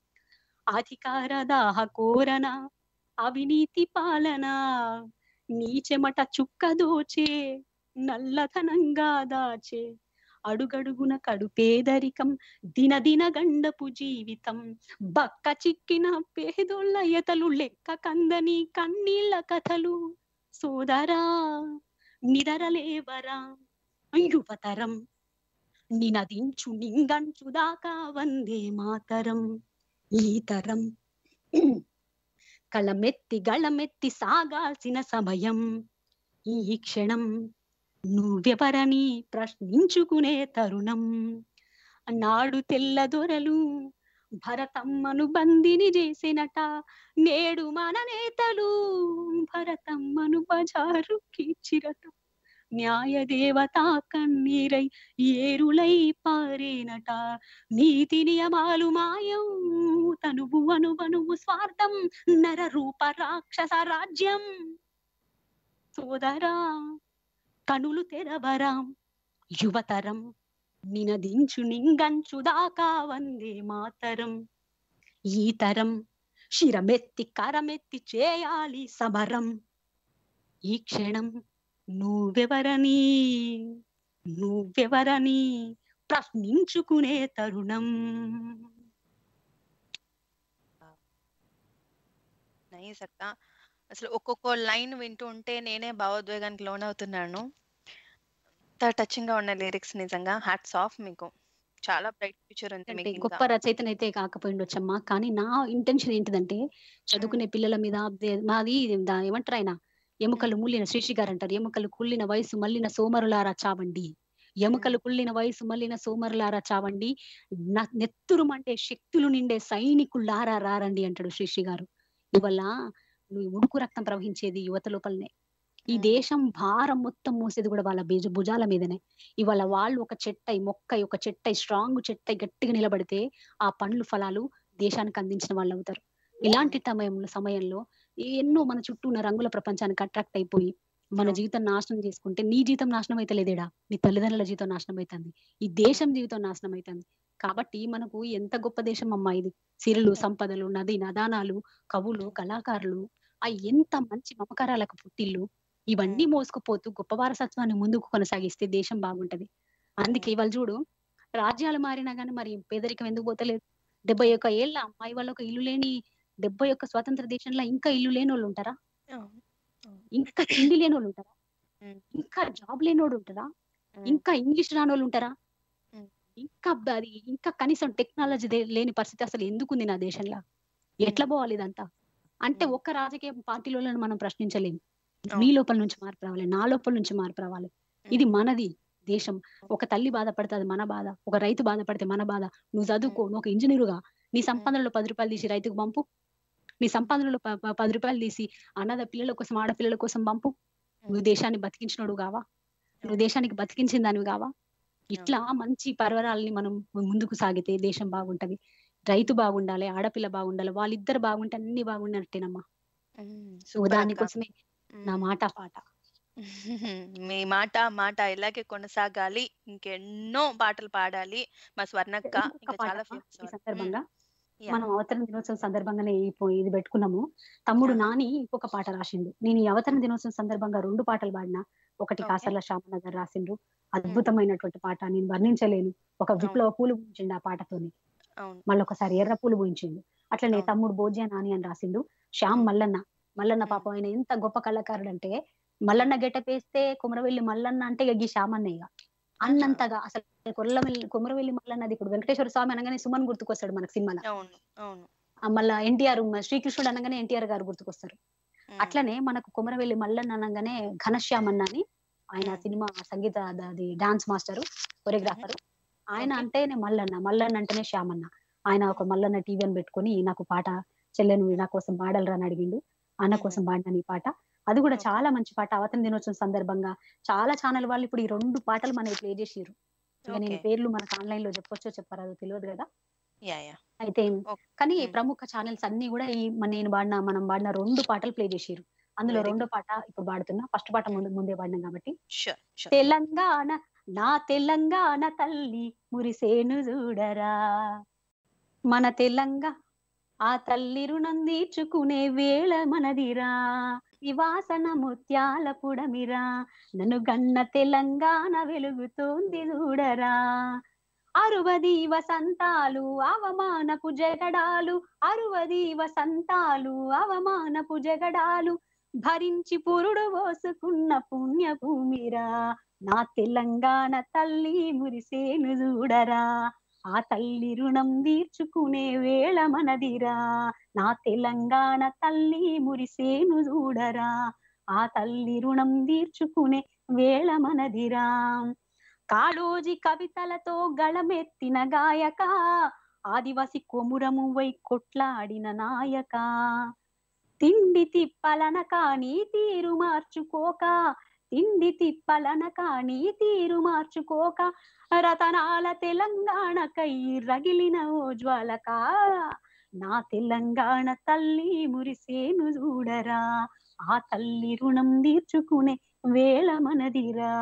అధికార దాహ కోరన అవినీతి పాలన నీ చెమట చుక్క దోచే నల్లధనంగా దాచే అడుగడుగున కడుపేదరికం దినదిన గండపు జీవితం బక్క చిక్కిన పేదోళ్ళ ఎతలు లెక్క కందని కన్నీళ్ళ కథలు సోదరా నిదరలేవరా యువతరం నినదించు నింగంచు దాకా వందే మాతరం ఈ తరం కళమెత్తి గళమెత్తి సాగాల్సిన సమయం ఈ క్షణం నువ్వెవరని ప్రశ్నించుకునే తరుణం నాడు తెల్ల దొరలు భరతమ్మను బందిని చేసినట నేడు మన నేతలు భరతమ్మను బజారు కీచిరట న్యాయ దేవత కన్నీరై ఏరులై పారేనట నీతి నియమాలు మాయం తనువు అనువనువు స్వార్థం నర రూప రాక్షస రాజ్యం సోదరా కనులు తెరవరా యువతరం నినదించు నింగంచు దాకా వందే మాతరం ఈ తరం శిరమెత్తి కరమెత్తి చేయాలి సమరం ఈ క్షణం నువ్వెవరని నువ్వెవరని ప్రశ్నించుకునే తరుణం నైస్ అక్క అసలు ఒక్కొక్క లైన్ వింటూ ఉంటే నేనే భావోద్వేగానికి లోనవుతున్నాను అంత టచింగ్ గా ఉన్న లిరిక్స్ నిజంగా హ్యాట్స్ ఆఫ్ మీకు చాలా బ్రైట్ ఫ్యూచర్ ఉంది అంటే మీకు ఇంకా గొప్ప రచయితనైతే కాకపోయిండొచ్చమ్మా కానీ నా ఇంటెన్షన్ ఏంటిదంటే చదువుకునే పిల్లల మీద దే- మాది దా- ఏమంటారు ఆయన ఎముకలు ముల్లిన శ్రీశ్రీ గారు అంటారు ఎముకలు కుళ్ళిన వయసు మల్లిన సోమరులారా చావండి ఎముకలు కుళ్ళిన వయసు మల్లిన సోమరులారా చావండి న- నెత్తురు అంటే శక్తులు నిండే సైనికులారా రారండి అంటాడు శ్రీశ్రీ గారు ఇవల్ల నువ్వు ఉడుకు రక్తం ప్రవహించేది యువత లోపలనే ఈ దేశం భారం మొత్తం మోసేది కూడా వాళ్ళ బీజ భుజాల మీదనే ఇవాళ వాళ్ళు ఒక చెట్టై మొక్కై ఒక చెట్టై స్ట్రాంగ్ చెట్టై గట్టిగా నిలబడితే ఆ పండ్లు ఫలాలు దేశానికి అందించిన వాళ్ళు అవుతారు ఇలాంటి సమయంలో సమయంలో ఎన్నో మన చుట్టూ ఉన్న రంగుల ప్రపంచానికి అట్రాక్ట్ అయిపోయి మన జీవితం నాశనం చేసుకుంటే నీ జీవితం నాశనం అయితే లేదేడా నీ తల్లిదండ్రుల జీవితం నాశనం అవుతుంది ఈ దేశం జీవితం నాశనం అవుతుంది కాబట్టి మనకు ఎంత గొప్ప దేశం అమ్మా ఇది సిరులు సంపదలు నది నదానాలు కవులు కళాకారులు ఆ ఎంత మంచి మమకారాలకు పుట్టిల్లు ఇవన్నీ మోసుకుపోతూ గొప్ప వారసత్వాన్ని ముందుకు కొనసాగిస్తే దేశం బాగుంటది అందుకే ఇవాళ చూడు రాజ్యాలు మారినా గానీ మరి పేదరికం ఎందుకు పోతలేదు డెబ్బై ఒక్క ఏళ్ళ అమ్మాయి వాళ్ళ ఒక ఇల్లు లేని డెబ్బై ఒక్క స్వతంత్ర దేశంలో ఇంకా ఇల్లు లేని వాళ్ళు ఉంటారా ఇంకా తిండి లేని వాళ్ళు ఉంటారా ఇంకా జాబ్ లేనోడు ఉంటారా ఇంకా ఇంగ్లీష్ రాని వాళ్ళు ఉంటారా ఇంకా బ- అది ఇంకా కనీసం టెక్నాలజీ లేని పరిస్థితి అసలు ఎందుకుంది నా దేశంలో ఎట్లా పోవాలి ఇదంతా అంటే ఒక్క రాజకీయ పార్టీలను మనం ప్రశ్నించలేము నీ లోపల నుంచి మార్పు రావాలి నా లోపల నుంచి మార్పు రావాలి ఇది మనది దేశం ఒక తల్లి బాధపడితే అది మన బాధ ఒక రైతు బాధపడితే మన బాధ నువ్వు చదువుకో నువ్వు ఒక ఇంజనీరుగా నీ సంపాదనలో పది రూపాయలు తీసి రైతుకు పంపు నీ సంపాదనలో ప- ప- పది రూపాయలు తీసి అనాథ పిల్లల కోసం ఆడపిల్లల కోసం పంపు నువ్వు దేశాన్ని బతికించినోడు కావా నువ్వు దేశానికి బతికించిన దానివి కావా ఇట్లా మంచి పర్వరాలని మనం ముందుకు సాగితే దేశం బాగుంటది రైతు బాగుండాలి ఆడపిల్ల బాగుండాలి వాళ్ళిద్దరు బాగుంటే అన్ని బాగున్నట్టేనమ్మా సో సూపర్ అక్క. దానికోసమే నా మాట పాట మీ మాట మాట ఇలాగే కొనసాగాలి ఇంకెన్నో పాటలు పాడాలి మా స్వర్ణక్క ఇంకొక ఇంకా పాట చాలా అమ్మా, ఫేమస్ ఈ సందర్భంగా యా. మనం అవతరణ దినోత్సవం సందర్భంగానే ఇప్పుడు ఇది పెట్టుకున్నాము తమ్ముడు నాని ఇంకొక పాట రాసిండు నేను ఈ అవతరణ దినోత్సవం సందర్భంగా రెండు పాటలు పాడినా ఒకటి కాసర్ల శ్యామన్న గారు రాసిండ్రు అద్భుతమైనటువంటి పాట నేను వర్ణించలేను ఒక విప్లవ పూలు పూయించిండు ఆ పాటతోని అవును మళ్ళీ ఒకసారి ఎర్ర పూలు పూయించిండు అట్లనే తమ్ముడు భోజ్య నాని అని రాసిండు శ్యామ్ మల్లన్న మల్లన్న పాపం ఆయన ఎంత గొప్ప కళాకారుడు అంటే మల్లన్న గెటప్ వేస్తే కుమరవెల్లి మల్లన్న అంటే ఇక గీ శ్యామన్న ఇక అన్నంతగా అసలు కొల్లవెల్లి కుమరవెల్లి మల్లన్నది ఇప్పుడు వెంకటేశ్వర స్వామి అనగానే సుమన్ గుర్తుకొస్తాడు మనకు సినిమాలో అవును అవును ఆ మళ్ళా ఎన్టీఆర్ శ్రీకృష్ణుడు అనగానే ఎన్టీఆర్ గారు గుర్తుకొస్తారు అట్లనే మనకు కుమరవెల్లి మల్లన్న అనగానే ఘనశ్యామన్న అని ఆయన సినిమా సంగీత ద- అది డాన్స్ మాస్టర్ కొరియోగ్రాఫర్ ఆయన అంటేనే మల్లన్న మల్లన్న అంటేనే శ్యామన్న ఆయన ఒక మల్లన్న టీవీ అని పెట్టుకొని నాకు పాట చెల్లెను నా కోసం పాడలరా అని అడిగిండు అన్న కోసం పాడిన ఈ పాట అది కూడా చాలా మంచి పాట అవతరణ దినోత్సవం సందర్భంగా చాలా ఛానల్ వాళ్ళు ఇప్పుడు ఈ రెండు పాటలు మనకి ప్లే చేసిర్రు ఇక నేను Okay. పేర్లు మనకు ఆన్లైన్ లో చెప్పొచ్చో చెప్పరాదో తెలియదు కదా యా యా అయితే కానీ ప్రముఖ ఛానల్స్ అన్ని కూడా ఈ మన- నేను పాడిన మనం పాడిన రెండు పాటలు ప్లే చేసిర్రు అందులో Very రెండో పాట ఇప్పుడు పాడుతున్నా ఫస్ట్ పాట ముందు ముందే పాడినాం కాబట్టి షూర్ షూర్ తెలంగాణ నా తెలంగాణ తల్లి మురిసేను చూడరా మన తెలంగా ఆ తల్లి రుణం తీర్చుకునే వేళ మనదిరా ఈ వాసన ముత్యాల పుడమిరా నన్ను గన్న తెలంగాణ వెలుగుతోంది చూడరా అరువది వసంతాలు అవమానపు జగడాలు అరువది వసంతాలు అవమానపు జగడాలు భరించి పురుడు పోసుకున్న పుణ్యభూమిరా నా తెలంగాణ తల్లి మురిసేను చూడరా ఆ తల్లి రుణం తీర్చుకునే వేళ మనదిరా నా తెలంగాణ తల్లి మురిసేను చూడరా ఆ తల్లి రుణం తీర్చుకునే వేళ మనదిరా కాళోజీ కవితలతో గళమెత్తిన గాయక ఆదివాసి కొమురము వై కొట్లాడిన నాయక తిండి తిప్పలన కాని తీరు మార్చుకోక తిండి తిప్పలన కాని తీరు మార్చుకోక రతనాల తెలంగాణకై రగిలిన ఓ జ్వాలక నా తెలంగాణ తల్లి మురిసేను చూడరా ఆ తల్లి రుణం తీర్చుకునే వేళ మనదిరా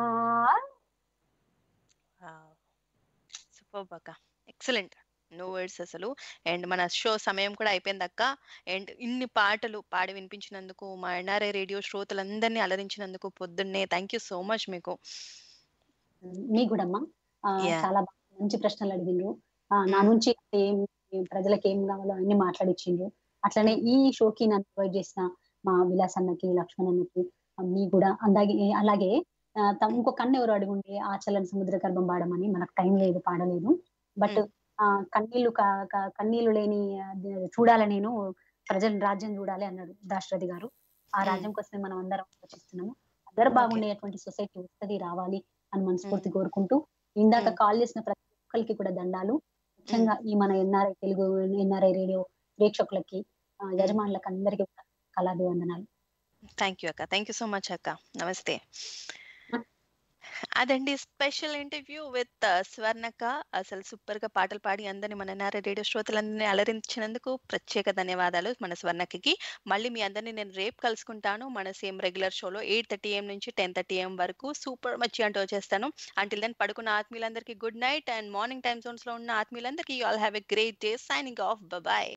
సూపర్ అక్క ఎక్సలెంట్ నో వర్డ్స్ అసలు అండ్ మన షో సమయం కూడా అయిపోయింది అక్క అండ్ ఇన్ని పాటలు పాడి వినిపించినందుకు మా ఎన్ఆర్ఐ రేడియో శ్రోతలందరినీ అలరించినందుకు పొద్దున్నే థ్యాంక్ యూ సో మచ్ మీకు మీ కూడా అమ్మా ఆ, Yeah. చాలా బాగా మంచి ప్రశ్నలు అడిగిండ్రు ఆ, నా నుంచి ఏం ఏం ప్రజలకు ఏం కావాలో అన్ని మాట్లాడిచ్చిండ్రు అట్లనే ఈ షోకి నన్ను ఇన్వైట్ చేసిన మా విలాస్ అన్నకి లక్ష్మణ్ అన్నకి ఆ, మీ కూడా అందాగే అలాగే ఆ, తమ ఇంకో కన్ను ఎవరు అడుగుండే ఆచలన సముద్ర గర్భం పాడమని మనకు టైం లేదు పాడలేదు బట్ ఆ కన్నీళ్లు క- క- కన్నీళ్లు లేని ఆ, ది- చూడాల నేను ప్రజల రాజ్యం చూడాలి అన్నాడు దాశరథి గారు ఆ రాజ్యం కోసమే మనం అందరం ఆలోచిస్తున్నాము అందరు బాగుండేటువంటి సొసైటీ వస్తుంది రావాలి అని మనస్ఫూర్తి కోరుకుంటూ ఇందాక కాల్ చేసిన ప్రతి ఒక్కరికి కూడా దండాలు ముఖ్యంగా ఈ మన ఎన్ఆర్ఐ తెలుగు ఎన్ఆర్ఐ రేడియో ప్రేక్షకులకి ఆ, యజమానులకు అందరికీ కూడా కళాభివందనాలు థ్యాంక్ యూ అక్క థ్యాంక్ యూ సో మచ్ అక్క నమస్తే అదండి స్పెషల్ ఇంటర్వ్యూ విత్ స్వర్ణక అసలు సూపర్ గా పాటలు పాడి అందరిని మన ఎన్ఆర్ఐ రేడియో శ్రోతలందరినీ అలరించినందుకు ప్రత్యేక ధన్యవాదాలు మన స్వర్ణకకి మళ్ళీ మీ అందరినీ నేను రేపు కలుసుకుంటాను మన సేమ్ రెగ్యులర్ షోలో ఎయిట్ థర్టీ ఏం నుంచి టెన్ థర్టీ ఏం వరకు సూపర్ మచ్చి అంటూ వచ్చేస్తాను అంటిల్ దెన్ పడుకున్న ఆత్మీయులందరికీ good night and morning time zones లో ఉన్న ఆత్మీయులందరికీ you all have a great day signing off bye